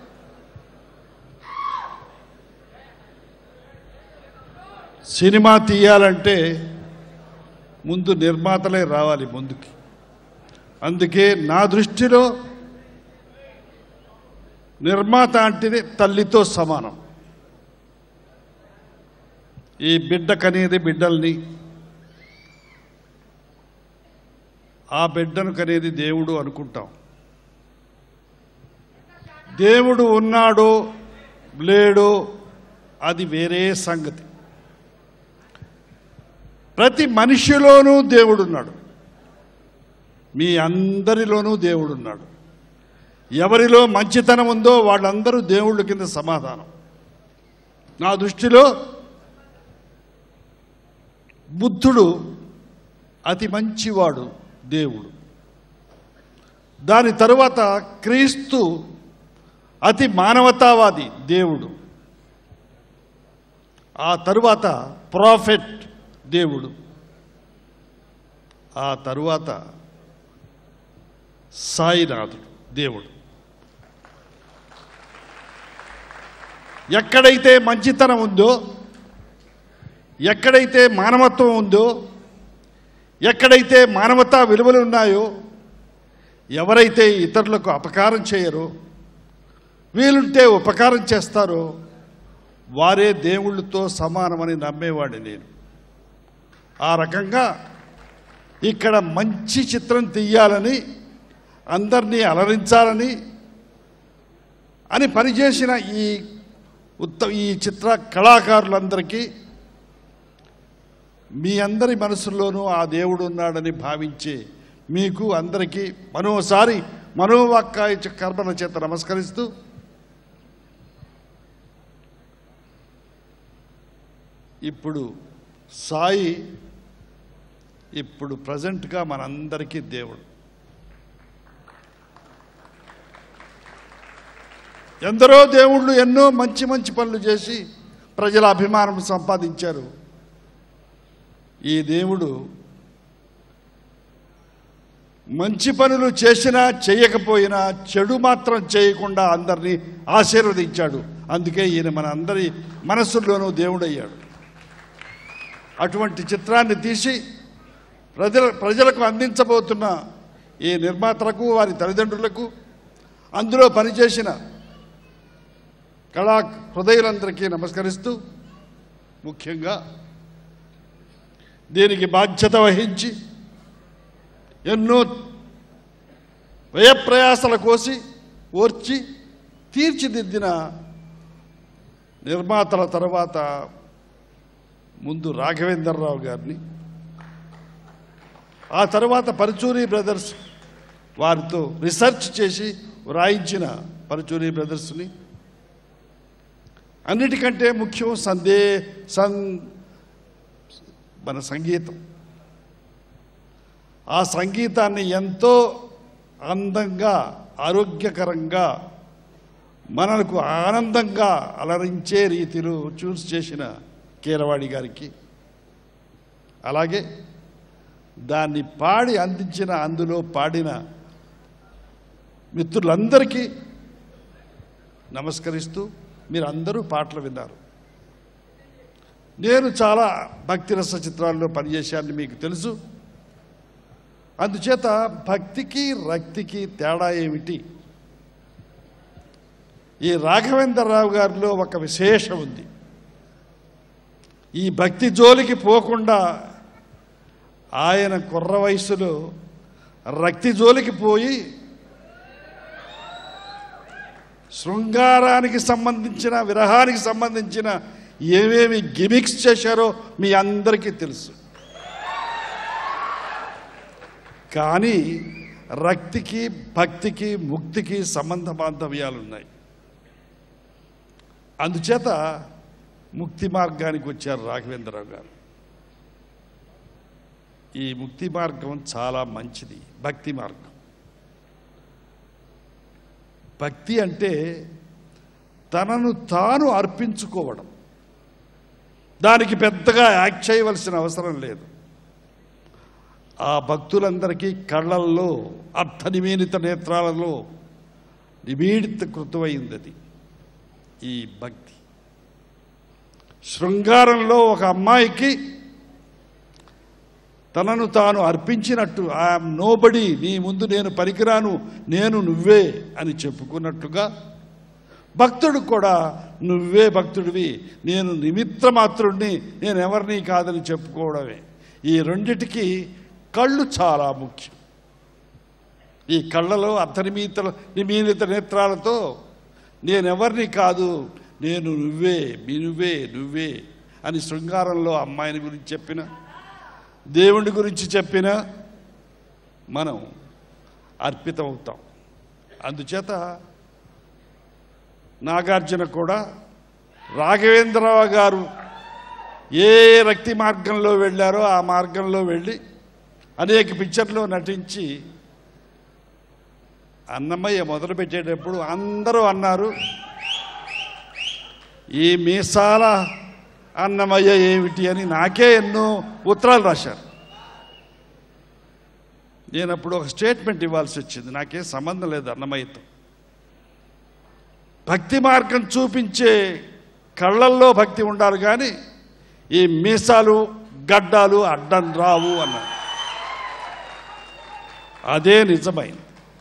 సినిమా తీయాలంటే ముందు నిర్మాతలే రావాలి ముందుకి అందుకే నా దృష్టిలో నిర్మాత అంటేనే తల్లితో సమానం ఈ బిడ్డ కనేది బిడ్డల్ని ఆ బిడ్డను కనేది దేవుడు అనుకుంటాం దేవుడు ఉన్నాడో లేడో అది వేరే సంగతి ప్రతి మనిషిలోనూ దేవుడున్నాడు మీ అందరిలోనూ దేవుడున్నాడు ఎవరిలో మంచితనం ఉందో వాళ్ళందరూ దేవుళ్ళ కింద సమాధానం నా దృష్టిలో బుద్ధుడు అతి మంచివాడు దేవుడు దాని తరువాత క్రీస్తు అతి మానవతావాది దేవుడు ఆ తరువాత ప్రాఫెట్ దేవుడు ఆ తరువాత సాయినాథుడు దేవుడు ఎక్కడైతే మంచితనం ఉందో ఎక్కడైతే మానవత్వం ఉందో ఎక్కడైతే మానవతా విలువలు ఉన్నాయో ఎవరైతే ఇతరులకు అపకారం చేయరో వీలుంటే ఉపకారం చేస్తారో వారే దేవుళ్ళతో సమానమని నమ్మేవాడిని నేను ఆ రకంగా ఇక్కడ మంచి చిత్రం తీయాలని అందరినీ అలరించాలని అని పనిచేసిన ఈ ఉత్త ఈ చిత్ర కళాకారులందరికీ మీ అందరి మనసుల్లోనూ ఆ దేవుడు ఉన్నాడని భావించి మీకు అందరికీ మనోసారి మనోవాక్కాయ కర్మల చేత నమస్కరిస్తూ ఇప్పుడు సాయి ఇప్పుడు ప్రజెంట్గా మనందరికీ దేవుడు ఎందరో దేవుళ్ళు ఎన్నో మంచి మంచి పనులు చేసి ప్రజల అభిమానం సంపాదించారు ఈ దేవుడు మంచి పనులు చేసినా చేయకపోయినా చెడు మాత్రం చేయకుండా అందరినీ ఆశీర్వదించాడు అందుకే ఈయన మన అందరి మనస్సుల్లోనూ దేవుడయ్యాడు అటువంటి చిత్రాన్ని తీసి ప్రజల ప్రజలకు అందించబోతున్న ఈ నిర్మాతలకు వారి తల్లిదండ్రులకు అందులో పనిచేసిన కళా హృదయులందరికీ నమస్కరిస్తూ ముఖ్యంగా దీనికి బాధ్యత వహించి ఎన్నో వ్యయప్రయాసల కోసి ఓర్చి తీర్చిదిద్దిన నిర్మాతల తర్వాత ముందు రాఘవేంద్రరావు గారిని ఆ తర్వాత పరుచూరి బ్రదర్స్ వారితో రీసెర్చ్ చేసి వ్రాయించిన పరుచూరి బ్రదర్స్ని అన్నిటికంటే ముఖ్యం సందే సం మన సంగీతం ఆ సంగీతాన్ని ఎంతో అందంగా ఆరోగ్యకరంగా మనకు ఆనందంగా అలరించే రీతిలో చూస్ చేసిన కీరవాణి గారికి అలాగే దాన్ని పాడి అందించిన అందులో పాడిన మిత్రులందరికీ నమస్కరిస్తూ మీరు అందరూ పాటలు విన్నారు నేను చాలా భక్తిరస చిత్రాల్లో పనిచేశానని మీకు తెలుసు అందుచేత భక్తికి రక్తికి తేడా ఏమిటి ఈ రాఘవేంద్రరావు గారిలో ఒక విశేషం ఉంది ఈ భక్తి జోలికి పోకుండా ఆయన కుర్ర వయసులో రక్తి జోలికి పోయి శృంగారానికి సంబంధించిన విరహానికి సంబంధించిన ఏమేమి గిమిక్స్ చేశారో మీ అందరికీ తెలుసు కానీ రక్తికి భక్తికి ముక్తికి సంబంధ బాంధవ్యాలు ఉన్నాయి అందుచేత ముక్తి మార్గానికి వచ్చారు రాఘవేంద్రరావు గారు ఈ ముక్తి మార్గం చాలా మంచిది భక్తి మార్గం భక్తి అంటే తనను తాను అర్పించుకోవడం దానికి పెద్దగా యాక్ట్ చేయవలసిన అవసరం లేదు ఆ భక్తులందరికీ కళ్ళల్లో అర్థనిమీలిత నేత్రాలలో నిమీడిత కృతమైంది అది ఈ భక్తి శృంగారంలో ఒక అమ్మాయికి తనను తాను అర్పించినట్టు ఐఎమ్ నోబడి నీ ముందు నేను పనికిరాను నేను నువ్వే అని చెప్పుకున్నట్టుగా భక్తుడు కూడా నువ్వే భక్తుడివి నేను నిమిత్త మాత్రుడిని నేను ఎవరిని కాదని చెప్పుకోవడమే ఈ రెండిటికి కళ్ళు చాలా ముఖ్యం ఈ కళ్ళలో అర్ధనిమీత నిమీలిత నేత్రాలతో నేనెవరిని కాదు నేను నువ్వే మీ నువ్వే నువ్వే అని శృంగారంలో అమ్మాయిని గురించి చెప్పిన దేవుడి గురించి చెప్పిన మనం అర్పితమవుతాం అందుచేత నాగార్జున కూడా రాఘవేంద్రరావు గారు ఏ రక్తి మార్గంలో వెళ్ళారో ఆ మార్గంలో వెళ్ళి అనేక పిక్చర్లో నటించి అన్నమయ్య మొదలుపెట్టేటప్పుడు అందరూ అన్నారు ఈ మీసాల అన్నమయ్య ఏమిటి అని నాకే ఎన్నో ఉత్తరాలు రాశారు నేను అప్పుడు ఒక స్టేట్మెంట్ ఇవ్వాల్సి వచ్చింది నాకేం సంబంధం లేదు అన్నమయ్యతో భక్తి మార్గం చూపించే కళ్ళల్లో భక్తి ఉండాలి కానీ ఈ మీసాలు గడ్డాలు అడ్డం రావు అన్నారు అదే నిజమైంది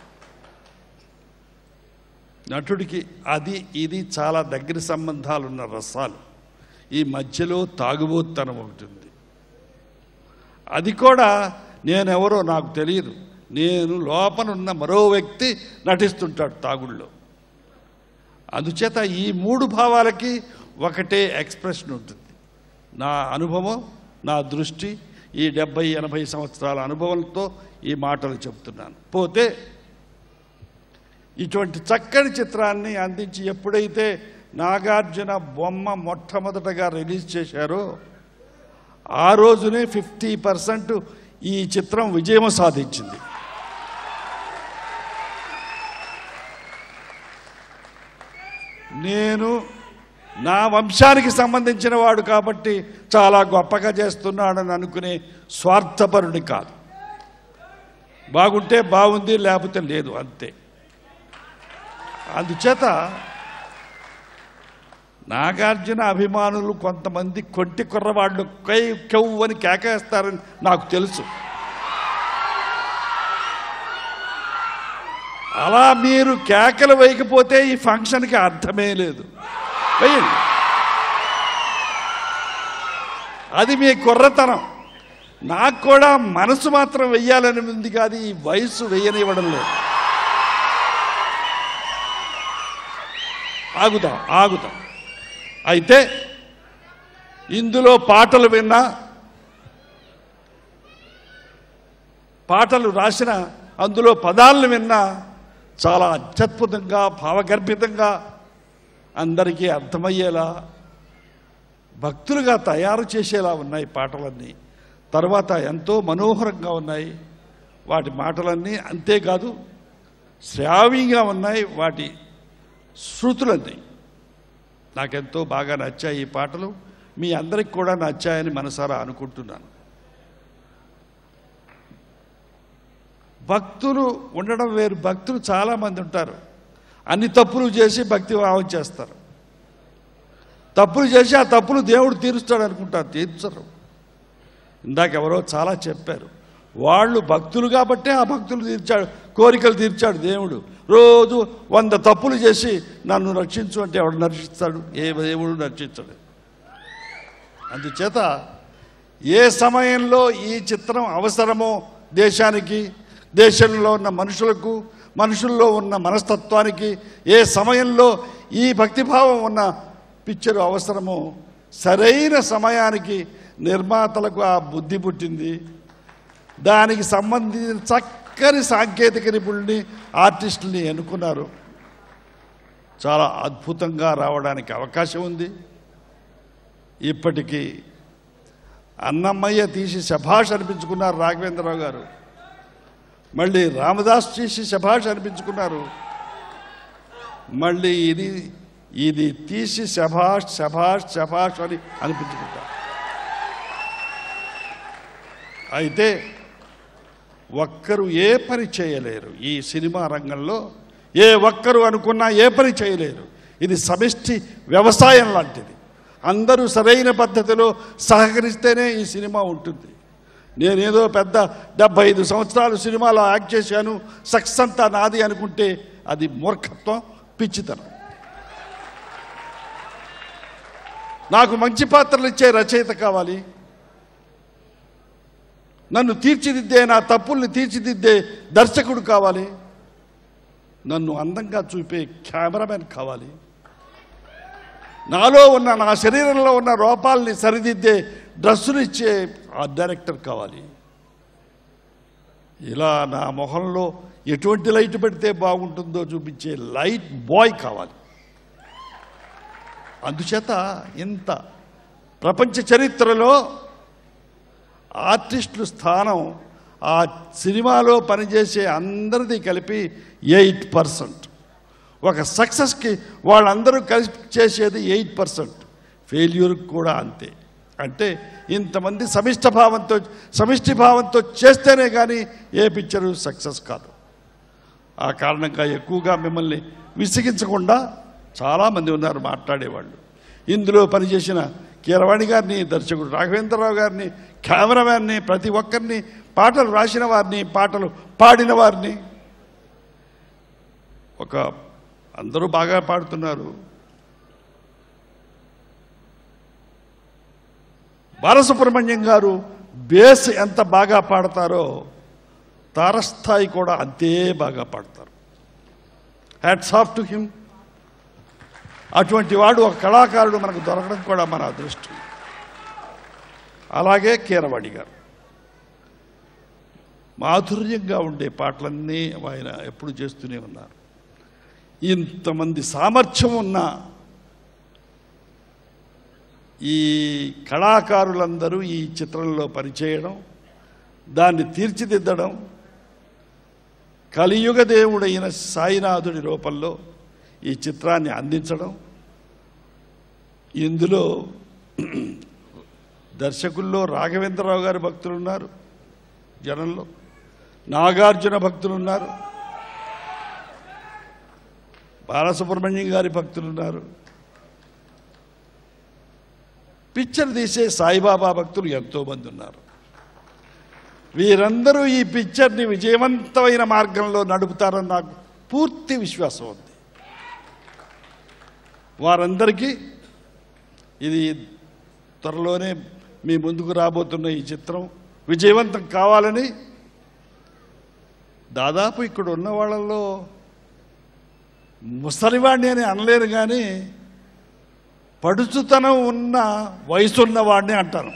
నటుడికి అది ఇది చాలా దగ్గర సంబంధాలు ఉన్న రసాలు ఈ మధ్యలో తాగుబోతనం ఒకటి ఉంది అది కూడా నేనెవరో నాకు తెలియదు నేను లోపనున్న మరో వ్యక్తి నటిస్తుంటాడు తాగుళ్ళో అందుచేత ఈ మూడు భావాలకి ఒకటే ఎక్స్ప్రెషన్ ఉంటుంది నా అనుభవం నా దృష్టి ఈ డెబ్బై ఎనభై సంవత్సరాల అనుభవంతో ఈ మాటలు చెప్తున్నాను పోతే ఇటువంటి చక్కని చిత్రాన్ని అందించి ఎప్పుడైతే నాగార్జున బొమ్మ మొట్టమొదటగా రిలీజ్ చేశారో ఆ రోజునే ఫిఫ్టీ పర్సెంట్ ఈ చిత్రం విజయం సాధించింది నేను నా వంశానికి సంబంధించిన వాడు కాబట్టి చాలా గొప్పగా చేస్తున్నాడని అనుకునే స్వార్థపరుని కాదు బాగుంటే బాగుంది లేకపోతే లేదు అంతే అందుచేత నాగార్జున అభిమానులు కొంతమంది కొంటి కుర్రవాళ్ళు కై కెవ్వు అని కేకేస్తారని నాకు తెలుసు అలా మీరు కేకలు వేయకపోతే ఈ ఫంక్షన్కి అర్థమే లేదు వేయండి అది మీ కుర్రతనం నాకు కూడా మనసు మాత్రం వెయ్యాలని ఉంది కాదు ఈ వయసు వెయ్యనివ్వడం లేదు ఆగుదాం ఆగుదాం అయితే ఇందులో పాటలు విన్నా పాటలు రాసిన అందులో పదాలను విన్నా చాలా అత్యద్భుతంగా భావగర్భితంగా అందరికీ అర్థమయ్యేలా భక్తులుగా తయారు చేసేలా ఉన్నాయి పాటలన్నీ తర్వాత ఎంతో మనోహరంగా ఉన్నాయి వాటి మాటలన్నీ అంతేకాదు శ్రావ్యంగా ఉన్నాయి వాటి శృతులన్నీ నాకెంతో బాగా నచ్చాయి ఈ పాటలు మీ అందరికి కూడా నచ్చాయని మనసారా అనుకుంటున్నాను భక్తులు ఉండడం వేరు భక్తులు చాలామంది ఉంటారు అన్ని తప్పులు చేసి భక్తి భావం చేస్తారు తప్పులు చేసి ఆ తప్పులు దేవుడు తీరుస్తాడు అనుకుంటారు తీర్చరు ఇందాక ఎవరో చాలా చెప్పారు వాళ్ళు భక్తులు కాబట్టే ఆ భక్తులు తీర్చాడు కోరికలు తీర్చాడు దేవుడు రోజు వంద తప్పులు చేసి నన్ను రక్షించు అంటే ఎవడు రక్షిస్తాడు ఏ దేవుడు రక్షించడు అందుచేత ఏ సమయంలో ఈ చిత్రం అవసరమో దేశానికి దేశంలో ఉన్న మనుషులకు మనుషుల్లో ఉన్న మనస్తత్వానికి ఏ సమయంలో ఈ భక్తిభావం ఉన్న పిక్చర్ అవసరమో సరైన సమయానికి నిర్మాతలకు ఆ బుద్ధి పుట్టింది దానికి సంబంధించిన చక్కని సాంకేతిక నిపుణుల్ని ఆర్టిస్టుల్ని ఎన్నుకున్నారు చాలా అద్భుతంగా రావడానికి అవకాశం ఉంది ఇప్పటికీ అన్నమయ్య తీసి శభాష్ అనిపించుకున్నారు రాఘవేంద్రరావు గారు మళ్ళీ రామదాస్ తీసి శభాష్ అనిపించుకున్నారు మళ్ళీ ఇది ఇది తీసి శభాష్ శభాష్ శభాష్ అని అనిపించుకుంటారు అయితే ఒక్కరు ఏ పని చేయలేరు ఈ సినిమా రంగంలో ఏ ఒక్కరు అనుకున్నా ఏ పని చేయలేరు ఇది సమిష్టి వ్యవసాయం లాంటిది అందరూ సరైన పద్ధతిలో సహకరిస్తేనే ఈ సినిమా ఉంటుంది నేనేదో పెద్ద డెబ్బై ఐదు సంవత్సరాలు సినిమాలో యాక్ట్ చేశాను సక్సెస్ అంతా నాది అనుకుంటే అది మూర్ఖత్వం పిచ్చితనం నాకు మంచి పాత్రలు ఇచ్చే రచయిత కావాలి నన్ను తీర్చిదిద్దే నా తప్పుల్ని తీర్చిదిద్దే దర్శకుడు కావాలి నన్ను అందంగా చూపే కెమెరామెన్ కావాలి నాలో ఉన్న నా శరీరంలో ఉన్న రూపాల్ని సరిదిద్దే డ్రెస్సులు ఇచ్చే ఆ డైరెక్టర్ కావాలి ఇలా నా మొహంలో ఎటువంటి లైట్ పెడితే బాగుంటుందో చూపించే లైట్ బాయ్ కావాలి అందుచేత ఇంత ప్రపంచ చరిత్రలో ఆర్టిస్టుల స్థానం ఆ సినిమాలో పనిచేసే అందరిది కలిపి ఎయిట్ పర్సెంట్ ఒక సక్సెస్కి వాళ్ళందరూ కలిసి చేసేది ఎయిట్ పర్సెంట్ ఫెయిల్యూర్కి కూడా అంతే అంటే ఇంతమంది సమిష్ట భావంతో సమిష్టి భావంతో చేస్తేనే కానీ ఏ పిక్చరు సక్సెస్ కాదు ఆ కారణంగా ఎక్కువగా మిమ్మల్ని విసిగించకుండా చాలామంది ఉన్నారు మాట్లాడేవాళ్ళు ఇందులో పనిచేసిన కీరవాణి గారిని దర్శకుడు రాఘవేంద్రరావు గారిని కెమెరామ్యాన్ని ప్రతి ఒక్కరిని పాటలు రాసిన వారిని పాటలు పాడిన వారిని ఒక అందరూ బాగా పాడుతున్నారు బాలసుబ్రహ్మణ్యం గారు బేస్ ఎంత బాగా పాడతారో తారస్థాయి కూడా అంతే బాగా పాడతారు హ్యాట్స్ ఆఫ్ టు హిమ్ అటువంటి వాడు ఒక కళాకారుడు మనకు దొరకడం కూడా మన అదృష్టం అలాగే కీరవాణి గారు మాధుర్యంగా ఉండే పాటలన్నీ ఆయన ఎప్పుడు చేస్తూనే ఉన్నారు ఇంతమంది సామర్థ్యం ఉన్న ఈ కళాకారులందరూ ఈ చిత్రంలో పనిచేయడం దాన్ని తీర్చిదిద్దడం కలియుగ దేవుడైన సాయినాథుడి రూపంలో ఈ చిత్రాన్ని అందించడం ఇందులో దర్శకుల్లో రాఘవేంద్రరావు గారి భక్తులు ఉన్నారు జనంలో నాగార్జున భక్తులు ఉన్నారు బాలసుబ్రహ్మణ్యం గారి భక్తులు ఉన్నారు పిక్చర్ తీసే సాయిబాబా భక్తులు ఎంతోమంది ఉన్నారు వీరందరూ ఈ పిక్చర్ని విజయవంతమైన మార్గంలో నడుపుతారని నాకు పూర్తి విశ్వాసం ఉంది వారందరికీ ఇది త్వరలోనే మీ ముందుకు రాబోతున్న ఈ చిత్రం విజయవంతం కావాలని దాదాపు ఇక్కడ ఉన్న వాళ్ళల్లో ముసలివాడిని అని అనలేరు కానీ పడుచుతనం ఉన్న వయసు ఉన్నవాడిని అంటాను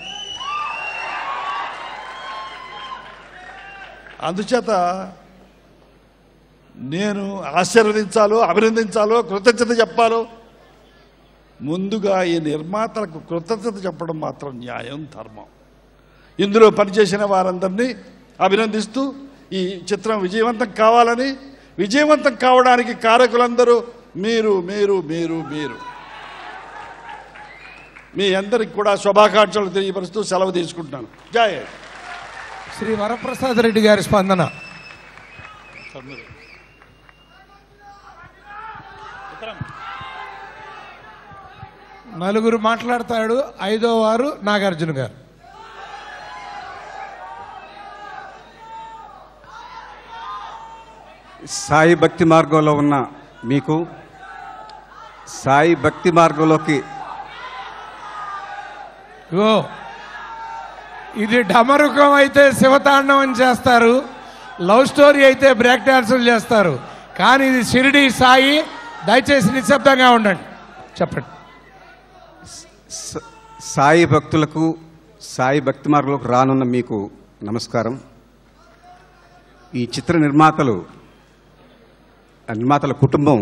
అందుచేత నేను ఆశీర్వదించాలో అభినందించాలో కృతజ్ఞత చెప్పాలో ముందుగా ఈ నిర్మాతలకు కృతజ్ఞత చెప్పడం మాత్రం న్యాయం ధర్మం ఇందులో పనిచేసిన వారందరినీ అభినందిస్తూ ఈ చిత్రం విజయవంతం కావాలని విజయవంతం కావడానికి కారకులందరూ మీరు మీరు మీరు మీరు మీ అందరికి కూడా శుభాకాంక్షలు తెలియపరుస్తూ సెలవు తీసుకుంటున్నాను జై హింద్. శ్రీ వరప్రసాద్ రెడ్డి గారి స్పందన నలుగురు మాట్లాడతాడు ఐదో వారు నాగార్జున గారు సాయి భక్తి మార్గంలో ఉన్న మీకు సాయి భక్తి మార్గంలోకి ఇగో ఇది డమరుకం అయితే శివతాండవం చేస్తారు లవ్ స్టోరీ అయితే బ్రేక్ డాన్సులు చేస్తారు కానీ ఇది షిరిడి సాయి దయచేసి నిశ్శబ్దంగా ఉండండి చెప్పండి స- సాయి భక్తులకు సాయి భక్తి మార్గంలోకి రానున్న మీకు నమస్కారం ఈ చిత్ర నిర్మాతలు ఆ నిర్మాతల కుటుంబం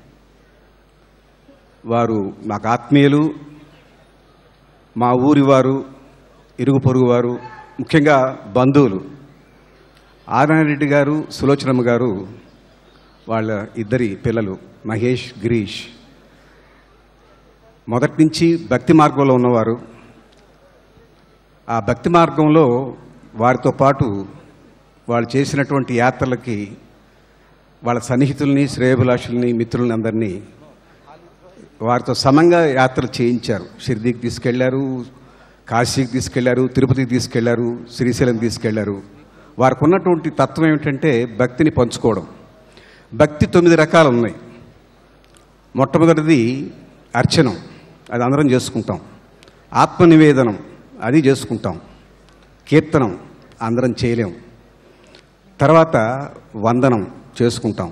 వారు మాకు ఆత్మీయులు మా ఊరి వారు ఇరుగు పొరుగు వారు ముఖ్యంగా బంధువులు ఆర్నారెడ్డి గారు సులోచనమ్మ గారు వాళ్ళ ఇద్దరి పిల్లలు మహేష్ గిరీష్ మొదటి నుంచి భక్తి మార్గంలో ఉన్నవారు ఆ భక్తి మార్గంలో వారితో పాటు వాళ్ళు చేసినటువంటి యాత్రలకి వాళ్ళ సన్నిహితుల్ని శ్రేయభిలాషుల్ని మిత్రుల్ని అందరినీ వారితో సమంగా యాత్రలు చేయించారు షిర్దీకి తీసుకెళ్లారు కాశీకి తీసుకెళ్లారు తిరుపతికి తీసుకెళ్లారు శ్రీశైలం తీసుకెళ్లారు వారికి ఉన్నటువంటి తత్వం ఏమిటంటే భక్తిని పంచుకోవడం భక్తి తొమ్మిది రకాలు ఉన్నాయి మొట్టమొదటిది అర్చనం అది అందరం చేసుకుంటాం ఆత్మనివేదనం అది చేసుకుంటాం కీర్తనం అందరం చేయలేం తర్వాత వందనం చేసుకుంటాం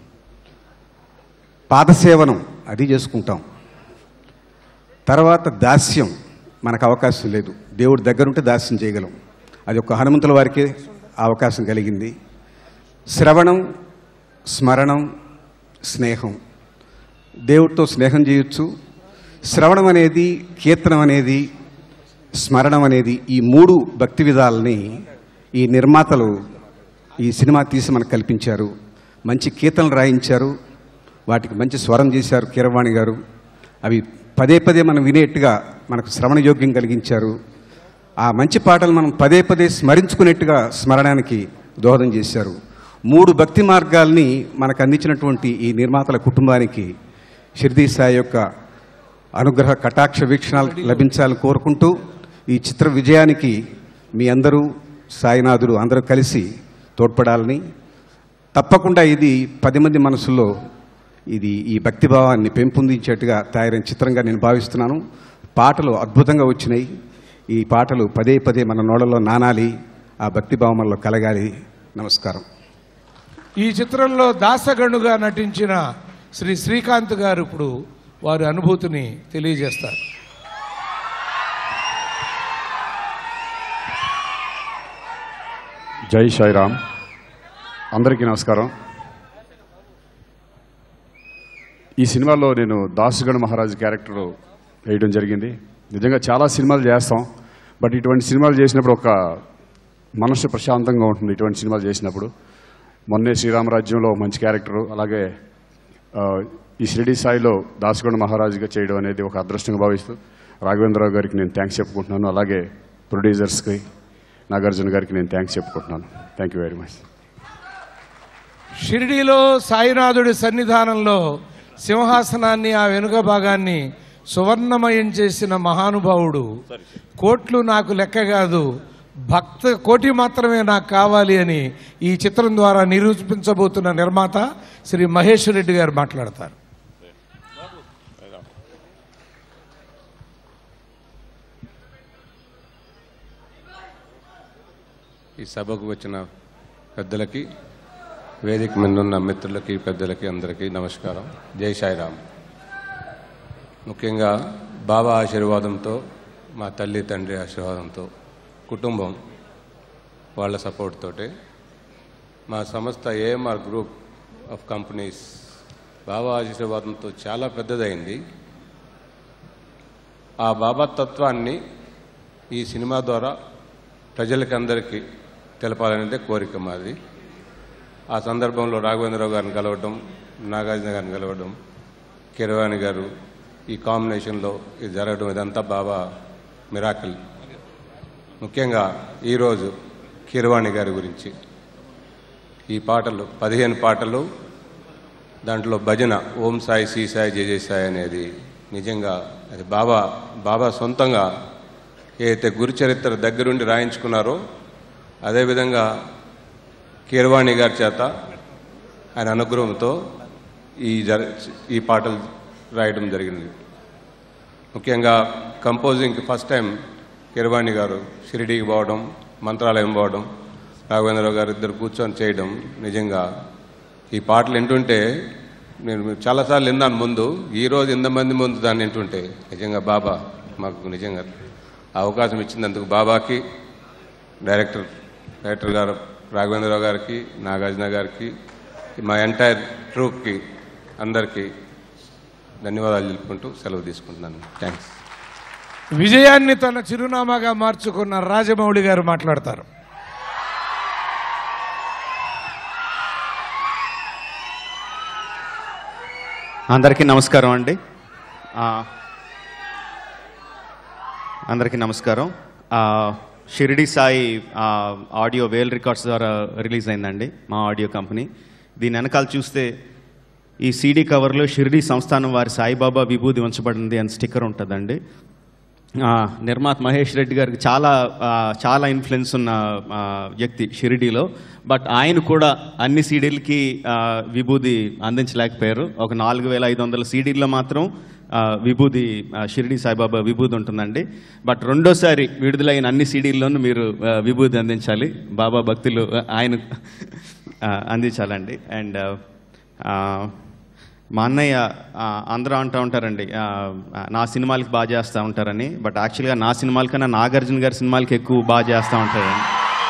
పాదసేవనం అది చేసుకుంటాం తర్వాత దాస్యం మనకు అవకాశం లేదు దేవుడి దగ్గరుంటే దాస్యం చేయగలం అది ఒక హనుమంతుల వారికే ఆ అవకాశం కలిగింది శ్రవణం స్మరణం స్నేహం దేవుడితో స్నేహం చేయొచ్చు శ్రవణం అనేది కీర్తనం అనేది స్మరణం అనేది ఈ మూడు భక్తి విధాలని ఈ నిర్మాతలు ఈ సినిమా తీసి మనకు కల్పించారు మంచి కీర్తనలు రాయించారు వాటికి మంచి స్వరం చేశారు కీరవాణి గారు అవి పదే పదే మనం వినేట్టుగా మనకు శ్రవణ యోగ్యం కలిగించారు ఆ మంచి పాటలు మనం పదే పదే స్మరించుకునేట్టుగా స్మరణానికి దోహదం చేశారు మూడు భక్తి మార్గాల్ని మనకు అందించినటువంటి ఈ నిర్మాతల కుటుంబానికి షిర్దీ సాయి యొక్క అనుగ్రహ కటాక్ష వీక్షణాలు లభించాలని కోరుకుంటూ ఈ చిత్ర విజయానికి మీ అందరూ సాయినాథుడు అందరూ కలిసి తోడ్పడాలని తప్పకుండా ఇది పది మంది మనసుల్లో ఇది ఈ భక్తిభావాన్ని పెంపొందించేట్టుగా తయారైన చిత్రంగా నేను భావిస్తున్నాను పాటలు అద్భుతంగా వచ్చినాయి ఈ పాటలు పదే పదే మన నోడలో నానాలి ఆ భక్తిభావం మనలో కలగాలి నమస్కారం ఈ చిత్రంలో దాసగణుగా నటించిన శ్రీ శ్రీకాంత్ గారు ఇప్పుడు వారి అనుభూతిని తెలియజేస్తారు జై సాయిరామ్ అందరికీ నమస్కారం ఈ సినిమాలో నేను దాసుగణ మహారాజ్ క్యారెక్టర్ వేయడం జరిగింది నిజంగా చాలా సినిమాలు చేస్తాం బట్ ఇటువంటి సినిమాలు చేసినప్పుడు ఒక మనసు ప్రశాంతంగా ఉంటుంది ఇటువంటి సినిమాలు చేసినప్పుడు మొన్నే శ్రీరామరాజ్యంలో మంచి క్యారెక్టర్ అలాగే ఆ, ఈ షిరిడి స్థాయిలో దాసుగణ మహారాజుగా చేయడం అనేది ఒక అదృష్టంగా భావిస్తూ రాఘవేంద్రరావు గారికి నేను థ్యాంక్స్ చెప్పుకుంటున్నాను అలాగే ప్రొడ్యూసర్స్కి నాగార్జున గారికి నేను థ్యాంక్స్ చెప్పుకుంటున్నాను థ్యాంక్ యూ వెరీ మచ్ షిరిడీలో సాయినాథుడి సన్నిధానంలో సింహాసనాన్ని ఆ వెనుక భాగాన్ని సువర్ణమయం చేసిన మహానుభావుడు కోట్లు నాకు లెక్క కాదు భక్త కోటి మాత్రమే నాకు కావాలి అని ఈ చిత్రం ద్వారా నిరూపించబోతున్న నిర్మాత శ్రీ మహేష్ రెడ్డి గారు మాట్లాడతారు ఈ సభకు వచ్చిన పెద్దలకి వేదిక మీద ఉన్న మిత్రులకి పెద్దలకి అందరికీ నమస్కారం జై సాయిరామ్ ముఖ్యంగా బాబా ఆశీర్వాదంతో మా తల్లి తండ్రి ఆశీర్వాదంతో కుటుంబం వాళ్ళ సపోర్ట్ తోటి మా సంస్థ AMR group of companies Baba ఆశీర్వాదంతో చాలా పెద్దదైంది ఆ బాబా తత్వాన్ని ఈ సినిమా ద్వారా ప్రజలకి అందరికీ తెలపాలనేదే కోరిక మాది ఆ సందర్భంలో రాఘవేంద్రరావు గారిని కలవడం నాగార్జున గారిని కలవడం కిరవాణి గారు ఈ కాంబినేషన్లో ఇది జరగడం ఇదంతా బాబా మిరాకిల్ ముఖ్యంగా ఈరోజు కిరవాణి గారి గురించి ఈ పాటలు పదిహేను పాటలు దాంట్లో భజన ఓం సాయి శ్రీ సాయి జయ జయ సాయి అనేది నిజంగా అది బాబా బాబా సొంతంగా ఏదైతే గురు చరిత్ర దగ్గరుండి రాయించుకున్నారో అదేవిధంగా కీరవాణి గారి చేత ఆయన అనుగ్రహంతో ఈ జర ఈ పాటలు రాయడం జరిగింది ముఖ్యంగా కంపోజింగ్కి ఫస్ట్ టైం కీరవాణి గారు షిరిడీకి పోవడం మంత్రాలయం పోవడం రాఘవేంద్రరావు గారు ఇద్దరు కూర్చొని చేయడం నిజంగా ఈ పాటలు వింటుంటే నేను చాలాసార్లు విన్నాను ముందు ఈ రోజు ఇంతమంది ముందు దాన్ని వింటుంటే నిజంగా బాబా మాకు నిజంగా ఆ అవకాశం ఇచ్చినందుకు బాబాకి డైరెక్టర్ డైరెక్టర్ గారు రాఘవేంద్రరావు గారికి నాగార్జున గారికి మా ఎంటైర్ ట్రూప్కి అందరికీ ధన్యవాదాలు తెలుపుకుంటూ సెలవు తీసుకుంటున్నాను థ్యాంక్స్ విజయాన్ని తన చిరునామాగా మార్చుకున్న రాజమౌళి గారు మాట్లాడతారు అందరికీ నమస్కారం అండి ఆ, అందరికీ నమస్కారం ఆ, షిరిడి సాయి ఆ, ఆడియో వేల్ రికార్డ్స్ ద్వారా రిలీజ్ అయిందండి మా ఆడియో కంపెనీ దీని వెనకాల చూస్తే ఈ సీడీ కవర్లో షిరిడి సంస్థానం వారి సాయిబాబా విభూది ఉంచబడింది అని స్టిక్కర్ ఉంటుందండి ఆ, నిర్మాత మహేష్ రెడ్డి గారికి చాలా ఆ, చాలా ఇన్ఫ్లుయెన్స్ ఉన్న ఆ, వ్యక్తి షిరిడీలో బట్ ఆయన కూడా అన్ని సీడీలకి ఆ, విభూది అందించలేకపోయారు ఒక నాలుగు వేల ఐదు వందల సీడీల్లో మాత్రం ఆ, విభూది ఆ, షిరిడి సాయిబాబా విభూది ఉంటుందండి బట్ రెండోసారి విడుదలైన అన్ని సీడీల్లోనూ మీరు ఆ, విభూది అందించాలి బాబా భక్తులు ఆ, ఆయన ఆ, అందించాలండి అండ్ మా అన్నయ్య ఆ, అందరూ అంటూ ఉంటారండి ఆ, నా సినిమాలకి బాగా చేస్తూ ఉంటారని బట్ యాక్చువల్గా నా సినిమాల కన్నా నాగార్జున గారి సినిమాలకి ఎక్కువ బాగా చేస్తూ ఉంటారండి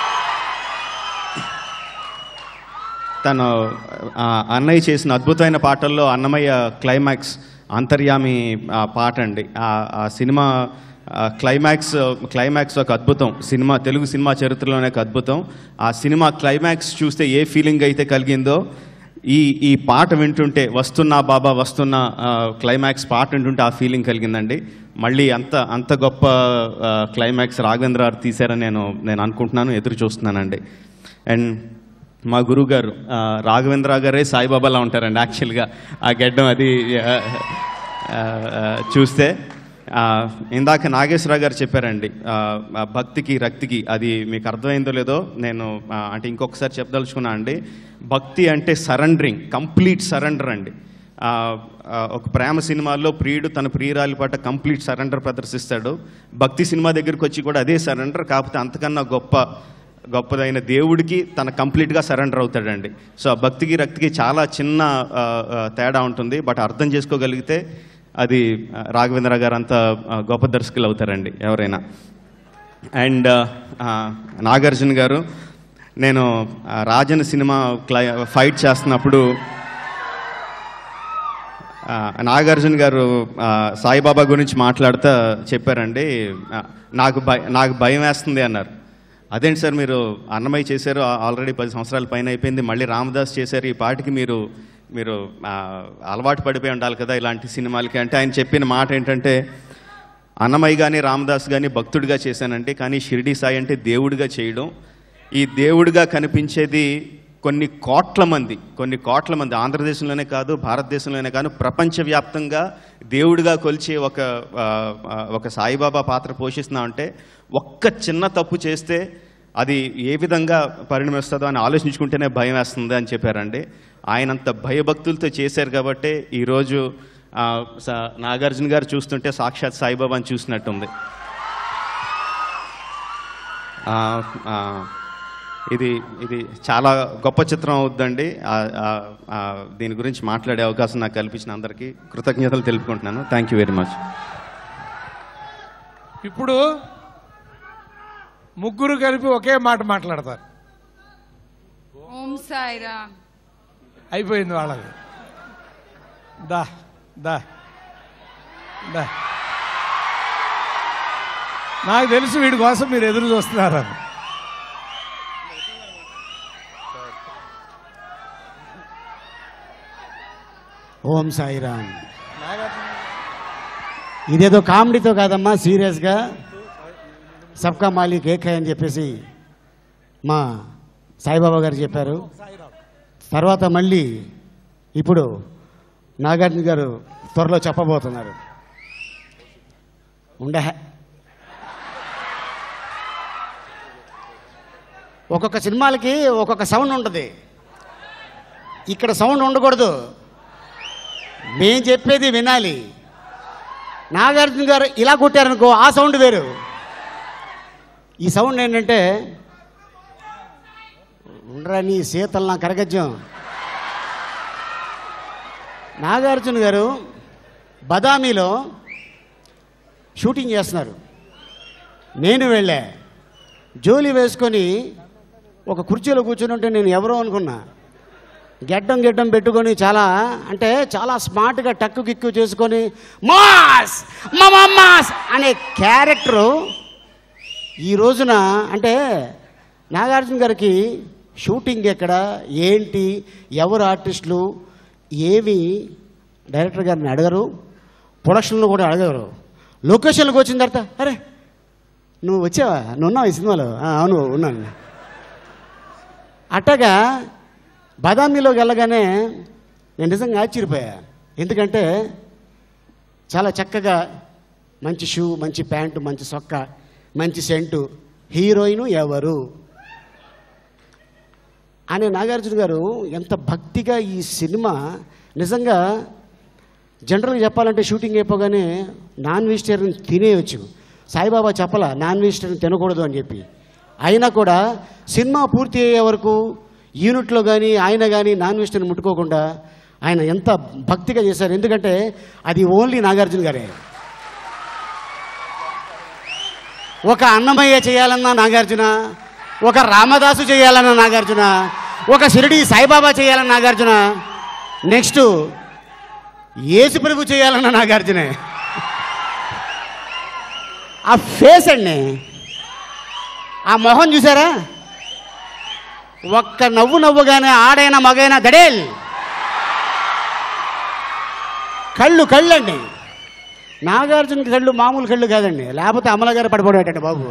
తను ఆ, అన్నయ్య చేసిన అద్భుతమైన పాటల్లో అన్నమయ్య క్లైమాక్స్ అంతర్యామి ఆ, పాట అండి ఆ- ఆ సినిమా ఆ, క్లైమాక్స్ క్లైమాక్స్ ఒక అద్భుతం సినిమా తెలుగు సినిమా చరిత్రలోనే ఒక అద్భుతం ఆ సినిమా క్లైమాక్స్ చూస్తే ఏ ఫీలింగ్ అయితే కలిగిందో ఈ ఈ పాట వింటుంటే వస్తున్నా బాబా వస్తున్నా ఆ, క్లైమాక్స్ పాట వింటుంటే ఆ ఫీలింగ్ కలిగిందండి మళ్ళీ అంత అంత గొప్ప ఆ, క్లైమాక్స్ రాఘవేంద్ర గారు తీశారని నేను నేను అనుకుంటున్నాను ఎదురు చూస్తున్నానండి అండ్ మా గురువు గారు ఆ, రాఘవేంద్ర గారే సాయిబాబాలా ఉంటారండి యాక్చువల్గా ఆ గెడ్డం అది ఆ, ఆ, ఆ, చూస్తే ఆ, ఇందాక నాగేశ్వరరావు గారు చెప్పారండి ఆ, ఆ భక్తికి రక్తికి అది మీకు అర్థమైందో లేదో నేను ఆ, అంటే ఇంకొకసారి చెప్పదలుచుకున్నా అండి భక్తి అంటే సరెండరింగ్ కంప్లీట్ సరెండర్ అండి ఆ, ఆ, ఒక ప్రేమ సినిమాల్లో ప్రియుడు తన ప్రియురాలి పట్ల కంప్లీట్ సరెండర్ ప్రదర్శిస్తాడు భక్తి సినిమా దగ్గరికి వచ్చి కూడా అదే సరెండర్ కాకపోతే అంతకన్నా గొప్ప గొప్పదైన దేవుడికి తన కంప్లీట్గా సరెండర్ అవుతాడండి సో ఆ భక్తికి రక్తికి చాలా చిన్న ఆ, ఆ, తేడా ఉంటుంది బట్ అర్థం చేసుకోగలిగితే అది ఆ, రాఘవేంద్ర గారు అంత ఆ, గొప్ప దర్శకులు అవుతారండి ఎవరైనా అండ్ నాగార్జున గారు నేను ఆ, రాజన్ సినిమా క్లై ఫైట్ చేస్తున్నప్పుడు ఆ, నాగార్జున గారు ఆ, సాయిబాబా గురించి మాట్లాడుతూ చెప్పారండి ఆ, నాకు భయ నాకు భయం వేస్తుంది అన్నారు అదేంటి సార్ మీరు అన్నమయ్య చేశారు ఆ- ఆల్రెడీ పది సంవత్సరాల పైన అయిపోయింది మళ్ళీ రామదాస్ చేశారు ఈ పాటికి మీరు మీరు ఆ, అలవాటు పడిపోయి ఉండాలి కదా ఇలాంటి సినిమాలకి అంటే ఆయన చెప్పిన మాట ఏంటంటే అన్నమయ్య కానీ రామదాస్ కానీ భక్తుడిగా చేశానంటే కానీ షిరిడి సాయి అంటే దేవుడిగా చేయడం ఈ దేవుడిగా కనిపించేది కొన్ని కోట్ల మంది కొన్ని కోట్ల మంది ఆంధ్రదేశంలోనే కాదు భారతదేశంలోనే కాదు ప్రపంచవ్యాప్తంగా దేవుడిగా కొలిచే ఒక ఆ, ఆ, ఒక సాయిబాబా పాత్ర పోషిస్తున్నామంటే ఒక్క చిన్న తప్పు చేస్తే అది ఏ విధంగా పరిణమిస్తుందో అని ఆలోచించుకుంటేనే భయం వేస్తుంది అని చెప్పారండి ఆయనంత భయభక్తులతో చేశారు కాబట్టి ఈరోజు ఆ, స- నాగార్జున గారు చూస్తుంటే సాక్షాత్ సాయిబాబాని చూసినట్టుంది ఆ, ఆ, ఇది ఇది చాలా గొప్ప చిత్రం అవుద్దండి ఆ, ఆ, ఆ, దీని గురించి మాట్లాడే అవకాశం నాకు కల్పించిన అందరికీ కృతజ్ఞతలు తెలుపుకుంటున్నాను థ్యాంక్ యూ వెరీ మచ్ ఇప్పుడు ముగ్గురు కలిపి ఒకే మాట మాట్లాడతారు ఓం సాయిరామ్ అయిపోయింది వాళ్ళది దా దా దా నాకు తెలుసు వీడి కోసం మీరు ఎదురు చూస్తున్నారని ఓం సాయిరామ్ ఇదేదో కామెడీతో కాదమ్మా సీరియస్గా సబ్కా మాలిక్ ఏకే అని చెప్పేసి మా సాయిబాబా గారు చెప్పారు తర్వాత మళ్ళీ ఇప్పుడు నాగార్జున గారు త్వరలో చెప్పబోతున్నారు ఉండే ఒక్కొక్క సినిమాలకి ఒక్కొక్క సౌండ్ ఉంటుంది ఇక్కడ సౌండ్ ఉండకూడదు మేం చెప్పేది వినాలి నాగార్జున గారు ఇలా కొట్టారనుకో ఆ సౌండ్ వేరు ఈ సౌండ్ ఏంటంటే ఉండరా నీ శీతలు నా కరగజ్యం నాగార్జున గారు బదామీలో షూటింగ్ చేస్తున్నారు నేను వెళ్ళా జోలి వేసుకొని ఒక కుర్చీలో కూర్చుని ఉంటే నేను ఎవరో అనుకున్నా గెడ్డం గెడ్డం పెట్టుకొని చాలా అంటే చాలా స్మార్ట్గా టక్కు కిక్కు చేసుకొని మాస్ మమా మాస్ అనే క్యారెక్టరు ఈ రోజున అంటే నాగార్జున గారికి షూటింగ్ ఎక్కడ ఏంటి ఎవరు ఆర్టిస్టులు ఏవి డైరెక్టర్ గారిని అడగరు ప్రొడక్షన్లో కూడా అడగరు లొకేషన్లోకి వచ్చిన తర్వాత అరే నువ్వు వచ్చావా నువ్వు ఉన్నావు ఈ సినిమాలో "ఆ, అవును ఉన్నాను అట్టగా బదామీలోకి వెళ్ళగానే నేను నిజంగా ఆశ్చర్యపోయా ఎందుకంటే చాలా చక్కగా మంచి షూ మంచి ప్యాంటు మంచి సొక్క మంచి సెంటు హీరోయిన్ ఎవరు అనే నాగార్జున గారు ఎంత భక్తిగా ఈ సినిమా నిజంగా జనరల్గా చెప్పాలంటే షూటింగ్ అయిపోగానే నాన్ వెజిటేరియన్ తినేయచ్చు సాయిబాబా చెప్పలా నాన్ వెజిటేరియన్ తినకూడదు అని చెప్పి అయినా కూడా సినిమా పూర్తి అయ్యే వరకు యూనిట్లో కానీ ఆయన కానీ నాన్ వెజిటేరియన్ ముట్టుకోకుండా ఆయన ఎంత భక్తిగా చేశారు ఎందుకంటే అది ఓన్లీ నాగార్జున గారే ఒక అన్నమయ్య చేయాలన్న నాగార్జున ఒక రామదాసు చేయాలన్న నాగార్జున ఒక షిరిడి సాయిబాబా చేయాలన్న నాగార్జున నెక్స్ట్ యేసు ప్రభు చేయాలన్న నాగార్జునే ఆ ఫేస్ అండి ఆ మొహం చూసారా ఒక్క నవ్వు నవ్వుగానే ఆడైనా మగైనా దడేల్ కళ్ళు కళ్ళండి నాగార్జున కళ్ళు మామూలు కళ్ళు కాదండి లేకపోతే అమల గారు పడిపోయాటండి బాబు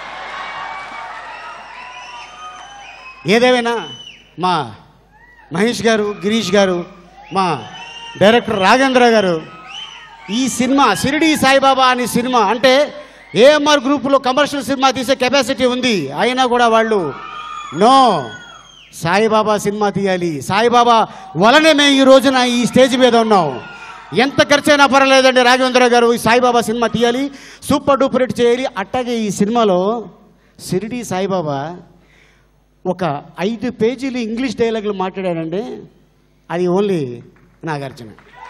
ఏదేమైనా మా మహేష్ గారు గిరీష్ గారు మా డైరెక్టర్ రాజేంద్ర గారు ఈ సినిమా షిరిడి సాయిబాబా అనే సినిమా అంటే ఏఎంఆర్ గ్రూపులో కమర్షియల్ సినిమా తీసే కెపాసిటీ ఉంది అయినా కూడా వాళ్ళు నో సాయిబాబా సినిమా తీయాలి సాయిబాబా వలనే మేము ఈ రోజున ఈ స్టేజ్ మీద ఉన్నాం ఎంత ఖర్చైనా పర్వాలేదండి రాఘవేంద్ర గారు ఈ సాయిబాబా సినిమా తీయాలి సూపర్ డూపర్ హిట్ చేయాలి అట్టాగే ఈ సినిమాలో షిరిడి సాయిబాబా ఒక ఐదు పేజీలు ఇంగ్లీష్ డైలాగులు మాట్లాడాడండి అది ఓన్లీ నాగార్జున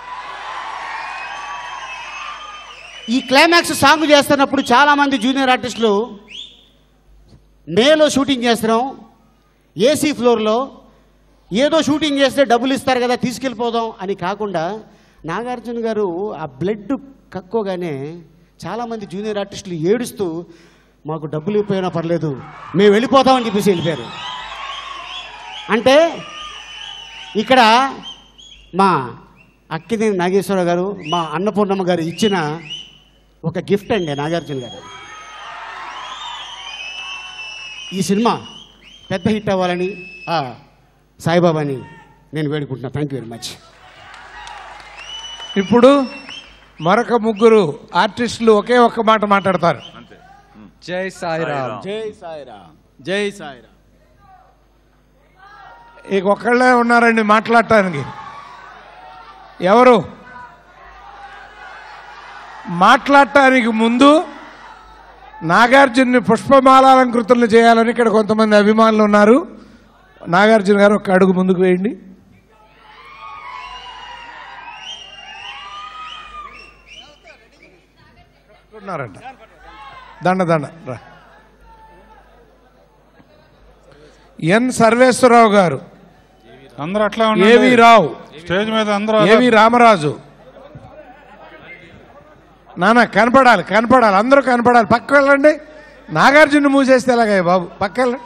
ఈ క్లైమాక్స్ సాంగ్ చేస్తున్నప్పుడు చాలామంది జూనియర్ ఆర్టిస్టులు మేలో షూటింగ్ చేస్తున్నాం ఏసీ ఫ్లోర్లో ఏదో షూటింగ్ చేస్తే డబ్బులు ఇస్తారు కదా తీసుకెళ్ళిపోదాం అని కాకుండా నాగార్జున గారు ఆ బ్లడ్ కక్కోగానే చాలామంది జూనియర్ ఆర్టిస్టులు ఏడుస్తూ మాకు డబ్బులు ఇవ్వకపోయినా పర్లేదు మేము వెళ్ళిపోతామని చెప్పేసి వెళ్ళిపోయారు అంటే ఇక్కడ మా అక్కినేని నాగేశ్వరరావు గారు మా అన్నపూర్ణమ్మ గారు ఇచ్చిన ఒక గిఫ్ట్ అండి నాగార్జున గారు ఈ సినిమా పెద్ద హిట్ అవ్వాలని ఆ సాయిబాబాని నేను వేడుకుంటున్నా థ్యాంక్ యూ వెరీ మచ్ ఇప్పుడు మరొక ముగ్గురు ఆర్టిస్టులు ఒకే ఒక్క మాట మాట్లాడతారు జై సాయిరామ్ జై సాయిరామ్ జై సాయిరామ్ ఇక ఒక్కళ్ళే ఉన్నారండి మాట్లాడటానికి ఎవరు మాట్లాడటానికి ముందు నాగార్జున్ని పుష్పమాలాలంకృతులు చేయాలని ఇక్కడ కొంతమంది అభిమానులు ఉన్నారు నాగార్జున గారు ఒక అడుగు ముందుకు వేయండి ఉన్నారంట దండ దండ రా ఎన్ సర్వేశ్వరరావు గారు అందరూ అట్లా ఉండండి. ఏవి రావు స్టేజ్ మీద అందరూ ఏవి రామరాజు నాన్న కనపడాలి కనపడాలి అందరూ కనపడాలి పక్క వెళ్ళండి నాగార్జున మూసేస్తే ఎలాగయ్య బాబు పక్క వెళ్ళండి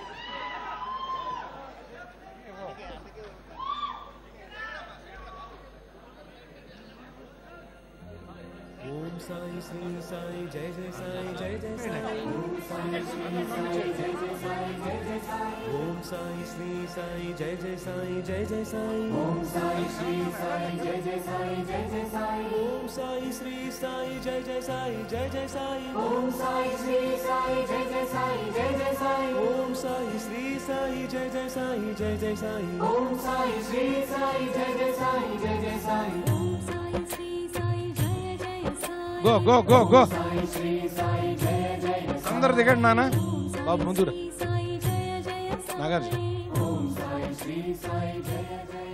ఓం సాయి శ్రీ సాయి జయ జయ సాయి జయ జయ సాయి ఓం సాయి శ్రీ సాయి జయ జయ సాయి జయ జయ సాయి ఓం సాయి శ్రీ సాయి జయ జయ సాయి జయ జయ సాయి ఓం సాయి శ్రీ సాయి జయ జయ సాయి జయ జయ సాయి ఓం సాయి శ్రీ సాయి జయ జయ సాయి జయ జయ సాయి ఓం సాయి శ్రీ సాయి జయ జయ సాయి జయ జయ సాయి ఓం సాయి శ్రీ సాయి జయ జయ సాయి జయ జయ సాయి ఓం సాయి శ్రీ సాయి జయ జయ సాయి జయ జయ సాయి ఓం సాయి శ్రీ సాయి జయ జయ సాయి గో గో గో గో సాయి శ్రీ సాయి జయ జయ అందరు దిగండి నాన్న బాబు ముందు రా. సాయి జయ జయ నాగార్జున ఓం సాయి శ్రీ సాయి జయ జయ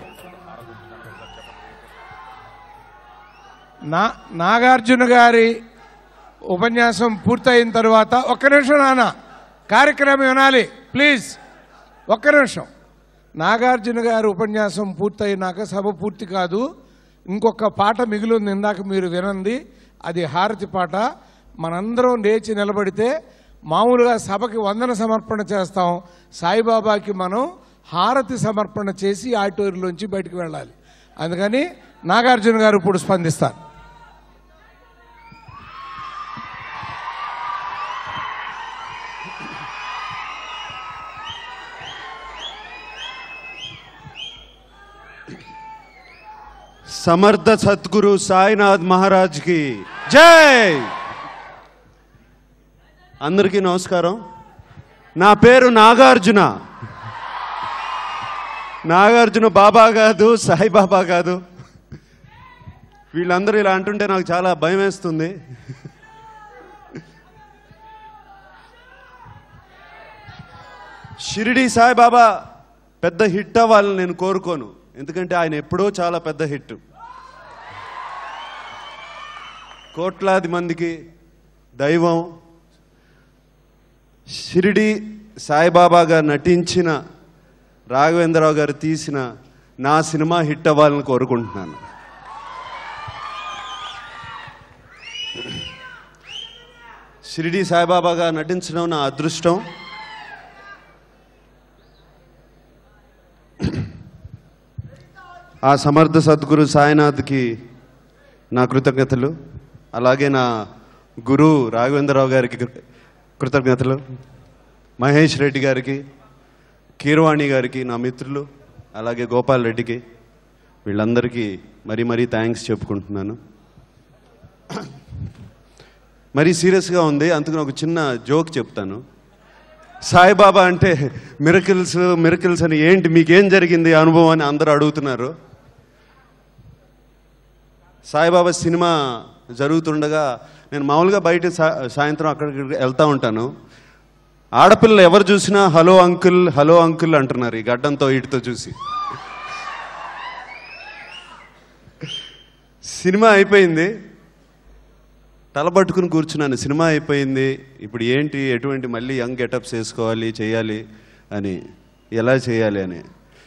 నా నాగార్జున గారి ఉపన్యాసం పూర్తయిన తర్వాత ఒక్క నిమిషం నాన్న కార్యక్రమం వినాలి ప్లీజ్ ఒక్క నిమిషం నాగార్జున గారి ఉపన్యాసం పూర్తయినాక సభ పూర్తి కాదు ఇంకొక పాట మిగిలింది ఇందాక మీరు వినండి అది హారతి పాట మనందరం లేచి నిలబడితే మామూలుగా సభకి వందన సమర్పణ చేస్తాం సాయిబాబాకి మనం హారతి సమర్పణ చేసి ఆడిటోరియంలోంచి బయటికి వెళ్ళాలి అందుకని నాగార్జున గారు ఇప్పుడు స్పందిస్తారు సమర్థ సద్గురు సాయినాథ్ మహారాజ్కి జై అందరికీ నమస్కారం నా పేరు నాగార్జున నాగార్జున బాబా కాదు సాయిబాబా కాదు వీళ్ళందరూ ఇలా అంటుంటే నాకు చాలా భయం వేస్తుంది షిరిడి సాయిబాబా పెద్ద హిట్ అవ్వాలని నేను కోరుకోను ఎందుకంటే ఆయన ఎప్పుడో చాలా పెద్ద హిట్ కోట్లాది మందికి దైవం షిరిడి సాయిబాబాగా నటించిన రాఘవేంద్రరావు గారు తీసిన నా సినిమా హిట్ అవ్వాలని కోరుకుంటున్నాను షిరిడి సాయిబాబాగా నటించడం నా అదృష్టం ఆ సమర్థ సద్గురు సాయినాథ్కి నా కృతజ్ఞతలు అలాగే నా గురు రాఘవేంద్రరావు గారికి కృ- కృతజ్ఞతలు మహేష్ రెడ్డి గారికి కీరవాణి గారికి నా మిత్రులు అలాగే గోపాల్ రెడ్డికి వీళ్ళందరికీ మరీ మరీ థ్యాంక్స్ చెప్పుకుంటున్నాను మరీ సీరియస్గా ఉంది అందుకని ఒక చిన్న జోక్ చెప్తాను సాయిబాబా అంటే మిరకిల్స్ మిరకిల్స్ అని ఏంటి మీకేం జరిగింది ఈ అనుభవం అని అందరూ అడుగుతున్నారు సాయిబాబా సినిమా జరుగుతుండగా నేను మామూలుగా బయట సా- సాయంత్రం అక్కడికి వెళ్తూ ఉంటాను ఆడపిల్లలు ఎవరు చూసినా హలో అంకుల్ హలో అంకుల్ అంటున్నారు ఈ గడ్డంతో వీటితో చూసి సినిమా అయిపోయింది తలబట్టుకుని కూర్చున్నాను సినిమా అయిపోయింది ఇప్పుడు ఏంటి ఎటువంటి మళ్ళీ యంగ్ గెటప్స్ వేసుకోవాలి చేయాలి అని ఎలా చేయాలి అని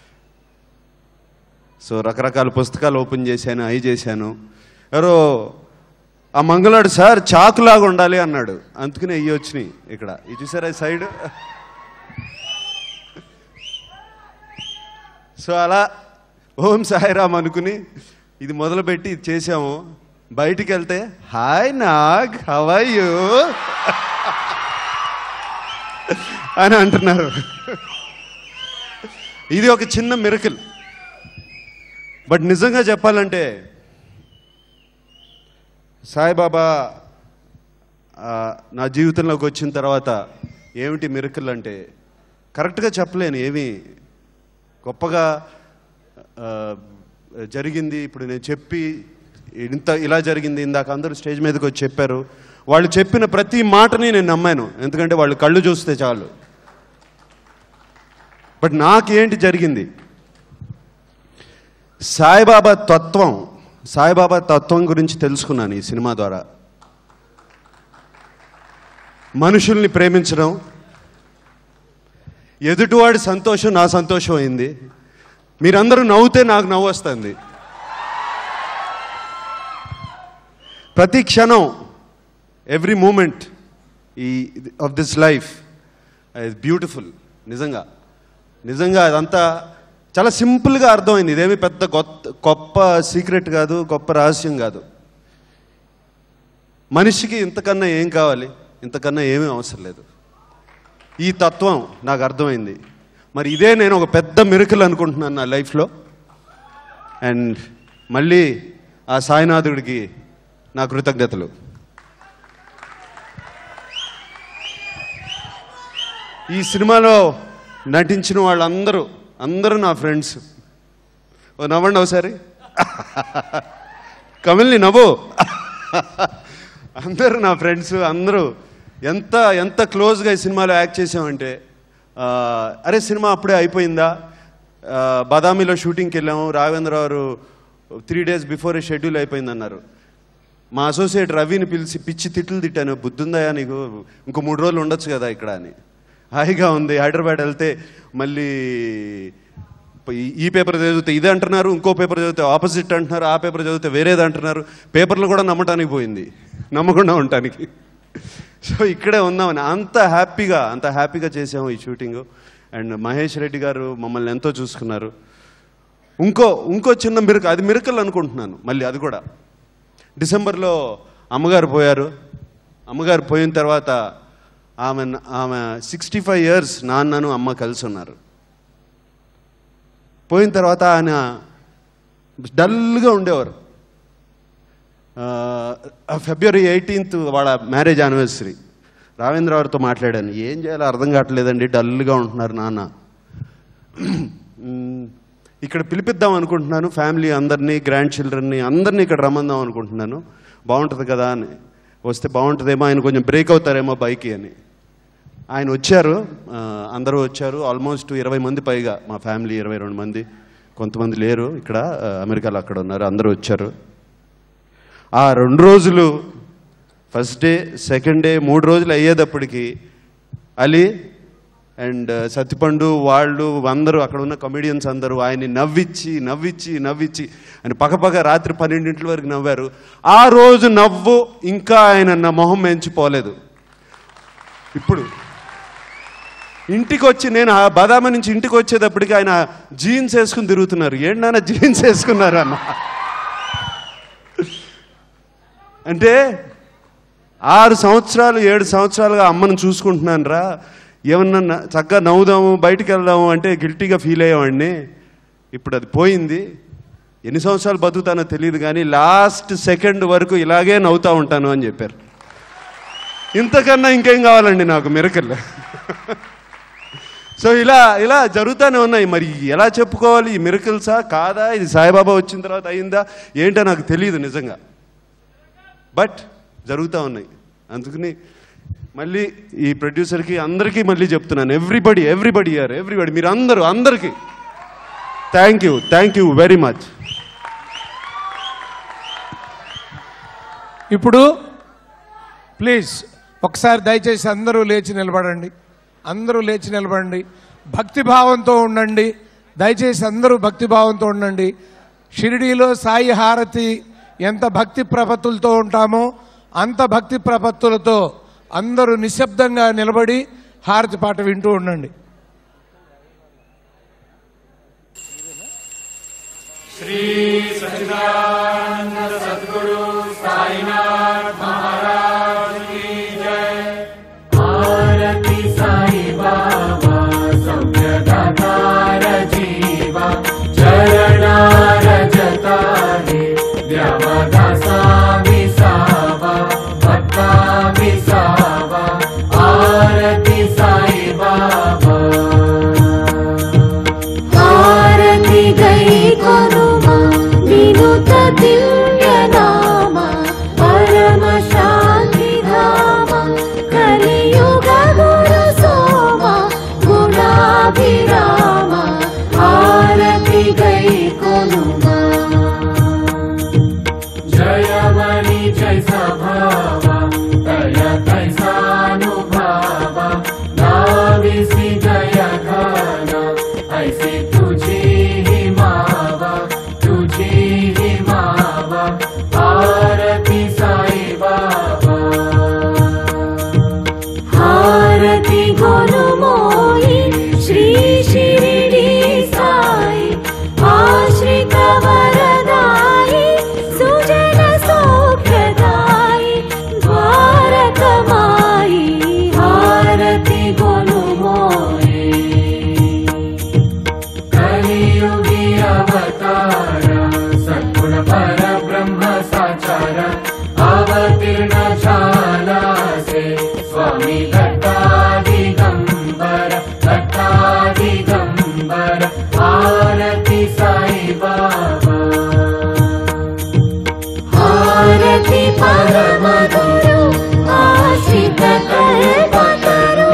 సో రకరకాల పుస్తకాలు ఓపెన్ చేశాను అవి చేశాను ఎవరో ఆ మంగళాడు సార్ చాకులాగా ఉండాలి అన్నాడు అందుకనే అయ్యి వచ్చినాయి ఇక్కడ ఇది చూసారా సైడ్ సో అలా ఓం సాయిరామ్ అనుకుని ఇది మొదలుపెట్టి ఇది చేసాము బయటికి వెళ్తే హాయ్ నాగ్ హవయ్యూ అని అంటున్నారు ఇది ఒక చిన్న మిరకల్ బట్ నిజంగా చెప్పాలంటే సాయిబాబా ఆ, నా జీవితంలోకి వచ్చిన తర్వాత ఏమిటి మిరకల్ అంటే కరెక్ట్గా చెప్పలేను ఏమీ గొప్పగా ఆ, జరిగింది ఇప్పుడు నేను చెప్పి ఇంత ఇలా జరిగింది ఇందాక అందరూ స్టేజ్ మీదకి వచ్చి చెప్పారు వాళ్ళు చెప్పిన ప్రతి మాటని నేను నమ్మాను ఎందుకంటే వాళ్ళు కళ్ళు చూస్తే చాలు బట్ నాకేంటి జరిగింది సాయిబాబా తత్వం సాయిబాబా తత్వం గురించి తెలుసుకున్నాను ఈ సినిమా ద్వారా మనుషుల్ని ప్రేమించడం ఎదుటివాడి సంతోషం నా సంతోషం అయింది మీరందరూ నవ్వుతే నాకు నవ్వు వస్తుంది ప్రతి క్షణం ఎవ్రీ మూమెంట్ ఈ ఆఫ్ దిస్ లైఫ్ బ్యూటిఫుల్ నిజంగా నిజంగా అదంతా చాలా సింపుల్గా అర్థమైంది ఇదేమి పెద్ద గొప్ప గొప్ప సీక్రెట్ కాదు గొప్ప రహస్యం కాదు మనిషికి ఇంతకన్నా ఏం కావాలి ఇంతకన్నా ఏమీ అవసరం లేదు ఈ తత్వం నాకు అర్థమైంది మరి ఇదే నేను ఒక పెద్ద మిరకల్ అనుకుంటున్నాను నా లైఫ్లో అండ్ మళ్ళీ ఆ సాయినాథుడికి నా కృతజ్ఞతలు ఈ సినిమాలో నటించిన వాళ్ళందరూ అందరూ నా ఫ్రెండ్స్ ఓ నవ్వండి ఒకసారి కమిల్ని నవ్వు అందరూ నా ఫ్రెండ్స్ అందరూ ఎంత ఎంత క్లోజ్గా ఈ సినిమాలో యాక్ట్ చేసామంటే ఆ, అరే సినిమా అప్పుడే అయిపోయిందా ఆ, బాదామిలో షూటింగ్కి వెళ్ళాము రాఘవేంద్ర గారు త్రీ డేస్ బిఫోర్ షెడ్యూల్ అయిపోయింది అన్నారు మా అసోసియేట్ రవిని పిలిచి పిచ్చి తిట్లు తిట్టాను బుద్ధుందయా నీకు ఇంకో మూడు రోజులు ఉండొచ్చు కదా ఇక్కడ అని హాయిగా ఉంది హైదరాబాద్ వెళ్తే మళ్ళీ ఈ- ఈ పేపర్ చదివితే ఇది అంటున్నారు ఇంకో పేపర్ చదివితే ఆపోజిట్ అంటున్నారు ఆ పేపర్ చదివితే వేరేది అంటున్నారు పేపర్లు కూడా నమ్మటానికి పోయింది నమ్మకుండా ఉండటానికి సో ఇక్కడే ఉందామని అంత హ్యాపీగా అంత హ్యాపీగా చేసాము ఈ షూటింగ్ అండ్ మహేష్ రెడ్డి గారు మమ్మల్ని ఎంతో చూసుకున్నారు ఇంకో ఇంకో చిన్న మిరక అది మిరకల్ అనుకుంటున్నాను మళ్ళీ అది కూడా డిసెంబర్లో అమ్మగారు పోయారు అమ్మగారు పోయిన తర్వాత ఆమె ఆమె సిక్స్టీ ఫైవ్ ఇయర్స్ నాన్నను అమ్మ కలిసి ఉన్నారు పోయిన తర్వాత ఆయన డల్గా ఉండేవారు ఆ, ఫిబ్రవరి ఎయిటీన్త్ వాళ్ళ మ్యారేజ్ యానివర్సరీ రావేంద్ర గారితో మాట్లాడాను ఏం చేయాలో అర్థం కావట్లేదండి డల్గా ఉంటున్నారు నాన్న మ్, ఇక్కడ పిలిపిద్దాం అనుకుంటున్నాను ఫ్యామిలీ అందరినీ గ్రాండ్ చిల్డ్రన్ని అందరినీ ఇక్కడ రమ్మందాం అనుకుంటున్నాను బాగుంటుంది కదా అని వస్తే బాగుంటుందేమో ఆయన కొంచెం బ్రేక్ అవుతారేమో బైక్ అని ఆయన వచ్చారు ఆ, అందరూ వచ్చారు ఆల్మోస్ట్ ఇరవై మంది పైగా మా ఫ్యామిలీ ఇరవై రెండు మంది కొంతమంది లేరు ఇక్కడ ఆ, అమెరికాలో అక్కడ ఉన్నారు అందరూ వచ్చారు ఆ రెండు రోజులు ఫస్ట్ డే సెకండ్ డే మూడు రోజులు అయ్యేటప్పటికి అలీ అండ్ సత్తిపండు వాళ్ళు అందరూ అక్కడ ఉన్న కమెడియన్స్ అందరూ ఆయన్ని నవ్విచ్చి నవ్విచ్చి నవ్విచ్చి ఆయన పక్కపక్క రాత్రి పన్నెండింటి వరకు నవ్వారు ఆ రోజు నవ్వు ఇంకా ఆయన నా మొహం మెంచిపోలేదు ఇప్పుడు ఇంటికి వచ్చి నేను ఆ బదామ నుంచి ఇంటికి వచ్చేటప్పటికి ఆయన జీన్స్ వేసుకుని తిరుగుతున్నారు ఏంటన్నా జీన్స్ వేసుకున్నారు అన్న అంటే ఆరు సంవత్సరాలు ఏడు సంవత్సరాలుగా అమ్మను చూసుకుంటున్నాను రా ఏమన్నా న- చక్కగా నవ్వుదాము బయటికి వెళ్దాము అంటే గిల్టీగా ఫీల్ అయ్యేవాడిని ఇప్పుడు అది పోయింది ఎన్ని సంవత్సరాలు బతుకుతానో తెలియదు కానీ లాస్ట్ సెకండ్ వరకు ఇలాగే నవ్వుతా ఉంటాను అని చెప్పారు ఇంతకన్నా ఇంకేం కావాలండి నాకు మిరకల్ సో ఇలా ఇలా జరుగుతూనే ఉన్నాయి మరి ఎలా చెప్పుకోవాలి ఈ మిరకల్సా కాదా ఇది సాయిబాబా వచ్చిన తర్వాత అయిందా ఏంటో నాకు తెలియదు నిజంగా బట్ జరుగుతూ ఉన్నాయి అందుకని మళ్ళీ ఈ ప్రొడ్యూసర్కి అందరికీ మళ్ళీ చెప్తున్నాను ఎవ్రీబడి ఎవ్రీబడి ఇయర్ ఎవ్రీబడి మీరు అందరూ అందరికీ thank you thank you very much ఇప్పుడు ప్లీజ్ ఒకసారి దయచేసి అందరూ లేచి నిలబడండి అందరూ లేచి నిలబడండి భక్తిభావంతో ఉండండి దయచేసి అందరూ భక్తిభావంతో ఉండండి షిరిడీలో సాయి హారతి ఎంత భక్తి ప్రపత్తులతో ఉంటామో అంత భక్తి ప్రపత్తులతో అందరూ నిశ్శబ్దంగా నిలబడి హారతి పాట వింటూ ఉండండి श्री सच्चिदानंद सद्गुरु साईनाथ महाराज की जय आरती साई बाबा सभ्यदातार जीवा चरणार जतारे द्यावदासा विसावा भक्ता विसावा आरती साई बाबा హారతి గై కొనుమా వినుత దివ్య నామ పరమ శాంతి ధామ కలియుగ గురు సోమ గుణాభిరామ హారతి గై కొనుమా जय मणि जय सभावा तय तैसानुभावा नाविसी जय घना ऐसी तुझी ही పరమగురు ఆశ్రిత కల్పతరు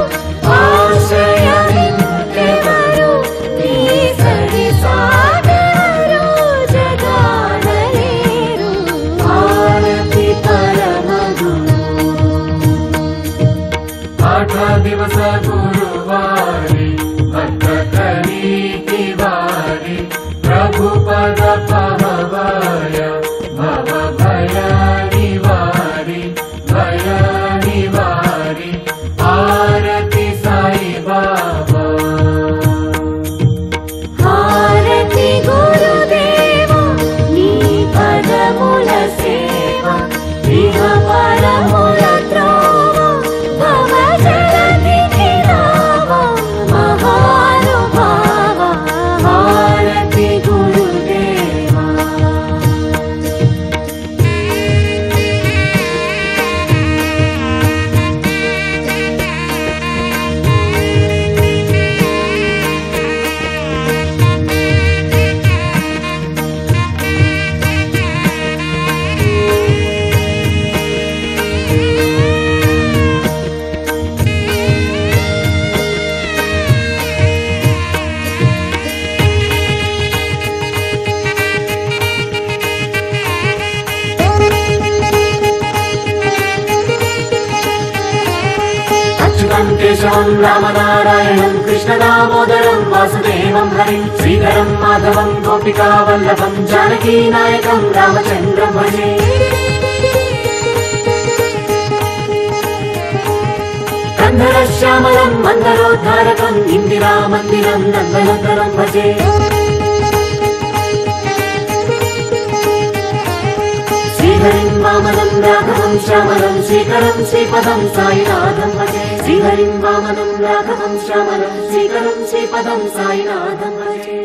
ఆశ్రయమింకెవరు నీ సరి సాగరు జగాడలేరు భారతి పరమగురు పాఠ దివಸ గురువారి భక్త నీతి వారి ప్రభు పద పహవయ భవ భయ నివారి భయ నివారి ఆరతి సాయి బాబా హారతి గురుదేవ నీ పదముల సేవ ఇహ పరముల త్రోవ భవ జలధికి రావ మహానుభావ హారతి గురుదేవ అచ్యుతం కేశవం రామనారాయణం కృష్ణదామోదరం వాసుదేవం హరి శ్రీధరం మాధవం గోపికా వల్లభం జానకీ నాయకం రామచంద్రం భజే కంధర శ్యామలం మందరోద్ధారకం ఇందిరా మందిరం నందనందనం భజే శ్రీహరిం వామనం రాఘవం శ్యామలం శ్రీకరం శ్రీపదం సాయినాథం భజే శ్రీహరిం వామనం రాఘవం శ్యామలం శ్రీకరం శ్రీపదం సాయినాథం భజే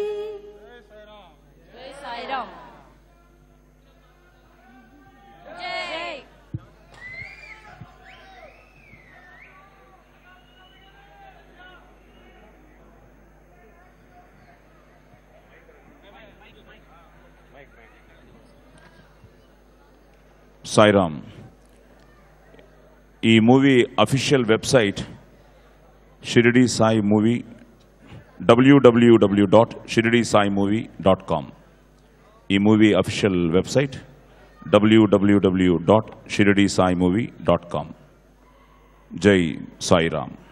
సాయిరామ్ ఈ movie official website Shirdi Sai movie W W W dot Shirdi Sai movie dot com ఈ movie official website W W W dot Shirdi Sai movie dot com జై సాయిరామ్